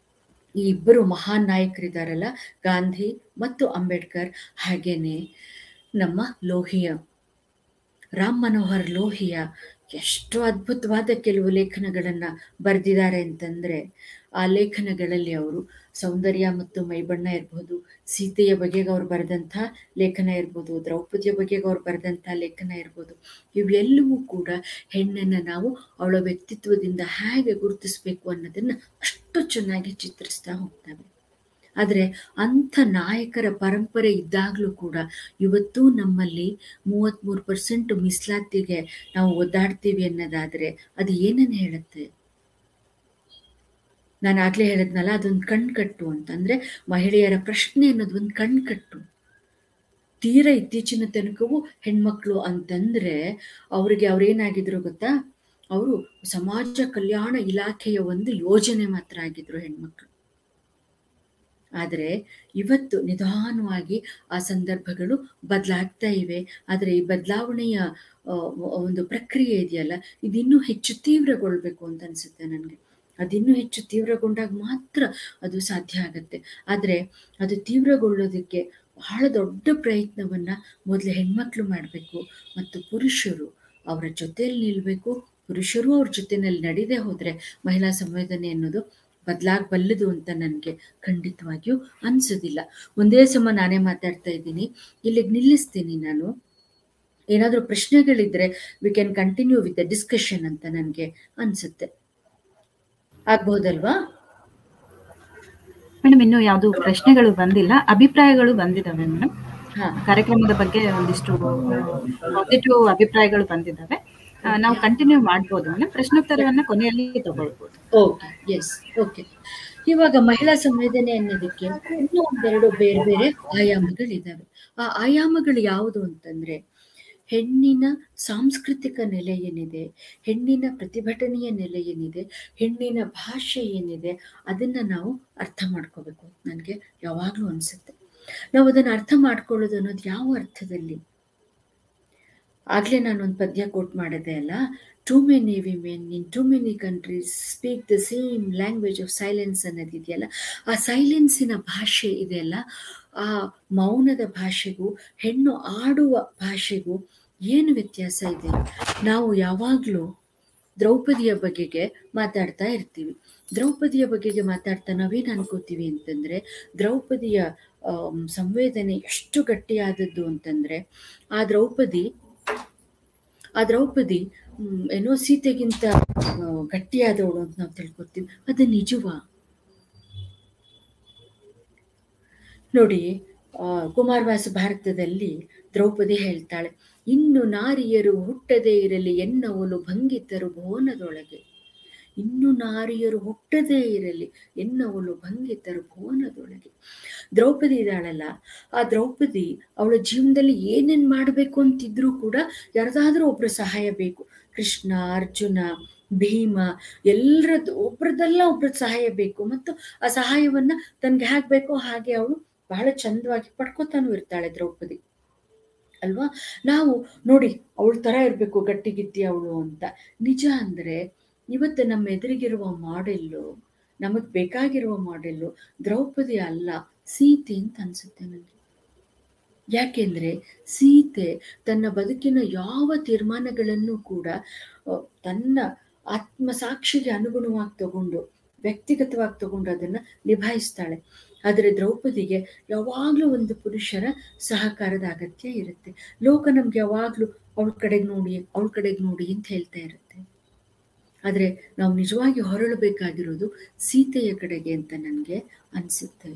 ಈ ಇಬ್ಬರು ಮಹಾನ್ ನಾಯಕರಿದ್ದಾರಲ್ಲ ಗಾಂಧಿ ಮತ್ತು ಅಂಬೇಡ್ಕರ್ ಹಾಗೇನೆ ನಮ್ಮ ಲೋಹಿಯ ರಾಮ್ ಮನೋಹರ್ ಲೋಹಿಯ ಎಷ್ಟು ಅದ್ಭುತವಾದ ಕೆಲವು ಲೇಖನಗಳನ್ನು ಬರೆದಿದ್ದಾರೆ ಅಂತಂದರೆ ಆ ಲೇಖನಗಳಲ್ಲಿ ಅವರು ಸೌಂದರ್ಯ ಮತ್ತು ಮೈಬಣ್ಣ ಇರ್ಬೋದು ಸೀತೆಯ ಬಗೆಗೆ ಅವ್ರು ಬರೆದಂಥ ಲೇಖನ ಇರ್ಬೋದು ದ್ರೌಪದಿಯ ಬಗೆಗೆ ಅವ್ರು ಬರೆದಂಥ ಲೇಖನ ಇರ್ಬೋದು ಇವೆಲ್ಲವೂ ಕೂಡ ಹೆಣ್ಣನ್ನು ನಾವು ಅವಳ ವ್ಯಕ್ತಿತ್ವದಿಂದ ಹೇಗೆ ಗುರುತಿಸಬೇಕು ಅನ್ನೋದನ್ನು ಅಷ್ಟು ಚೆನ್ನಾಗಿ ಚಿತ್ರಿಸ್ತಾ ಹೋಗ್ತವೆ ಆದರೆ ಅಂಥ ನಾಯಕರ ಪರಂಪರೆ ಇದ್ದಾಗಲೂ ಕೂಡ ಇವತ್ತೂ ನಮ್ಮಲ್ಲಿ ಮೂವತ್ತ್ಮೂರು ಪರ್ಸೆಂಟ್ ಮೀಸಲಾತಿಗೆ ನಾವು ಒದ್ದಾಡ್ತೀವಿ ಅನ್ನೋದಾದರೆ ಅದು ಏನನ್ನು ಹೇಳುತ್ತೆ ನಾನು ಆಗಲೇ ಹೇಳಿದ್ನಲ್ಲ ಅದೊಂದು ಕಣ್ಕಟ್ಟು ಅಂತಂದರೆ ಮಹಿಳೆಯರ ಪ್ರಶ್ನೆ ಅನ್ನೋದು ಒಂದು ಕಣ್ಕಟ್ಟು ತೀರಾ ಇತ್ತೀಚಿನ ತನಕವೂ ಹೆಣ್ಮಕ್ಳು ಅಂತಂದರೆ ಅವರಿಗೆ ಅವ್ರೇನಾಗಿದ್ರು ಗೊತ್ತಾ ಅವರು ಸಮಾಜ ಕಲ್ಯಾಣ ಇಲಾಖೆಯ ಒಂದು ಯೋಜನೆ ಮಾತ್ರ ಆಗಿದ್ರು ಹೆಣ್ಮಕ್ಳು ಆದರೆ ಇವತ್ತು ನಿಧಾನವಾಗಿ ಆ ಸಂದರ್ಭಗಳು ಬದಲಾಗ್ತಾ ಇವೆ ಆದರೆ ಈ ಬದಲಾವಣೆಯ ಒಂದು ಪ್ರಕ್ರಿಯೆ ಇದೆಯಲ್ಲ ಇದಿನ್ನೂ ಹೆಚ್ಚು ತೀವ್ರಗೊಳ್ಬೇಕು ಅಂತ ಅನಿಸುತ್ತೆ ನನಗೆ ಅದಿನ್ನೂ ಹೆಚ್ಚು ತೀವ್ರಗೊಂಡಾಗ ಮಾತ್ರ ಅದು ಸಾಧ್ಯ ಆಗುತ್ತೆ ಆದರೆ ಅದು ತೀವ್ರಗೊಳ್ಳೋದಕ್ಕೆ ಬಹಳ ದೊಡ್ಡ ಪ್ರಯತ್ನವನ್ನು ಮೊದಲು ಹೆಣ್ಮಕ್ಳು ಮಾಡಬೇಕು ಮತ್ತು ಪುರುಷರು ಅವರ ಜೊತೆಯಲ್ಲಿ ನಿಲ್ಲಬೇಕು ಪುರುಷರು ಅವ್ರ ಜೊತೆಯಲ್ಲಿ ನಡೀದೇ ಹೋದರೆ ಮಹಿಳಾ ಸಂವೇದನೆ ಅನ್ನೋದು ಬದಲಾಗಬಲ್ಲದು ಅಂತ ನನಗೆ ಖಂಡಿತವಾಗಿಯೂ ಅನಿಸೋದಿಲ್ಲ ಒಂದೇ ಸಮ ನಾನೇ ಮಾತಾಡ್ತಾ ಇದ್ದೀನಿ ಇಲ್ಲಿಗೆ ನಿಲ್ಲಿಸ್ತೀನಿ ನಾನು ಏನಾದರೂ ಪ್ರಶ್ನೆಗಳಿದ್ರೆ we can continue with the discussion ಅಂತ ನನಗೆ ಅನಿಸುತ್ತೆ ಆಗ್ಬಹುದಲ್ವಾ ಮೇಡಮ್ ಇನ್ನು ಯಾವುದು ಪ್ರಶ್ನೆಗಳು ಬಂದಿಲ್ಲ ಅಭಿಪ್ರಾಯಗಳು ಬಂದಿದ್ದಾವೆ ಮೇಡಮ್ ಹಾ. ಕಾರ್ಯಕ್ರಮದ ಬಗ್ಗೆ ಒಂದಿಷ್ಟು ಪಾಸಿಟಿವ್ ಅಭಿಪ್ರಾಯಗಳು ಬಂದಿದ್ದಾವೆ ಆ, ನಾವು ಕಂಟಿನ್ಯೂ ಮಾಡ್ಬೋದು ಮೇಡಮ್ ಪ್ರಶ್ನೋತ್ತರವನ್ನ ಕೊನೆಯಲ್ಲಿ ತಗೊಳ್ಬೋದು ಓಕೆ ಎಸ್ ಓಕೆ ಇವಾಗ ಮಹಿಳಾ ಸಂವೇದನೆ ಅನ್ನೋದಕ್ಕೆ ಇನ್ನೂ ಒಂದೆರಡು ಬೇರೆ ಬೇರೆ ಆಯಾಮಗಳಿದ್ದಾವೆ ಆ ಆಯಾಮಗಳು ಯಾವುದು ಅಂತಂದ್ರೆ ಹೆಣ್ಣಿನ ಸಾಂಸ್ಕೃತಿಕ ನೆಲೆ ಏನಿದೆ ಹೆಣ್ಣಿನ ಪ್ರತಿಭಟನೆಯ ನೆಲೆ ಏನಿದೆ ಹೆಣ್ಣಿನ ಭಾಷೆ ಏನಿದೆ ಅದನ್ನ ನಾವು ಅರ್ಥ ಮಾಡ್ಕೋಬೇಕು ನನಗೆ ಯಾವಾಗಲೂ ಅನಿಸುತ್ತೆ ನಾವು ಅದನ್ನು ಅರ್ಥ ಮಾಡ್ಕೊಳ್ಳೋದು ಅನ್ನೋದು ಯಾವ ಅರ್ಥದಲ್ಲಿ ಆಗ್ಲೇ ನಾನು ಒಂದು ಪದ್ಯ ಕೋಟ್ ಮಾಡಿದೆ ಅಲ್ಲ too many women in too many countries speak the same language of silence ಅನ್ನೋದಿದೆಯಲ್ಲ ಆ ಸೈಲೆನ್ಸಿನ ಭಾಷೆ ಇದೆಯಲ್ಲ ಆ ಮೌನದ ಭಾಷೆಗೂ ಹೆಣ್ಣು ಆಡುವ ಭಾಷೆಗೂ ಏನು ವ್ಯತ್ಯಾಸ ಇದೆ ನಾವು ಯಾವಾಗಲೂ ದ್ರೌಪದಿಯ ಬಗೆಗೆ ಮಾತಾಡ್ತಾ ಇರ್ತೀವಿ ದ್ರೌಪದಿಯ ಬಗೆಗೆ ಮಾತಾಡ್ತಾ ನಾವೇನು ಅನ್ಕೋತೀವಿ ಅಂತಂದ್ರೆ ದ್ರೌಪದಿಯ ಆಮ್, ಸಂವೇದನೆ ಎಷ್ಟು ಗಟ್ಟಿಯಾದದ್ದು ಅಂತಂದ್ರೆ ಆ ದ್ರೌಪದಿ ಆ ದ್ರೌಪದಿ ಮ್, ಏನೋ ಸೀತೆಗಿಂತ ಆ, ಗಟ್ಟಿಯಾದವಳು ಅಂತ ನಾವು ತಿಳ್ಕೊತೀವಿ ಅದು ನಿಜವಾ ನೋಡಿ ಆ, ಕುಮಾರವ್ಯಾಸ ಭಾರತದಲ್ಲಿ ದ್ರೌಪದಿ ಹೇಳ್ತಾಳೆ ಇನ್ನು ನಾರಿಯರು ಹುಟ್ಟದೇ ಇರಲಿ ಎನ್ನವಲು ಭಂಗಿತರು ಭುವನದೊಳಗೆ ಇನ್ನು ನಾರಿಯರು ಹುಟ್ಟದೇ ಇರಲಿ ಎನ್ನವಲು ಭಂಗಿತರು ಭುವನದೊಳಗೆ ದ್ರೌಪದಿ ಇದ್ದಾಳಲ್ಲ ಆ ದ್ರೌಪದಿ ಅವಳ ಜೀವನದಲ್ಲಿ ಏನೇನ್ ಮಾಡಬೇಕು ಅಂತಿದ್ರೂ ಕೂಡ ಯಾರ್ದಾದ್ರೂ ಒಬ್ರು ಸಹಾಯ ಬೇಕು ಕೃಷ್ಣ ಅರ್ಜುನ ಭೀಮ ಎಲ್ಲರದ್ದು ಒಬ್ರದಲ್ಲ ಒಬ್ರದ್ದು ಸಹಾಯ ಬೇಕು ಮತ್ತು ಆ ಸಹಾಯವನ್ನ ತನ್ಗೆ ಹೇಗ್ ಬೇಕೋ ಹಾಗೆ ಅವಳು ಬಹಳ ಚಂದವಾಗಿ ಪಡ್ಕೋತಾನು ಇರ್ತಾಳೆ ದ್ರೌಪದಿ ಅಲ್ವಾ ನಾವು ನೋಡಿ ಅವಳ ತರ ಇರ್ಬೇಕು ಗಟ್ಟಿಗಿತ್ತಿ ಅವಳು ಅಂತ ನಿಜ ಅಂದ್ರೆ ಇವತ್ತು ನಮ್ಮ ಎದುರಿಗಿರುವ ಮಾಡೆಲ್ಲು ನಮಗ್ ಬೇಕಾಗಿರುವ ಮಾಡೆಲ್ಲು ದ್ರೌಪದಿ ಅಲ್ಲ ಸೀತೆ ಅಂತ ಅನ್ಸುತ್ತೆ ನನಗೆ ಯಾಕೆಂದ್ರೆ ಸೀತೆ ತನ್ನ ಬದುಕಿನ ಯಾವ ತೀರ್ಮಾನಗಳನ್ನು ಕೂಡ ಆ, ತನ್ನ ಆತ್ಮಸಾಕ್ಷಿಗೆ ಅನುಗುಣವಾಗಿ ತಗೊಂಡು ವ್ಯಕ್ತಿಗತವಾಗಿ ತಗೊಂಡು ಅದನ್ನ ನಿಭಾಯಿಸ್ತಾಳೆ ಆದರೆ ದ್ರೌಪದಿಗೆ ಯಾವಾಗಲೂ ಒಂದು ಪುರುಷರ ಸಹಕಾರದ ಅಗತ್ಯ ಇರುತ್ತೆ ಲೋಕ ನಮ್ಗೆ ಯಾವಾಗಲೂ ಅವಳ ಕಡೆಗೆ ನೋಡಿ ಅವಳ ಕಡೆಗೆ ನೋಡಿ ಅಂತ ಹೇಳ್ತಾ ಇರುತ್ತೆ ಆದರೆ ನಾವು ನಿಜವಾಗಿ ಹೊರಳಬೇಕಾಗಿರೋದು ಸೀತೆಯ ಕಡೆಗೆ ಅಂತ ನನಗೆ ಅನಿಸುತ್ತೆ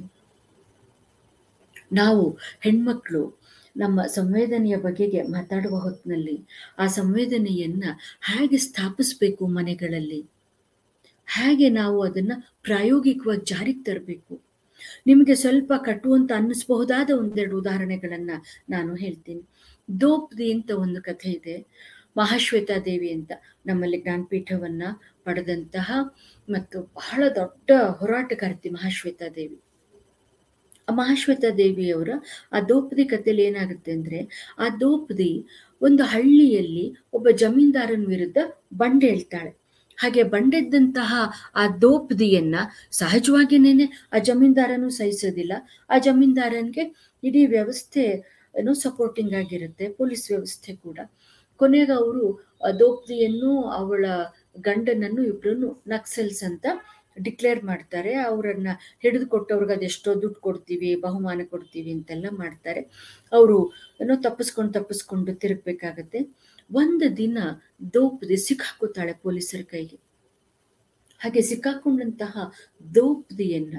ನಾವು ಹೆಣ್ಮಕ್ಳು ನಮ್ಮ ಸಂವೇದನೆಯ ಬಗೆಗೆ ಮಾತಾಡುವ ಹೊತ್ತಿನಲ್ಲಿ ಆ ಸಂವೇದನೆಯನ್ನ ಹೇಗೆ ಸ್ಥಾಪಿಸ್ಬೇಕು ಮನೆಗಳಲ್ಲಿ ಹೇಗೆ ನಾವು ಅದನ್ನ ಪ್ರಾಯೋಗಿಕವಾಗಿ ಜಾರಿಗೆ ತರಬೇಕು ನಿಮಗೆ ಸ್ವಲ್ಪ ಕಟ್ಟುವಂತ ಅನ್ನಿಸಬಹುದಾದ ಒಂದೆರಡು ಉದಾಹರಣೆಗಳನ್ನ ನಾನು ಹೇಳ್ತೀನಿ ದೋಪ್ದಿ ಅಂತ ಒಂದು ಕಥೆ ಇದೆ ಮಹಾಶ್ವೇತಾ ದೇವಿ ಅಂತ ನಮ್ಮಲ್ಲಿ ಜ್ಞಾನಪೀಠವನ್ನ ಪಡೆದಂತಹ ಮತ್ತು ಬಹಳ ದೊಡ್ಡ ಹೋರಾಟಗಾರ್ತಿ ಮಹಾಶ್ವೇತಾ ದೇವಿ ಆ ಮಹಾಶ್ವೇತಾ ದೇವಿಯವರ ಆ ದೋಪದಿ ಕಥೆಯಲ್ಲಿ ಏನಾಗುತ್ತೆ ಅಂದ್ರೆ ಆ ದೋಪದಿ ಒಂದು ಹಳ್ಳಿಯಲ್ಲಿ ಒಬ್ಬ ಜಮೀನ್ದಾರನ ವಿರುದ್ಧ ಬಂಡೇಳ್ತಾಳೆ ಹಾಗೆ ಬಂಡೆದ್ದಂತಹ ಆ ದೋಪದಿಯನ್ನ ಸಹಜವಾಗಿನೇನೆ ಆ ಜಮೀನ್ದಾರನು ಸಹಿಸೋದಿಲ್ಲ ಆ ಜಮೀನ್ದಾರನ್ಗೆ ಇಡೀ ವ್ಯವಸ್ಥೆ ಏನೋ ಸಪೋರ್ಟಿಂಗ್ ಆಗಿರುತ್ತೆ ಪೊಲೀಸ್ ವ್ಯವಸ್ಥೆ ಕೂಡ ಕೊನೆಗೆ ಅವರು ದೋಪ್ದಿಯನ್ನು ಅವಳ ಗಂಡನನ್ನು ಇಬ್ರು ನಕ್ಸಲ್ಸ್ ಅಂತ ಡಿಕ್ಲೇರ್ ಮಾಡ್ತಾರೆ ಅವರನ್ನ ಹಿಡಿದು ಕೊಟ್ಟವ್ರಿಗೆ ಅದೆಷ್ಟೋ ದುಡ್ಡು ಕೊಡ್ತೀವಿ ಬಹುಮಾನ ಕೊಡ್ತೀವಿ ಅಂತೆಲ್ಲ ಮಾಡ್ತಾರೆ ಅವರು ಏನೋ ತಪ್ಪಿಸ್ಕೊಂಡು ತಪ್ಪಿಸ್ಕೊಂಡು ತಿರುಗ್ಬೇಕಾಗತ್ತೆ ಒಂದು ದಿನ ದೋಪ್ದಿ ಸಿಕ್ಕಾಕೋತಾಳೆ ಪೊಲೀಸರ ಕೈಗೆ ಹಾಗೆ ಸಿಕ್ಕಾಕೊಂಡಂತಹ ದೋಪ್ದಿಯನ್ನ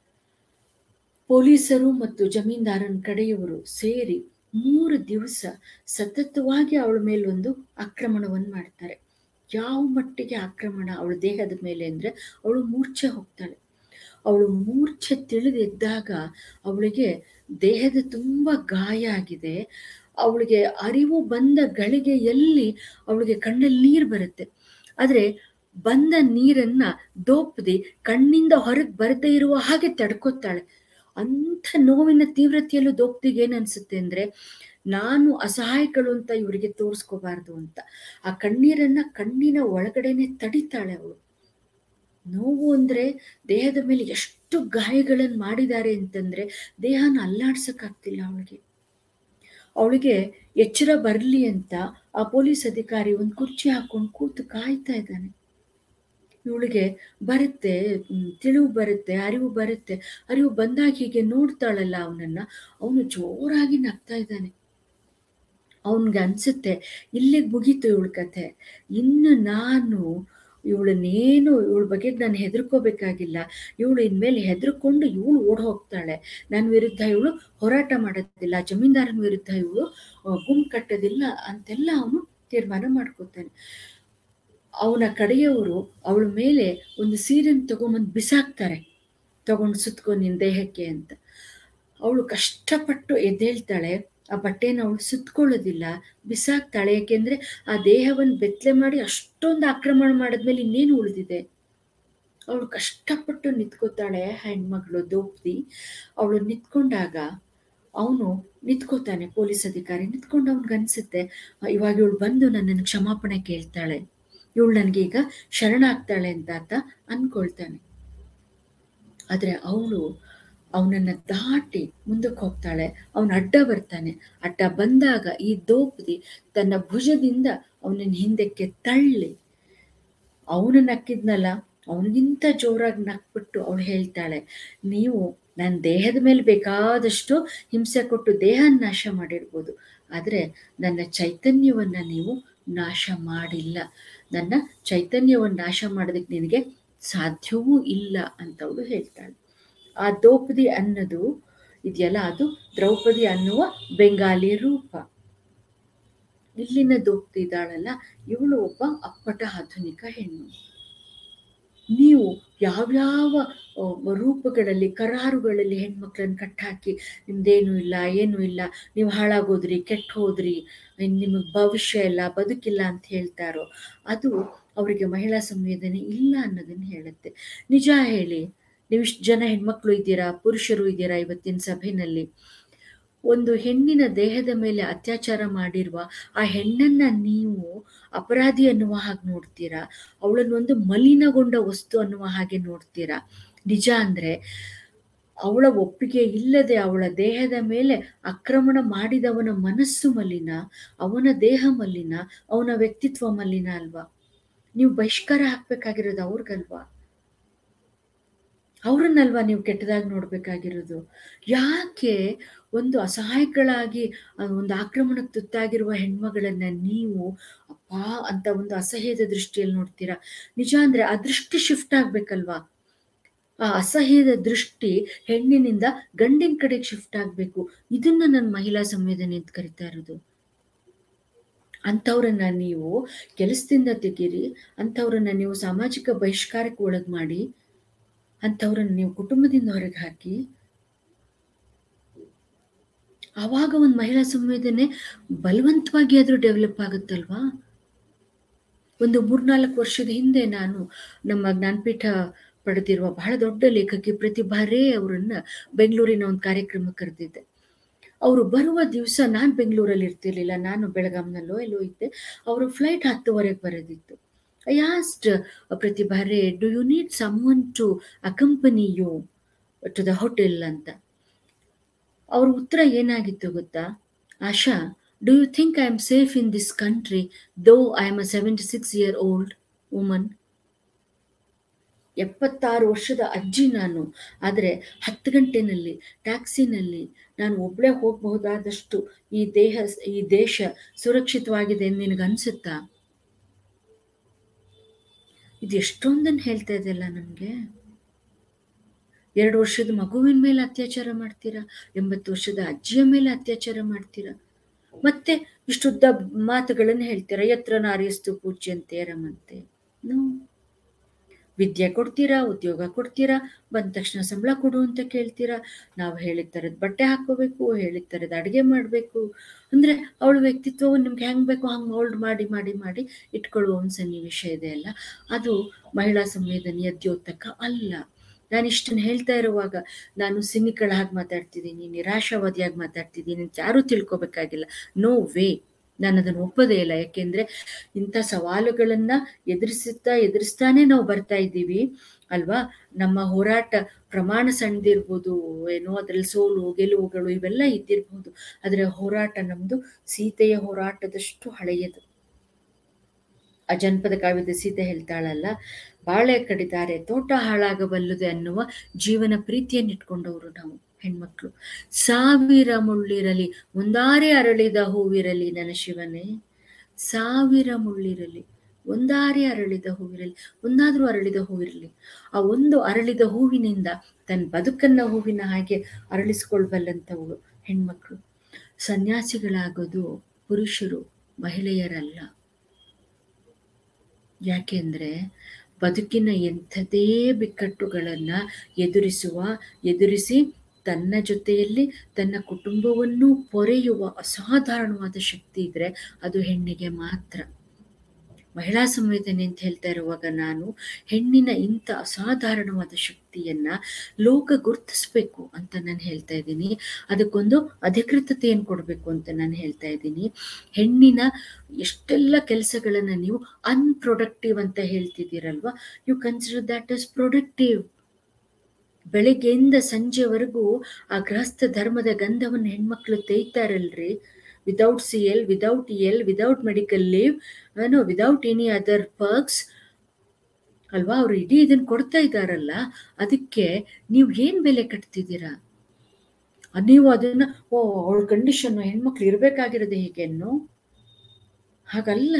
ಪೊಲೀಸರು ಮತ್ತು ಜಮೀನ್ದಾರನ ಕಡೆಯವರು ಸೇರಿ ಮೂರು ದಿವಸ ಸತತವಾಗಿ ಅವಳ ಮೇಲೊಂದು ಆಕ್ರಮಣವನ್ನು ಮಾಡ್ತಾರೆ ಯಾವ ಮಟ್ಟಿಗೆ ಆಕ್ರಮಣ ಅವಳ ದೇಹದ ಮೇಲೆ ಅಂದ್ರೆ ಅವಳು ಮೂರ್ಛೆ ಹೋಗ್ತಾಳೆ ಅವಳು ಮೂರ್ಛೆ ತಿಳಿದೆದ್ದಾಗ ಅವಳಿಗೆ ದೇಹದ ತುಂಬ ಗಾಯ ಆಗಿದೆ ಅವಳಿಗೆ ಅರಿವು ಬಂದ ಗಳಿಗೆಯಲ್ಲಿ ಅವಳಿಗೆ ಕಣ್ಣಲ್ಲಿ ನೀರು ಬರುತ್ತೆ ಆದರೆ ಬಂದ ನೀರನ್ನ ದೋಪದಿ ಕಣ್ಣಿಂದ ಹೊರಗೆ ಬರದೇ ಇರುವ ಹಾಗೆ ತಡ್ಕೋತಾಳೆ ಅಂಥ ನೋವಿನ ತೀವ್ರತೆಯಲ್ಲೂ ದೋಪ್ತಿಗೆ ಏನ್ ಅನ್ಸುತ್ತೆ ಅಂದ್ರೆ ನಾನು ಅಸಹಾಯಕಳು ಅಂತ ಇವರಿಗೆ ತೋರಿಸ್ಕೋಬಾರ್ದು ಅಂತ ಆ ಕಣ್ಣೀರನ್ನ ಕಣ್ಣಿನ ಒಳಗಡೆನೆ ತಡಿತಾಳೆ ಅವಳು ನೋವು ಅಂದ್ರೆ ದೇಹದ ಮೇಲೆ ಎಷ್ಟು ಗಾಯಗಳನ್ನು ಮಾಡಿದ್ದಾರೆ ಅಂತಂದ್ರೆ ದೇಹನ ಅಲ್ಲಾಡ್ಸಕ್ಕಾಗ್ತಿಲ್ಲ ಅವಳಿಗೆ ಅವಳಿಗೆ ಎಚ್ಚರ ಬರಲಿ ಅಂತ ಆ ಪೊಲೀಸ್ ಅಧಿಕಾರಿ ಒಂದು ಕುರ್ಚಿ ಹಾಕೊಂಡು ಕೂತು ಕಾಯ್ತಾ ಇದ್ದಾನೆ ಇವಳಿಗೆ ಬರುತ್ತೆ ತಿಳಿವು ಬರುತ್ತೆ ಅರಿವು ಬರುತ್ತೆ ಅರಿವು ಬಂದಾಗ ಹೀಗೆ ನೋಡ್ತಾಳಲ್ಲ ಅವನನ್ನ ಅವನು ಜೋರಾಗಿ ನಗ್ತಾ ಇದ್ದಾನೆ ಅವನ್ಗೆ ಅನ್ಸುತ್ತೆ ಇಲ್ಲಿಗೆ ಮುಗೀತು ಇವಳ ಕಥೆ ಇನ್ನು ನಾನು ಇವಳನ್ನೇನು ಇವಳ ಬಗ್ಗೆ ನಾನು ಹೆದರ್ಕೋಬೇಕಾಗಿಲ್ಲ ಇವಳು ಇನ್ಮೇಲೆ ಹೆದರ್ಕೊಂಡು ಇವಳು ಓಡ್ ಹೋಗ್ತಾಳೆ ನನ್ನ ವಿರುದ್ಧ ಇವಳು ಹೋರಾಟ ಮಾಡೋದಿಲ್ಲ ಜಮೀನ್ದಾರನ ವಿರುದ್ಧ ಇವಳು ಗುಂಪು ಕಟ್ಟೋದಿಲ್ಲ ಅಂತೆಲ್ಲ ಅವನು ತೀರ್ಮಾನ ಮಾಡ್ಕೋತಾನೆ ಅವನ ಕಡೆಯವರು ಅವಳ ಮೇಲೆ ಒಂದು ಸೀರೆನ ತಗೊಂಬಂದು ಬಿಸಾಕ್ತಾರೆ ತಗೊಂಡು ಸುತ್ಕೊ ನಿನ್ನ ದೇಹಕ್ಕೆ ಅಂತ ಅವಳು ಕಷ್ಟಪಟ್ಟು ಎದ್ದೇಳ್ತಾಳೆ ಆ ಬಟ್ಟೆನ ಅವಳು ಸುತ್ಕೊಳ್ಳೋದಿಲ್ಲ ಬಿಸಾಕ್ತಾಳೆ ಯಾಕೆಂದ್ರೆ ಆ ದೇಹವನ್ನು ಬೆತ್ತಲೆ ಮಾಡಿ ಅಷ್ಟೊಂದು ಆಕ್ರಮಣ ಮಾಡಿದ್ಮೇಲೆ ಇನ್ನೇನು ಉಳಿದಿದೆ ಅವಳು ಕಷ್ಟಪಟ್ಟು ನಿಂತ್ಕೋತಾಳೆ ಹೆಣ್ಮಗಳು ದೋಪ್ದಿ ಅವಳು ನಿಂತ್ಕೊಂಡಾಗ ಅವನು ನಿಂತ್ಕೋತಾನೆ ಪೊಲೀಸ್ ಅಧಿಕಾರಿ ನಿಂತ್ಕೊಂಡು ಅವನಿಗೆ ಅನ್ಸುತ್ತೆ ಇವಾಗ ಇವಳು ಬಂದು ನನ್ನನ್ನು ಕ್ಷಮಾಪಣೆ ಕೇಳ್ತಾಳೆ ಇವಳು ನನಗೆ ಈಗ ಶರಣಾಗ್ತಾಳೆ ಅಂತ ಆತ ಅನ್ಕೊಳ್ತಾನೆ ಆದ್ರೆ ಅವಳು ಅವನನ್ನ ದಾಟಿ ಮುಂದಕ್ಕೆ ಹೋಗ್ತಾಳೆ ಅವನ ಅಡ್ಡ ಬರ್ತಾನೆ ಅಡ್ಡ ಬಂದಾಗ ಈ ದೋಪದಿ ತನ್ನ ಭುಜದಿಂದ ಅವನನ್ನ ಹಿಂದಕ್ಕೆ ತಳ್ಳಿ ಅವನು ನಕ್ಕಿದ್ನಲ್ಲ ಅವನಿಗಿಂತ ಜೋರಾಗಿ ನಕ್ಬಿಟ್ಟು ಅವಳು ಹೇಳ್ತಾಳೆ ನೀವು ನನ್ನ ದೇಹದ ಮೇಲೆ ಬೇಕಾದಷ್ಟು ಹಿಂಸೆ ಕೊಟ್ಟು ದೇಹ ನಾಶ ಮಾಡಿರ್ಬೋದು ಆದರೆ ನನ್ನ ಚೈತನ್ಯವನ್ನ ನೀವು ನಾಶ ಮಾಡಿಲ್ಲ ನನ್ನ ಚೈತನ್ಯವನ್ನು ನಾಶ ಮಾಡೋದಕ್ಕೆ ನಿನಗೆ ಸಾಧ್ಯವೂ ಇಲ್ಲ ಅಂತ ಅವಳು ಹೇಳ್ತಾಳೆ ಆ ದ್ರೌಪದಿ ಅನ್ನೋದು ಇದೆಯಲ್ಲ ಅದು ದ್ರೌಪದಿ ಅನ್ನುವ ಬೆಂಗಾಲಿ ರೂಪ ಇಲ್ಲಿನ ದೋಪ್ತಿ ಇದ್ದಾಳಲ್ಲ ಇವಳು ಒಬ್ಬ ಅಪ್ಪಟ ಆಧುನಿಕ ಹೆಣ್ಣು ನೀವು ಯಾವ್ಯಾವ ರೂಪಗಳಲ್ಲಿ ಕರಾರುಗಳಲ್ಲಿ ಹೆಣ್ಮಕ್ಳನ್ನ ಕಟ್ಟಾಕಿ ನಿಮ್ದೇನು ಇಲ್ಲ ಏನು ಇಲ್ಲ ನೀವು ಹಾಳಾಗೋದ್ರಿ ಕೆಟ್ಟ ಹೋದ್ರಿ ನಿಮಗೆ ಭವಿಷ್ಯ ಇಲ್ಲ ಬದುಕಿಲ್ಲ ಅಂತ ಹೇಳ್ತಾರೋ ಅದು ಅವರಿಗೆ ಮಹಿಳಾ ಸಂವೇದನೆ ಇಲ್ಲ ಅನ್ನೋದನ್ನ ಹೇಳುತ್ತೆ ನಿಜ ಹೇಳಿ ನೀವು ಇಷ್ಟು ಜನ ಹೆಣ್ಮಕ್ಳು ಇದ್ದೀರಾ ಪುರುಷರು ಇದ್ದೀರಾ ಇವತ್ತಿನ ಸಭೆಯಲ್ಲಿ ಒಂದು ಹೆಣ್ಣಿನ ದೇಹದ ಮೇಲೆ ಅತ್ಯಾಚಾರ ಮಾಡಿರುವ ಆ ಹೆಣ್ಣನ್ನ ನೀವು ಅಪರಾಧಿ ಅನ್ನುವ ಹಾಗೆ ನೋಡ್ತೀರಾ ಅವಳನ್ನು ಒಂದು ಮಲಿನಗೊಂಡ ವಸ್ತು ಅನ್ನುವ ಹಾಗೆ ನೋಡ್ತೀರಾ ನಿಜ ಅಂದ್ರೆ ಅವಳ ಒಪ್ಪಿಗೆ ಇಲ್ಲದೆ ಅವಳ ದೇಹದ ಮೇಲೆ ಆಕ್ರಮಣ ಮಾಡಿದವನ ಮನಸ್ಸು ಮಲಿನ ಅವನ ದೇಹ ಮಲಿನ ಅವನ ವ್ಯಕ್ತಿತ್ವ ಮಲಿನ ಅಲ್ವಾ ನೀವು ಬಹಿಷ್ಕಾರ ಹಾಕ್ಬೇಕಾಗಿರೋದು ಅವ್ರಿಗಲ್ವಾ ಅವ್ರನ್ನಲ್ವಾ ನೀವು ಕೆಟ್ಟದಾಗಿ ನೋಡ್ಬೇಕಾಗಿರೋದು ಯಾಕೆ ಒಂದು ಅಸಹಾಯಕಳಾಗಿ ಒಂದು ಆಕ್ರಮಣಕ್ಕೆ ತುತ್ತಾಗಿರುವ ಹೆಣ್ಮಗಳನ್ನ ನೀವು ಅಪ್ಪ ಅಂತ ಒಂದು ಅಸಹ್ಯದ ದೃಷ್ಟಿಯಲ್ಲಿ ನೋಡ್ತೀರಾ ನಿಜ ಅಂದ್ರೆ ಆ ದೃಷ್ಟಿ ಶಿಫ್ಟ್ ಆಗ್ಬೇಕಲ್ವಾ ಆ ಅಸಹ್ಯದ ದೃಷ್ಟಿ ಹೆಣ್ಣಿನಿಂದ ಗಂಡಿನ ಕಡೆಗೆ ಶಿಫ್ಟ್ ಆಗ್ಬೇಕು ಇದನ್ನ ನನ್ನ ಮಹಿಳಾ ಸಂವೇದನೆ ಅಂತ ಕರಿತಾ ಇರೋದು ಅಂಥವ್ರನ್ನ ನೀವು ಕೆಲಸದಿಂದ ತೆಗೀರಿ ಅಂಥವ್ರನ್ನ ನೀವು ಸಾಮಾಜಿಕ ಬಹಿಷ್ಕಾರಕ್ಕೆ ಒಳಗ್ ಮಾಡಿ ಅಂಥವ್ರನ್ನ ನೀವು ಕುಟುಂಬದಿಂದ ಹೊರಗೆ ಹಾಕಿ ಆವಾಗ ಒಂದು ಮಹಿಳಾ ಸಂವೇದನೆ ಬಲವಂತವಾಗಿ ಆದ್ರೂ ಡೆವಲಪ್ ಆಗುತ್ತಲ್ವಾ ಒಂದು ಮೂರ್ನಾಲ್ಕು ವರ್ಷದ ಹಿಂದೆ ನಾನು ನಮ್ಮ ಜ್ಞಾನಪೀಠ ಪಡೆದಿರುವ ಬಹಳ ದೊಡ್ಡ ಲೇಖಕಿ ಪ್ರತಿಭಾ ರೇ ಅವರನ್ನ ಬೆಂಗಳೂರಿನ ಒಂದು ಕಾರ್ಯಕ್ರಮಕ್ಕೆ ಕರೆದಿದ್ದೆ ಅವರು ಬರುವ ದಿವಸ ನಾನು ಬೆಂಗಳೂರಲ್ಲಿ ಇರ್ತಿರ್ಲಿಲ್ಲ ನಾನು ಬೆಳಗಾಂನಲ್ಲೋ ಎಲ್ಲೋ ಇದ್ದೆ ಅವರು ಫ್ಲೈಟ್ ಹತ್ತುವರೆಗೆ ಬರೋದಿತ್ತು I asked Pratibha Ray do you need someone to accompany you to the hotel ಅಂತ ಅವ್ರ ಉತ್ತರ ಏನಾಗಿತ್ತು ಗೊತ್ತಾ Asha do you think I am safe in this country though I am a seventy six year old woman ಎಪ್ಪತ್ತಾರು ವರ್ಷದ ಅಜ್ಜಿ ನಾನು ಆದರೆ ಹತ್ತು ಗಂಟೆನಲ್ಲಿ ಟ್ಯಾಕ್ಸಿನಲ್ಲಿ ನಾನು ಒಬ್ಬಳೇ ಹೋಗಬಹುದಾದಷ್ಟು ಈ ದೇಹ ಈ ದೇಶ ಸುರಕ್ಷಿತವಾಗಿದೆ ಎಂದು ನಿನಗೆ ಅನ್ಸುತ್ತಾ ಇದು ಎಷ್ಟೊಂದನ್ನು ಹೇಳ್ತಾ ಇದೆಯಲ್ಲ ನಮಗೆ ಎರಡು ವರ್ಷದ ಮಗುವಿನ ಮೇಲೆ ಅತ್ಯಾಚಾರ ಮಾಡ್ತೀರಾ ಎಂಬತ್ತು ವರ್ಷದ ಅಜ್ಜಿಯ ಮೇಲೆ ಅತ್ಯಾಚಾರ ಮಾಡ್ತೀರಾ ಮತ್ತೆ ಇಷ್ಟುದ್ದ ಮಾತುಗಳನ್ನು ಹೇಳ್ತೀರಾ ಎತ್ರ ನಾರಿಯಸ್ತು ಪೂಜ್ಯಂತೆ ರಮಂತೆ ನೋ ವಿದ್ಯೆ ಕೊಡ್ತೀರಾ ಉದ್ಯೋಗ ಕೊಡ್ತೀರಾ ಬಂದ ತಕ್ಷಣ ಸಂಬಳ ಕೊಡು ಅಂತ ಕೇಳ್ತೀರಾ ನಾವು ಹೇಳಿದ ಥರದ ಬಟ್ಟೆ ಹಾಕೋಬೇಕು ಹೇಳಿದ ಥರದ ಅಡುಗೆ ಮಾಡಬೇಕು ಅಂದರೆ ಅವಳ ವ್ಯಕ್ತಿತ್ವವನ್ನು ನಿಮ್ಗೆ ಹೆಂಗೆ ಬೇಕೋ ಹಂಗೆ ಮೋಲ್ಡ್ ಮಾಡಿ ಮಾಡಿ ಮಾಡಿ ಇಟ್ಕೊಳ್ಳುವ ಒಂದು ಸನ್ನಿವೇಶ ಇದೆ ಅಲ್ಲ ಅದು ಮಹಿಳಾ ಸಂವೇದನೆಯ ದ್ಯೋತಕ ಅಲ್ಲ ನಾನು ಇಷ್ಟನ್ನು ಹೇಳ್ತಾ ಇರುವಾಗ ನಾನು ಸಿನಿಕಳ ಹಾಗೆ ಮಾತಾಡ್ತಿದ್ದೀನಿ ನಿರಾಶಾವಾದಿಯಾಗಿ ಮಾತಾಡ್ತಿದ್ದೀನಿ ಅಂತ ಯಾರೂ ತಿಳ್ಕೊಬೇಕಾಗಿಲ್ಲ ನೋ ವೇ ನಾನು ಅದನ್ನು ಒಪ್ಪೋದೇ ಇಲ್ಲ ಯಾಕೆಂದ್ರೆ ಇಂಥ ಸವಾಲುಗಳನ್ನ ಎದುರಿಸುತ್ತಾ ಎದುರಿಸ್ತಾನೆ ನಾವು ಬರ್ತಾ ಇದ್ದೀವಿ ಅಲ್ವಾ ನಮ್ಮ ಹೋರಾಟ ಪ್ರಮಾಣ ಸಣ್ಣದಿರ್ಬೋದು ಏನೋ ಅದ್ರಲ್ಲಿ ಸೋಲು ಗೆಲುವುಗಳು ಇವೆಲ್ಲ ಇದ್ದಿರ್ಬೋದು ಆದರೆ ಹೋರಾಟ ನಮ್ದು ಸೀತೆಯ ಹೋರಾಟದಷ್ಟು ಹಳೆಯದು ಆ ಜನಪದ ಕಾವ್ಯದ ಸೀತೆ ಹೇಳ್ತಾಳಲ್ಲ ಬಾಳೆ ಕಡಿದಾರೆ ತೋಟ ಹಾಳಾಗಬಲ್ಲದೆ ಅನ್ನುವ ಜೀವನ ಪ್ರೀತಿಯನ್ನಿಟ್ಕೊಂಡವರು ನಾವು ಹೆಣ್ಮಕ್ಳು ಸಾವಿರ ಮುಳ್ಳಿರಲಿ ಒಂದಾರೆ ಅರಳಿದ ಹೂವಿರಲಿ ನನ್ನ ಶಿವನೇ ಸಾವಿರ ಮುಳ್ಳಿರಲಿ ಒಂದಾರೆ ಅರಳಿದ ಹೂವಿರಲಿ ಒಂದಾದ್ರೂ ಅರಳಿದ ಹೂವಿರಲಿ ಆ ಒಂದು ಅರಳಿದ ಹೂವಿನಿಂದ ತನ್ನ ಬದುಕನ್ನ ಹೂವಿನ ಹಾಗೆ ಅರಳಿಸ್ಕೊಳ್ಬಲ್ಲಂಥವಳು ಹೆಣ್ಮಕ್ಳು ಸನ್ಯಾಸಿಗಳಾಗೋದು ಪುರುಷರು ಮಹಿಳೆಯರಲ್ಲ ಯಾಕೆಂದ್ರೆ ಬದುಕಿನ ಎಂಥದೇ ಬಿಕ್ಕಟ್ಟುಗಳನ್ನ ಎದುರಿಸುವ ಎದುರಿಸಿ ತನ್ನ ಜೊತೆಯಲ್ಲಿ ತನ್ನ ಕುಟುಂಬವನ್ನು ಪೊರೆಯುವ ಅಸಾಧಾರಣವಾದ ಶಕ್ತಿ ಇದ್ರೆ ಅದು ಹೆಣ್ಣಿಗೆ ಮಾತ್ರ ಮಹಿಳಾ ಸಂವೇದನೆ ಅಂತ ಹೇಳ್ತಾ ಇರುವಾಗ ನಾನು ಹೆಣ್ಣಿನ ಇಂಥ ಅಸಾಧಾರಣವಾದ ಶಕ್ತಿಯನ್ನ ಲೋಕ ಗುರುತಿಸ್ಬೇಕು ಅಂತ ನಾನು ಹೇಳ್ತಾ ಇದ್ದೀನಿ ಅದಕ್ಕೊಂದು ಅಧಿಕೃತತೆಯನ್ನು ಕೊಡಬೇಕು ಅಂತ ನಾನು ಹೇಳ್ತಾ ಇದ್ದೀನಿ ಹೆಣ್ಣಿನ ಎಷ್ಟೆಲ್ಲ ಕೆಲಸಗಳನ್ನ ನೀವು ಅನ್ಪ್ರೊಡಕ್ಟಿವ್ ಅಂತ ಹೇಳ್ತಿದ್ದೀರಲ್ವಾ you consider that is productive ಬೆಳಿಗ್ಗೆಯಿಂದ ಸಂಜೆವರೆಗೂ ಆ ಗೃಹಸ್ಥ ಧರ್ಮದ ಗಂಧವನ್ನು ಹೆಣ್ಮಕ್ಳು ತೇಯ್ತಾರಲ್ರಿ without C L without E L without medical leave no without any other perks ಅಲ್ವಾ ಅವ್ರು ಇಡೀ ಇದನ್ನ ಕೊಡ್ತಾ ಇದ್ದಾರಲ್ಲ ಅದಕ್ಕೆ ನೀವು ಏನ್ ಬೆಲೆ ಕಟ್ತಿದ್ದೀರಾ ನೀವು ಅದನ್ನ ಓ ಅವಳ ಕಂಡೀಷನ್ ಹೆಣ್ಮಕ್ಳು ಇರ್ಬೇಕಾಗಿರೋದು ಹೇಗೆನ್ನು ಹಾಗಲ್ಲ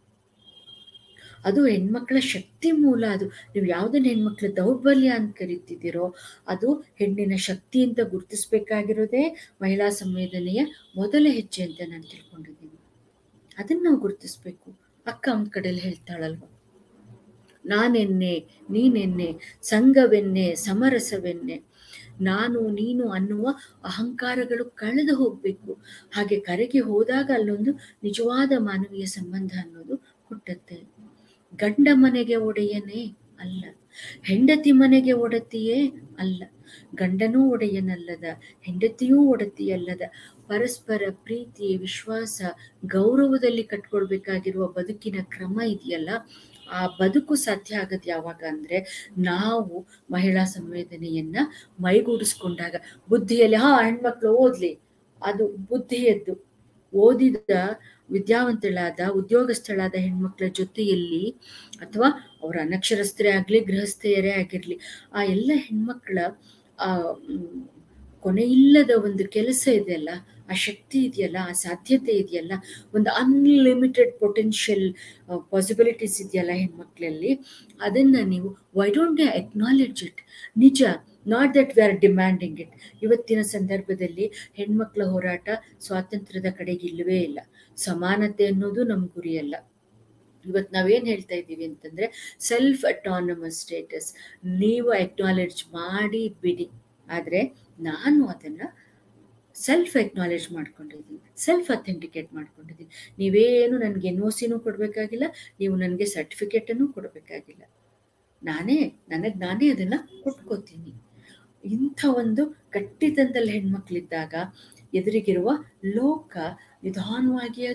ಅದು ಹೆಣ್ಮಕ್ಳ ಶಕ್ತಿ ಮೂಲ ಅದು ನೀವು ಯಾವುದನ್ನ ಹೆಣ್ಮಕ್ಳ ದೌರ್ಬಲ್ಯ ಅಂತ ಕರಿತಿದ್ದೀರೋ ಅದು ಹೆಣ್ಣಿನ ಶಕ್ತಿ ಅಂತ ಗುರುತಿಸ್ಬೇಕಾಗಿರೋದೇ ಮಹಿಳಾ ಸಂವೇದನೆಯ ಮೊದಲ ಹೆಜ್ಜೆ ಅಂತ ನಾನು ತಿಳ್ಕೊಂಡಿದ್ದೀನಿ ಅದನ್ನ ನಾವು ಗುರುತಿಸ್ಬೇಕು ಅಕ್ಕ ಒಂದ್ ಕಡೆಯಲ್ಲಿ ಹೇಳ್ತಾಳಲ್ವ ನಾನೆನ್ನೆ ನೀನೆನ್ನೆ ಸಂಘವೆನ್ನೆ ಸಮರಸವೆನ್ನೆ ನಾನು ನೀನು ಅನ್ನುವ ಅಹಂಕಾರಗಳು ಕಳೆದು ಹೋಗ್ಬೇಕು ಹಾಗೆ ಕರೆಗೆ ಹೋದಾಗ ಅಲ್ಲೊಂದು ನಿಜವಾದ ಮಾನವೀಯ ಸಂಬಂಧ ಅನ್ನೋದು ಹುಟ್ಟುತ್ತೆ ಗಂಡ ಮನೆಗೆ ಒಡೆಯನೇ ಅಲ್ಲ ಹೆಂಡತಿ ಮನೆಗೆ ಒಡತಿಯೇ ಅಲ್ಲ ಗಂಡನೂ ಒಡೆಯನಲ್ಲದ ಹೆಂಡತಿಯೂ ಒಡತಿಯಲ್ಲದ ಪರಸ್ಪರ ಪ್ರೀತಿ ವಿಶ್ವಾಸ ಗೌರವದಲ್ಲಿ ಕಟ್ಕೊಳ್ಬೇಕಾಗಿರುವ ಬದುಕಿನ ಕ್ರಮ ಇದೆಯಲ್ಲ ಆ ಬದುಕು ಸಾಧ್ಯ ಆಗದ್ ಯಾವಾಗ ಅಂದ್ರೆ ನಾವು ಮಹಿಳಾ ಸಂವೇದನೆಯನ್ನ ಮೈಗೂಡಿಸ್ಕೊಂಡಾಗ ಬುದ್ಧಿಯಲ್ಲಿ ಹಾ ಹೆಣ್ಮಕ್ಳು ಓದ್ಲಿ ಅದು ಬುದ್ಧಿಯದ್ದು ಓದಿದ ವಿದ್ಯಾವಂತಳಾದ ಉದ್ಯೋಗಸ್ಥಳಾದ ಹೆಣ್ಮಕ್ಳ ಜೊತೆಯಲ್ಲಿ ಅಥವಾ ಅವರ ಅನಕ್ಷರಸ್ಥರೇ ಆಗ್ಲಿ ಗೃಹಸ್ಥೆಯರೇ ಆಗಿರ್ಲಿ ಆ ಎಲ್ಲ ಹೆಣ್ಮಕ್ಳ ಆ ಕೊನೆಯಿಲ್ಲದ ಒಂದು ಕೆಲಸ ಇದೆಯಲ್ಲ ಆ ಶಕ್ತಿ ಇದೆಯಲ್ಲ ಆ ಸಾಧ್ಯತೆ ಇದೆಯಲ್ಲ ಒಂದು ಅನ್ಲಿಮಿಟೆಡ್ ಪೊಟೆನ್ಷಿಯಲ್ ಪಾಸಿಬಿಲಿಟೀಸ್ ಇದೆಯಲ್ಲ ಹೆಣ್ಮಕ್ಳಲ್ಲಿ ಅದನ್ನ ನೀವು ವೈ ಡೋಂಟ್ ಅಕ್ನಾಲೆಡ್ಜ್ ಇಟ್ ನಿಜ not that we are demanding it ಇವತ್ತಿನ ಸಂದರ್ಭದಲ್ಲಿ ಹೆಣ್ಮಕ್ಳ ಹೋರಾಟ ಸ್ವಾತಂತ್ರ್ಯದ ಕಡೆಗೆ ಇಲ್ಲವೇ ಇಲ್ಲ ಸಮಾನತೆ ಅನ್ನೋದು ನಮ್ಮ ಗುರಿಯಲ್ಲ ಇವತ್ತು ನಾವೇನು ಹೇಳ್ತಾ ಇದ್ದೀವಿ ಅಂತಂದ್ರೆ ಸೆಲ್ಫ್ ಅಟಾನಮಸ್ ಸ್ಟೇಟಸ್ ನೀವು ಅಕ್ನಾಲೆಡ್ಜ್ ಮಾಡಿ ಬಿಡಿ ಆದರೆ ನಾನು ಅದನ್ನ ಸೆಲ್ಫ್ ಎಕ್ನಾಲೇಜ್ ಮಾಡ್ಕೊಂಡಿದ್ದೀನಿ ಸೆಲ್ಫ್ ಅಥೆಂಟಿಕೇಟ್ ಮಾಡ್ಕೊಂಡಿದ್ದೀನಿ ನೀವೇನು ನನಗೆ ಎನ್ ಒ ಸಿನೂ ಕೊಡಬೇಕಾಗಿಲ್ಲ ನೀವು ನನಗೆ ಸರ್ಟಿಫಿಕೇಟನ್ನು ಕೊಡಬೇಕಾಗಿಲ್ಲ ನಾನೇ ನನಗೆ ನಾನೇ ಅದನ್ನು ಕೊಟ್ಕೋತೀನಿ ಇಂಥ ಒಂದು ಗಟ್ಟಿತನದಲ್ಲಿ ಹೆಣ್ಮಕ್ಳಿದ್ದಾಗ ಎದುರಿಗಿರುವ ಲೋಕ ನಿಧಾನವಾಗಿ ಆದರೂ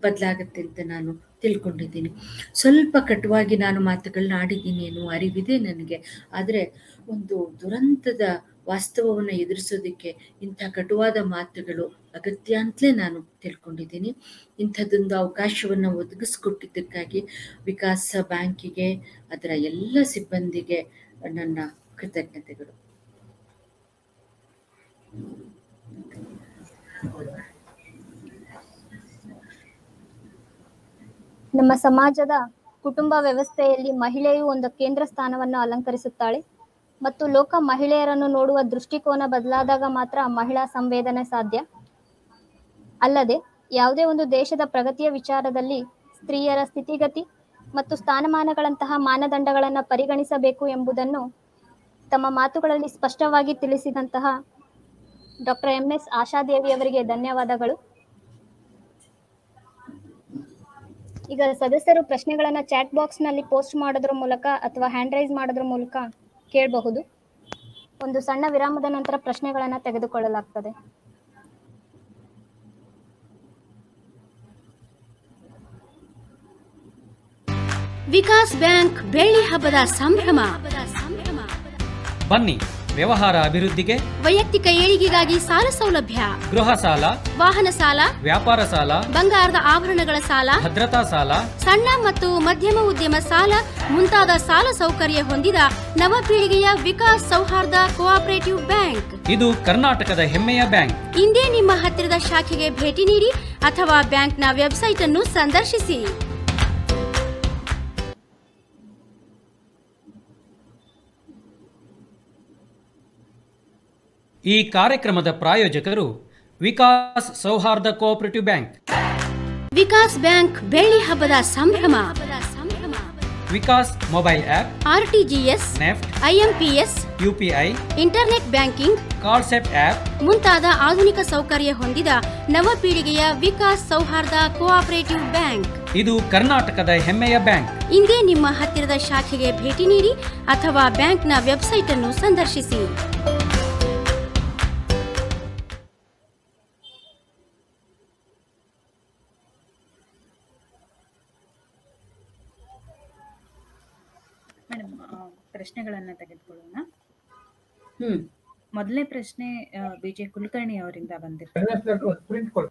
ಬದಲಾಗುತ್ತೆ ಅಂತ ನಾನು ತಿಳ್ಕೊಂಡಿದ್ದೀನಿ ಸ್ವಲ್ಪ ಕಟುವಾಗಿ ನಾನು ಮಾತುಗಳನ್ನ ಆಡಿದ್ದೀನಿ ಅನ್ನೋ ಅರಿವಿದೆ ನನಗೆ ಆದರೆ ಒಂದು ದುರಂತದ ವಾಸ್ತವವನ್ನು ಎದುರಿಸೋದಕ್ಕೆ ಇಂಥ ಕಟುವಾದ ಮಾತುಗಳು ಅಗತ್ಯ ಅಂತಲೇ ನಾನು ತಿಳ್ಕೊಂಡಿದ್ದೀನಿ ಇಂಥದ್ದೊಂದು ಅವಕಾಶವನ್ನು ಒದಗಿಸ್ಕೊಟ್ಟಿದ್ದಕ್ಕಾಗಿ ವಿಕಾಸ ಬ್ಯಾಂಕಿಗೆ ಅದರ ಎಲ್ಲ ಸಿಬ್ಬಂದಿಗೆ ನನ್ನ ಕೃತಜ್ಞತೆಗಳು ನಮ್ಮ ಸಮಾಜದ ಕುಟುಂಬ ವ್ಯವಸ್ಥೆಯಲ್ಲಿ ಮಹಿಳೆಯು ಒಂದು ಕೇಂದ್ರ ಸ್ಥಾನವನ್ನು ಅಲಂಕರಿಸುತ್ತಾಳೆ ಮತ್ತು ಲೋಕ ಮಹಿಳೆಯರನ್ನು ನೋಡುವ ದೃಷ್ಟಿಕೋನ ಬದಲಾದಾಗ ಮಾತ್ರ ಮಹಿಳಾ ಸಂವೇದನೆ ಸಾಧ್ಯ ಅಲ್ಲದೆ ಯಾವುದೇ ಒಂದು ದೇಶದ ಪ್ರಗತಿಯ ವಿಚಾರದಲ್ಲಿ ಸ್ತ್ರೀಯರ ಸ್ಥಿತಿಗತಿ ಮತ್ತು ಸ್ಥಾನಮಾನಗಳಂತಹ ಮಾನದಂಡಗಳನ್ನು ಪರಿಗಣಿಸಬೇಕು ಎಂಬುದನ್ನು ತಮ್ಮ ಮಾತುಗಳಲ್ಲಿ ಸ್ಪಷ್ಟವಾಗಿ ತಿಳಿಸಿದಂತಹ ಡಾಕ್ಟರ್ ಎಂ ಎಸ್ ಆಶಾದೇವಿ ಅವರಿಗೆ ಧನ್ಯವಾದಗಳು ಈಗ ಸದಸ್ಯರು ಪ್ರಶ್ನೆಗಳನ್ನ ಚಾಟ್ ಬಾಕ್ಸ್ ನಲ್ಲಿ ಪೋಸ್ಟ್ ಮಾಡೋದ್ರ ಮೂಲಕ ಅಥವಾ ಹ್ಯಾಂಡ್ ರೈಸ್ ಮಾಡೋದ್ರ ಮೂಲಕ ಕೇಳಬಹುದು ಒಂದು ಸಣ್ಣ ವಿರಾಮದ ನಂತರ ಪ್ರಶ್ನೆಗಳನ್ನ ತೆಗೆದುಕೊಳ್ಳಲಾಗ್ತದೆ ವಿಕಾಸ್ ಬ್ಯಾಂಕ್ ಬೆಳ್ಳಿ ಹಬ್ಬದ ಸಂಭ್ರಮ ಬನ್ನಿ ವ್ಯವಹಾರ ಅಭಿವೃದ್ಧಿಗೆ ವೈಯಕ್ತಿಕ ಏಳಿಗೆಗಾಗಿ ಸಾಲ ಸೌಲಭ್ಯ ಗೃಹ ಸಾಲ ವಾಹನ ಸಾಲ ವ್ಯಾಪಾರ ಸಾಲ ಬಂಗಾರದ ಆಭರಣಗಳ ಸಾಲ ಭದ್ರತಾ ಸಾಲ ಸಣ್ಣ ಮತ್ತು ಮಧ್ಯಮ ಉದ್ಯಮ ಸಾಲ ಮುಂತಾದ ಸಾಲ ಸೌಕರ್ಯ ಹೊಂದಿದ ನವ ಪೀಳಿಗೆಯ ವಿಕಾಸ್ ಸೌಹಾರ್ದ ಕೋಆಪರೇಟಿವ್ ಬ್ಯಾಂಕ್ ಇದು ಕರ್ನಾಟಕದ ಹೆಮ್ಮೆಯ ಬ್ಯಾಂಕ್ ಇಂದೇ ನಿಮ್ಮ ಹತ್ತಿರದ ಶಾಖೆಗೆ ಭೇಟಿ ನೀಡಿ ಅಥವಾ ಬ್ಯಾಂಕ್ನ ವೆಬ್ಸೈಟ್ ಅನ್ನು ಸಂದರ್ಶಿಸಿ ಈ ಕಾರ್ಯಕ್ರಮದ ಪ್ರಾಯೋಜಕರು ವಿಕಾಸ್ ಸೌಹಾರ್ದ ಕೋಆಪರೇಟಿವ್ ಬ್ಯಾಂಕ್ ವಿಕಾಸ್ ಬ್ಯಾಂಕ್ ಬೆಳ್ಳಿ ಹಬ್ಬದ ಸಂಭ್ರಮ Vikas mobile app RTGS NEFT IMPS UPI internet banking ಕಾಲ್ಸೆಟ್ ಆಪ್ ಮುಂತಾದ ಆಧುನಿಕ ಸೌಕರ್ಯ ಹೊಂದಿದ ನವ ಪೀಳಿಗೆಯ ವಿಕಾಸ್ ಸೌಹಾರ್ದ ಕೋಆಪರೇಟಿವ್ ಬ್ಯಾಂಕ್ ಇದು ಕರ್ನಾಟಕದ ಹೆಮ್ಮೆಯ ಬ್ಯಾಂಕ್ ಇಂದೇ ನಿಮ್ಮ ಹತ್ತಿರದ ಶಾಖೆಗೆ ಭೇಟಿ ನೀಡಿ ಅಥವಾ ಬ್ಯಾಂಕ್ನ ವೆಬ್ಸೈಟ್ ಅನ್ನು ಸಂದರ್ಶಿಸಿ ಮೇಡಮ್ ಪ್ರಶ್ನೆಗಳನ್ನ ತೆಗೆದುಕೊಳ್ಳೋಣ ಹ್ಮ್ ಮೊದಲನೇ ಪ್ರಶ್ನೆ ವಿಜಯ್ ಕುಲಕರ್ಣಿ ಅವರಿಂದ ಬಂದಿರ್ತದೆ ಪ್ರಿಂಟ್ ಕೊಡಿ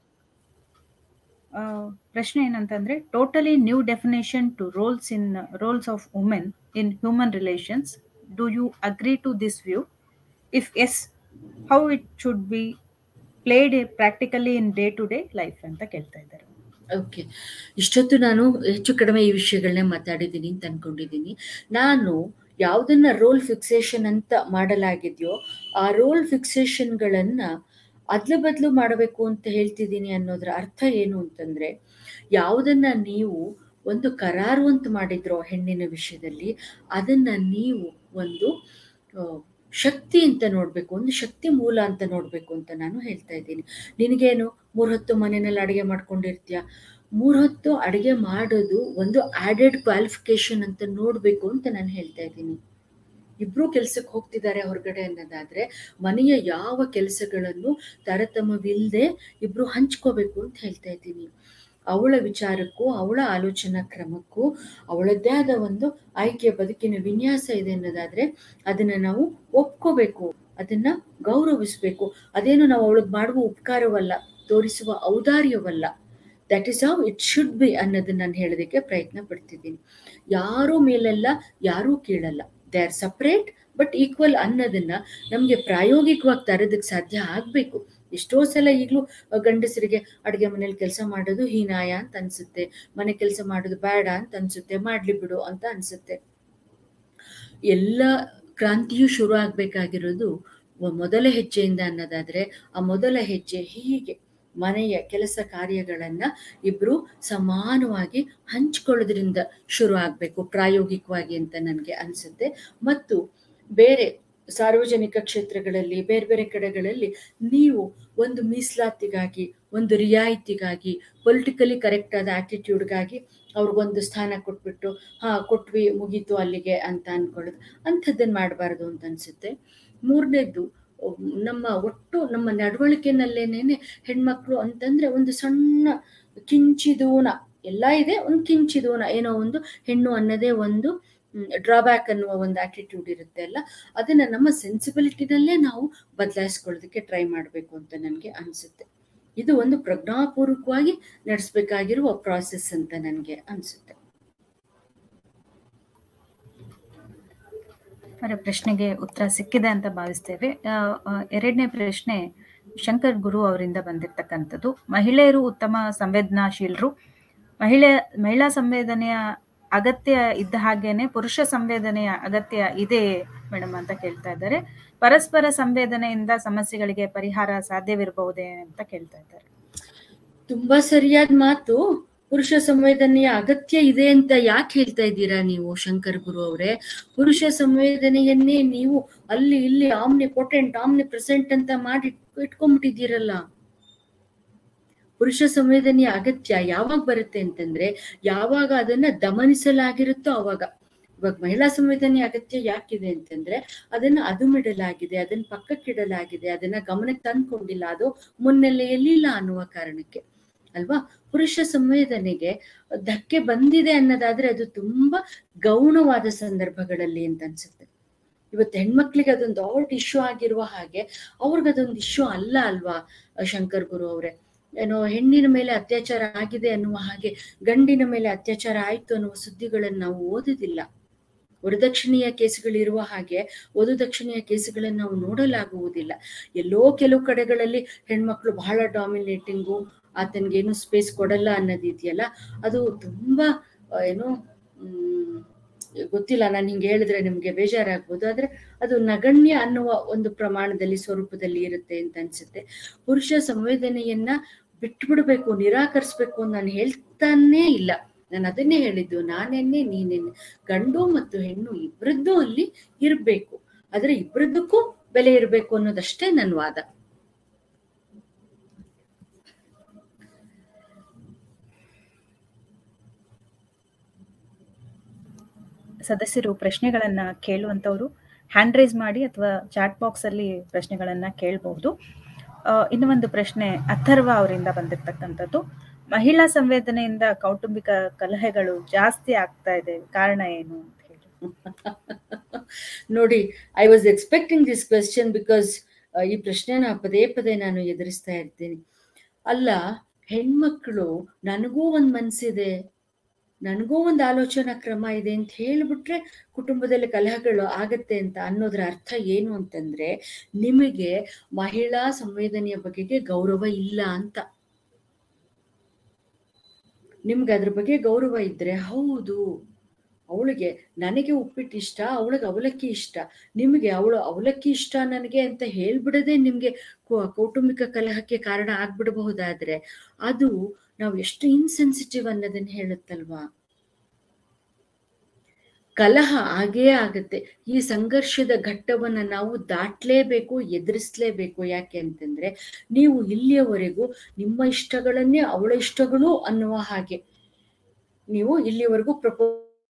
ಆ, ಪ್ರಶ್ನೆ ಏನಂತಂದ್ರೆ totally new definition to roles in roles of women in human relations do you agree to this view if yes how it should be played practically in day to day life ಅಂತ ಕೇಳ್ತಾ ಇದ್ದಾರೆ okay ಇಷ್ಟೊತ್ತು ನಾನು ಹೆಚ್ಚು ಕಡಿಮೆ ಈ ವಿಷಯಗಳನ್ನೇ ಮಾತಾಡಿದ್ದೀನಿ ಅಂತ ಅನ್ಕೊಂಡಿದ್ದೀನಿ ನಾನು ಯಾವುದನ್ನ ರೋಲ್ ಫಿಕ್ಸೇಷನ್ ಅಂತ ಮಾಡಲಾಗಿದೆಯೋ ಆ ರೋಲ್ ಫಿಕ್ಸೇಷನ್ಗಳನ್ನ ಅದ್ಲು ಬದಲು ಮಾಡಬೇಕು ಅಂತ ಹೇಳ್ತಿದ್ದೀನಿ ಅನ್ನೋದ್ರ ಅರ್ಥ ಏನು ಅಂತಂದ್ರೆ ಯಾವುದನ್ನ ನೀವು ಒಂದು ಕರಾರು ಅಂತ ಮಾಡಿದ್ರೋ ಹೆಣ್ಣಿನ ವಿಷಯದಲ್ಲಿ ಅದನ್ನ ನೀವು ಒಂದು ಆ, ಶಕ್ತಿ ಅಂತ ನೋಡ್ಬೇಕು ಒಂದು ಶಕ್ತಿ ಮೂಲ ಅಂತ ನೋಡ್ಬೇಕು ಅಂತ ನಾನು ಹೇಳ್ತಾ ಇದ್ದೀನಿ ನಿನಗೇನು ಮೂರ್ ಹೊತ್ತು ಮನೆಯಲ್ಲಿ ಅಡುಗೆ ಮಾಡ್ಕೊಂಡಿರ್ತೀಯ ಮೂರ್ ಹೊತ್ತು ಅಡುಗೆ ಮಾಡೋದು ಒಂದು ಆಡೆಡ್ ಕ್ವಾಲಿಫಿಕೇಶನ್ ಅಂತ ನೋಡ್ಬೇಕು ಅಂತ ನಾನು ಹೇಳ್ತಾ ಇದ್ದೀನಿ ಇಬ್ರು ಕೆಲ್ಸಕ್ಕೆ ಹೋಗ್ತಿದ್ದಾರೆ ಹೊರಗಡೆ ಅನ್ನೋದಾದ್ರೆ ಮನೆಯ ಯಾವ ಕೆಲಸಗಳನ್ನು ತಾರತಮ್ಯವಿಲ್ಲದೆ ಇಬ್ರು ಹಂಚ್ಕೋಬೇಕು ಅಂತ ಹೇಳ್ತಾ ಇದ್ದೀನಿ ಅವಳ ವಿಚಾರಕ್ಕೂ ಅವಳ ಆಲೋಚನಾ ಕ್ರಮಕ್ಕೂ ಅವಳದ್ದೇ ಆದ ಒಂದು ಆಯ್ಕೆಯ ಬದುಕಿನ ವಿನ್ಯಾಸ ಇದೆ ಅನ್ನೋದಾದ್ರೆ ಅದನ್ನ ನಾವು ಒಪ್ಕೋಬೇಕು ಅದನ್ನ ಗೌರವಿಸ್ಬೇಕು ಅದೇನು ನಾವು ಅವಳಿಗೆ ಮಾಡುವ ಉಪಕಾರವಲ್ಲ ತೋರಿಸುವ ಔದಾರ್ಯವಲ್ಲ that is how it should be ಅನ್ನೋದನ್ನ ನಾನು ಹೇಳೋದಕ್ಕೆ ಪ್ರಯತ್ನ ಪಡ್ತಿದ್ದೀನಿ ಯಾರೂ ಮೇಲೆಲ್ಲ ಯಾರೂ ಕೀಳಲ್ಲ they are separate but equal ಅನ್ನೋದನ್ನ ನಮಗೆ ಪ್ರಾಯೋಗಿಕವಾಗಿ ತರೋದಕ್ಕೆ ಸಾಧ್ಯ ಆಗಬೇಕು ಎಷ್ಟೋ ಸಲ ಈಗಲೂ ಗಂಡಸರಿಗೆ ಅಡುಗೆ ಮನೇಲಿ ಕೆಲಸ ಮಾಡೋದು ಹೀನಾಯ ಅಂತ ಅನ್ಸುತ್ತೆ ಮನೆ ಕೆಲಸ ಮಾಡೋದು ಬೇಡ ಅಂತ ಅನ್ಸುತ್ತೆ ಮಾಡ್ಲಿ ಬಿಡು ಅಂತ ಅನ್ಸುತ್ತೆ ಎಲ್ಲ ಕ್ರಾಂತಿಯು ಶುರು ಆಗ್ಬೇಕಾಗಿರೋದು ಒ- ಮೊದಲ ಹೆಜ್ಜೆಯಿಂದ ಅನ್ನೋದಾದ್ರೆ ಆ ಮೊದಲ ಹೆಜ್ಜೆ ಹೀಗೆ ಮನೆಯ ಕೆಲಸ ಕಾರ್ಯಗಳನ್ನ ಇಬ್ರು ಸಮಾನವಾಗಿ ಹಂಚ್ಕೊಳ್ಳೋದ್ರಿಂದ ಶುರು ಆಗ್ಬೇಕು ಪ್ರಾಯೋಗಿಕವಾಗಿ ಅಂತ ನನಗೆ ಅನ್ಸುತ್ತೆ ಮತ್ತು ಬೇರೆ ಸಾರ್ವಜನಿಕ ಕ್ಷೇತ್ರಗಳಲ್ಲಿ ಬೇರೆ ಬೇರೆ ಕಡೆಗಳಲ್ಲಿ ನೀವು ಒಂದು ಮೀಸಲಾತಿಗಾಗಿ ಒಂದು ರಿಯಾಯಿತಿಗಾಗಿ ಪೊಲಿಟಿಕಲಿ ಕರೆಕ್ಟ್ ಆದ ಆಟಿಟ್ಯೂಡ್ಗಾಗಿ ಅವ್ರಿಗೊಂದು ಸ್ಥಾನ ಕೊಟ್ಬಿಟ್ಟು ಹಾ ಕೊಟ್ವಿ ಮುಗೀತು ಅಲ್ಲಿಗೆ ಅಂತ ಅನ್ಕೊಳ್ಳೋದು ಅಂಥದ್ದನ್ನು ಮಾಡಬಾರ್ದು ಅಂತ ಅನ್ಸುತ್ತೆ ಮೂರನೇದ್ದು ನಮ್ಮ ಒಟ್ಟು ನಮ್ಮ ನಡವಳಿಕೆನಲ್ಲೇನೇನೆ ಹೆಣ್ಮಕ್ಳು ಅಂತಂದ್ರೆ ಒಂದು ಸಣ್ಣ ಕಿಂಚಿದೂನ ಎಲ್ಲ ಇದೆ ಒಂದು ಕಿಂಚಿದೂನ ಏನೋ ಒಂದು ಹೆಣ್ಣು ಅನ್ನೋದೇ ಒಂದು ಡ್ರಾಬ್ಯಾಕ್ ಅನ್ನುವ ಒಂದು ಆಟಿಟ್ಯೂಡ್ ಇರುತ್ತೆ ಅಲ್ಲ ಅದನ್ನ ನಮ್ಮ ಸೆನ್ಸಿಬಿಲಿಟಿನಲ್ಲೇ ನಾವು ಬದಲಾಯಿಸ್ಕೊಳ್ಳೋದಕ್ಕೆ ಟ್ರೈ ಮಾಡಬೇಕು ಅಂತ ನನಗೆ ಅನಿಸುತ್ತೆ ಇದು ಒಂದು ಪ್ರಜ್ಞಾಪೂರ್ವಕವಾಗಿ ನಡೆಸಬೇಕಾಗಿರುವ ಪ್ರಾಸೆಸ್ ಅಂತ ನನಗೆ ಅನಿಸುತ್ತೆ ಅವರ ಪ್ರಶ್ನೆಗೆ ಉತ್ತರ ಸಿಕ್ಕಿದೆ ಅಂತ ಭಾವಿಸ್ತೇವೆ ಆ, ಆ, ಎರಡನೇ ಪ್ರಶ್ನೆ ಶಂಕರ್ ಗುರು ಅವರಿಂದ ಬಂದಿರತಕ್ಕಂಥದ್ದು ಮಹಿಳೆಯರು ಉತ್ತಮ ಸಂವೇದನಾಶೀಲರು ಮಹಿಳೆ ಮಹಿಳಾ ಸಂವೇದನೆಯ ಅಗತ್ಯ ಇದ್ದ ಹಾಗೇನೆ ಪುರುಷ ಸಂವೇದನೆಯ ಅಗತ್ಯ ಇದೆ ಮೇಡಮ್ ಅಂತ ಕೇಳ್ತಾ ಇದ್ದಾರೆ ಪರಸ್ಪರ ಸಂವೇದನೆಯಿಂದ ಸಮಸ್ಯೆಗಳಿಗೆ ಪರಿಹಾರ ಸಾಧ್ಯವಿರಬಹುದೇ ಅಂತ ಕೇಳ್ತಾ ಇದ್ದಾರೆ ತುಂಬಾ ಸರಿಯಾದ ಮಾತು ಪುರುಷ ಸಂವೇದನೆಯ ಅಗತ್ಯ ಇದೆ ಅಂತ ಯಾಕೆ ಹೇಳ್ತಾ ಇದ್ದೀರಾ ನೀವು ಶಂಕರ್ ಗುರು ಅವರೇ ಪುರುಷ ಸಂವೇದನೆಯನ್ನೇ ನೀವು ಅಲ್ಲಿ ಇಲ್ಲಿ ಆಮ್ನಿ ಪೊಟೆಂಟ್ ಆಮ್ನಿ ಪ್ರೆಸೆಂಟ್ ಅಂತ ಮಾಡಿ ಇಟ್ಕೊಂಡ್ಬಿಟ್ಟಿದ್ದೀರಲ್ಲ ಪುರುಷ ಸಂವೇದನೆಯ ಅಗತ್ಯ ಯಾವಾಗ ಬರುತ್ತೆ ಅಂತಂದ್ರೆ ಯಾವಾಗ ಅದನ್ನ ದಮನಿಸಲಾಗಿರುತ್ತೋ ಅವಾಗ ಇವಾಗ ಮಹಿಳಾ ಸಂವೇದನೆಯ ಅಗತ್ಯ ಯಾಕಿದೆ ಅಂತಂದ್ರೆ ಅದನ್ನ ಅದುಮಿಡಲಾಗಿದೆ ಅದನ್ನ ಪಕ್ಕಕ್ಕಿಡಲಾಗಿದೆ ಅದನ್ನ ಗಮನಕ್ಕೆ ತಂದ್ಕೊಂಡಿಲ್ಲ ಅದು ಮುನ್ನೆಲೆಯಲ್ಲಿ ಇಲ್ಲ ಅನ್ನುವ ಕಾರಣಕ್ಕೆ ಅಲ್ವಾ ಪುರುಷ ಸಂವೇದನೆಗೆ ಧಕ್ಕೆ ಬಂದಿದೆ ಅನ್ನೋದಾದ್ರೆ ಅದು ತುಂಬಾ ಗೌಣವಾದ ಸಂದರ್ಭಗಳಲ್ಲಿ ಅಂತ ಅನ್ಸುತ್ತೆ ಇವತ್ತು ಹೆಣ್ಮಕ್ಳಿಗೆ ಅದೊಂದು ದೊಡ್ಡ ಇಶ್ಯೂ ಆಗಿರುವ ಹಾಗೆ ಅವ್ರಿಗೆ ಅದೊಂದು ಇಶ್ಯೂ ಅಲ್ಲ ಅಲ್ವಾ ಶಂಕರ್ ಗುರು ಅವರೇ ಏನೋ ಹೆಣ್ಣಿನ ಮೇಲೆ ಅತ್ಯಾಚಾರ ಆಗಿದೆ ಅನ್ನುವ ಹಾಗೆ ಗಂಡಿನ ಮೇಲೆ ಅತ್ಯಾಚಾರ ಆಯ್ತು ಅನ್ನುವ ಸುದ್ದಿಗಳನ್ನು ನಾವು ಓದುದಿಲ್ಲ ವರದಕ್ಷಿಣೆಯ ಕೇಸುಗಳಿರುವ ಹಾಗೆ ವಧುದಕ್ಷಿಣೆಯ ಕೇಸುಗಳನ್ನು ನಾವು ನೋಡಲಾಗುವುದಿಲ್ಲ ಎಲ್ಲೋ ಕೆಲವು ಕಡೆಗಳಲ್ಲಿ ಹೆಣ್ಮಕ್ಳು ಬಹಳ ಡಾಮಿನೇಟಿಂಗು ಆತನಿಗೇನು ಸ್ಪೇಸ್ ಕೊಡಲ್ಲ ಅನ್ನೋದಿದೆಯಲ್ಲ ಅದು ತುಂಬಾ ಆ, ಏನು ಹ್ಮ್ ಗೊತ್ತಿಲ್ಲ ನಾನು ಹಿಂಗೆ ಹೇಳಿದ್ರೆ ನಿಮ್ಗೆ ಬೇಜಾರಾಗ್ಬೋದು ಆದ್ರೆ ಅದು ನಗಣ್ಯ ಅನ್ನುವ ಒಂದು ಪ್ರಮಾಣದಲ್ಲಿ ಸ್ವರೂಪದಲ್ಲಿ ಇರುತ್ತೆ ಅಂತ ಅನ್ಸುತ್ತೆ ಪುರುಷ ಸಂವೇದನೆಯನ್ನ ಬಿಟ್ಬಿಡ್ಬೇಕು ನಿರಾಕರಿಸ್ಬೇಕು ಅಂತ ನಾನು ಹೇಳ್ತಾನೇ ಇಲ್ಲ ನಾನು ಅದನ್ನೇ ಹೇಳಿದ್ದು ನಾನೆನ್ನೆ ನೀನೆನ್ನೆ ಗಂಡು ಮತ್ತು ಹೆಣ್ಣು ಇಬ್ಬರದ್ದು ಅಲ್ಲಿ ಇರ್ಬೇಕು ಆದ್ರೆ ಇಬ್ಬರದಕ್ಕೂ ಬೆಲೆ ಇರಬೇಕು ಅನ್ನೋದಷ್ಟೇ ನನ್ನ ವಾದ ಸದಸ್ಯರು ಪ್ರಶ್ನೆಗಳನ್ನ ಕೇಳುವಂತವರು ಹ್ಯಾಂಡ್ ರೈಸ್ ಮಾಡಿ ಅಥವಾ ಚಾಟ್ ಬಾಕ್ಸ್ ಅಲ್ಲಿ ಪ್ರಶ್ನೆಗಳನ್ನ ಕೇಳಬಹುದು ಆ, ಇನ್ನು ಒಂದು ಪ್ರಶ್ನೆ ಅಥರ್ವ ಅವರಿಂದ ಬಂದಿರತಕ್ಕಂಥದ್ದು ಮಹಿಳಾ ಸಂವೇದನೆಯಿಂದ ಕೌಟುಂಬಿಕ ಕಲಹಗಳು ಜಾಸ್ತಿ ಆಗ್ತಾ ಇದೆ ಕಾರಣ ಏನು ಅಂತ ಹೇಳಿ ನೋಡಿ I was expecting this question because ಈ ಪ್ರಶ್ನೆನ ಪದೇ ಪದೇ ನಾನು ಎದುರಿಸ್ತಾ ಇರ್ತೀನಿ ಅಲ್ಲ ಹೆಣ್ಮಕ್ಳು ನನಗೂ ಒಂದ್ ಮನ್ಸಿದೆ ನನಗೂ ಒಂದು ಆಲೋಚನಾ ಕ್ರಮ ಇದೆ ಅಂತ ಹೇಳ್ಬಿಟ್ರೆ ಕುಟುಂಬದಲ್ಲಿ ಕಲಹಗಳು ಆಗತ್ತೆ ಅಂತ ಅನ್ನೋದ್ರ ಅರ್ಥ ಏನು ಅಂತಂದ್ರೆ ನಿಮಗೆ ಮಹಿಳಾ ಸಂವೇದನೆಯ ಬಗೆಗೆ ಗೌರವ ಇಲ್ಲ ಅಂತ ನಿಮ್ಗೆ ಅದ್ರ ಬಗ್ಗೆ ಗೌರವ ಇದ್ರೆ ಹೌದು ಅವಳಿಗೆ ನನಗೆ ಉಪ್ಪಿಟ್ಟು ಇಷ್ಟ ಅವಳಿಗೆ ಅವಲಕ್ಕಿ ಇಷ್ಟ ನಿಮಗೆ ಅವಳು ಅವಲಕ್ಕಿ ಇಷ್ಟ ನನಗೆ ಅಂತ ಹೇಳ್ಬಿಡದೆ ನಿಮ್ಗೆ ಕೌ- ಕೌಟುಂಬಿಕ ಕಲಹಕ್ಕೆ ಕಾರಣ ಆಗ್ಬಿಡಬಹುದಾದ್ರೆ ಅದು ನಾವು ಎಷ್ಟು ಇನ್ಸೆನ್ಸಿಟಿವ್ ಅನ್ನೋದನ್ನ ಹೇಳುತ್ತಲ್ವಾ ಕಲಹ ಆಗೇ ಆಗತ್ತೆ ಈ ಸಂಘರ್ಷದ ಘಟ್ಟವನ್ನ ನಾವು ದಾಟ್ಲೇಬೇಕು ಎದುರಿಸ್ಲೇಬೇಕು ಯಾಕೆ ಅಂತಂದ್ರೆ ನೀವು ಇಲ್ಲಿಯವರೆಗೂ ನಿಮ್ಮ ಇಷ್ಟಗಳನ್ನೇ ಅವಳ ಇಷ್ಟಗಳು ಅನ್ನುವ ಹಾಗೆ ನೀವು ಇಲ್ಲಿವರೆಗೂ ಪ್ರಪೋ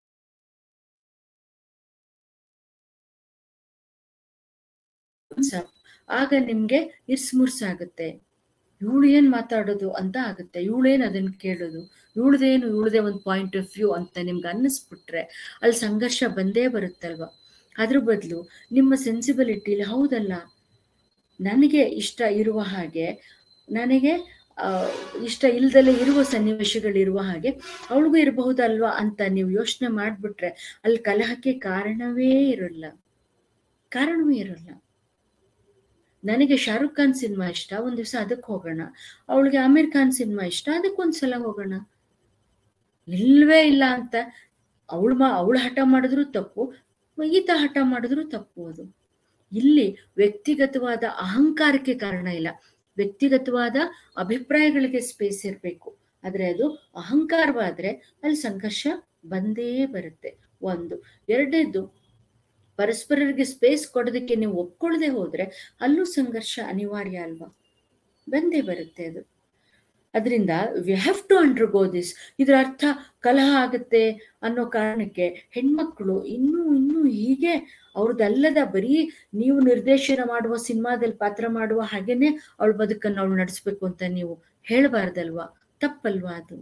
ಆಗ ನಿಮ್ಗೆ ಇರ್ಸ್ಮುರ್ಸ್ ಆಗುತ್ತೆ ಇವಳು ಏನ್ ಮಾತಾಡೋದು ಅಂತ ಆಗುತ್ತೆ ಇವಳೇನ್ ಅದನ್ನ ಕೇಳೋದು ಇವಳ್ದೇನು ಇವಳದೇ ಒಂದು ಪಾಯಿಂಟ್ ಆಫ್ ವ್ಯೂ ಅಂತ ನಿಮ್ಗೆ ಅನ್ನಿಸ್ಬಿಟ್ರೆ ಅಲ್ಲಿ ಸಂಘರ್ಷ ಬಂದೇ ಬರುತ್ತಲ್ವಾ ಅದ್ರ ಬದಲು ನಿಮ್ಮ ಸೆನ್ಸಿಬಿಲಿಟಿಲಿ ಹೌದಲ್ಲ ನನಗೆ ಇಷ್ಟ ಇರುವ ಹಾಗೆ ನನಗೆ ಆ, ಇಷ್ಟ ಇಲ್ದಲೆ ಇರುವ ಸನ್ನಿವೇಶಗಳಿರುವ ಹಾಗೆ ಅವಳಿಗೂ ಇರಬಹುದಲ್ವಾ ಅಂತ ನೀವು ಯೋಚನೆ ಮಾಡ್ಬಿಟ್ರೆ ಅಲ್ಲಿ ಕಲಹಕ್ಕೆ ಕಾರಣವೇ ಇರಲ್ಲ ಕಾರಣವೇ ಇರಲ್ಲ ನನಗೆ ಶಾರುಖ್ ಖಾನ್ ಸಿನಿಮಾ ಇಷ್ಟ ಒಂದ್ ದಿವಸ ಅದಕ್ಕೆ ಹೋಗೋಣ ಅವಳಿಗೆ ಆಮೀರ್ ಖಾನ್ ಸಿನಿಮಾ ಇಷ್ಟ ಅದಕ್ಕೊಂದ್ಸಲ ಹೋಗೋಣ ಇಲ್ವೇ ಇಲ್ಲ ಅಂತ ಅವಳ ಮಾ ಅವಳು ಹಠ ಮಾಡಿದ್ರು ತಪ್ಪು ಈತ ಹಠ ಮಾಡಿದ್ರು ತಪ್ಪು ಅದು ಇಲ್ಲಿ ವ್ಯಕ್ತಿಗತವಾದ ಅಹಂಕಾರಕ್ಕೆ ಕಾರಣ ಇಲ್ಲ ವ್ಯಕ್ತಿಗತವಾದ ಅಭಿಪ್ರಾಯಗಳಿಗೆ ಸ್ಪೇಸ್ ಇರಬೇಕು ಆದ್ರೆ ಅದು ಅಹಂಕಾರವಾದ್ರೆ ಅಲ್ಲಿ ಸಂಘರ್ಷ ಬಂದೇ ಬರುತ್ತೆ ಒಂದು ಎರಡನೇದು ಪರಸ್ಪರರಿಗೆ ಸ್ಪೇಸ್ ಕೊಡೋದಕ್ಕೆ ನೀವು ಒಪ್ಕೊಳ್ಳದೆ ಹೋದ್ರೆ ಅಲ್ಲೂ ಸಂಘರ್ಷ ಅನಿವಾರ್ಯ ಅಲ್ವಾ ಬಂದೇ ಬರುತ್ತೆ ಅದು ಅದರಿಂದ we have to undergo this ಇದರ ಅರ್ಥ ಕಲಹ ಆಗುತ್ತೆ ಅನ್ನೋ ಕಾರಣಕ್ಕೆ ಹೆಣ್ಮಕ್ಳು ಇನ್ನೂ ಇನ್ನೂ ಹೀಗೆ ಅವ್ರದ್ದಲ್ಲದ ಬರೀ ನೀವು ನಿರ್ದೇಶನ ಮಾಡುವ ಸಿನಿಮಾದಲ್ಲಿ ಪಾತ್ರ ಮಾಡುವ ಹಾಗೇನೆ ಅವಳ ಬದುಕನ್ನು ಅವಳು ನಡೆಸ್ಬೇಕು ಅಂತ ನೀವು ಹೇಳಬಾರ್ದಲ್ವಾ ತಪ್ಪಲ್ವಾ ಅದು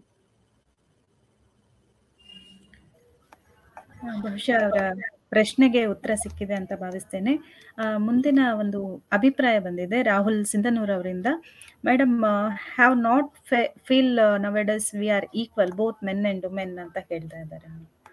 ಆ, ಬಹುಶಃ ಅವರ ಪ್ರಶ್ನೆಗೆ ಉತ್ತರ ಸಿಕ್ಕಿದೆ ಅಂತ ಭಾವಿಸ್ತೇನೆ ಆ, ಮುಂದಿನ ಒಂದು ಅಭಿಪ್ರಾಯ ಬಂದಿದೆ ರಾಹುಲ್ ಸಿಂಧನೂರ್ ಅವರಿಂದ madam have not feel nowadays we are equal both men and women ಅಂತ ಹೇಳ್ತಾ ಇದ್ದಾರೆ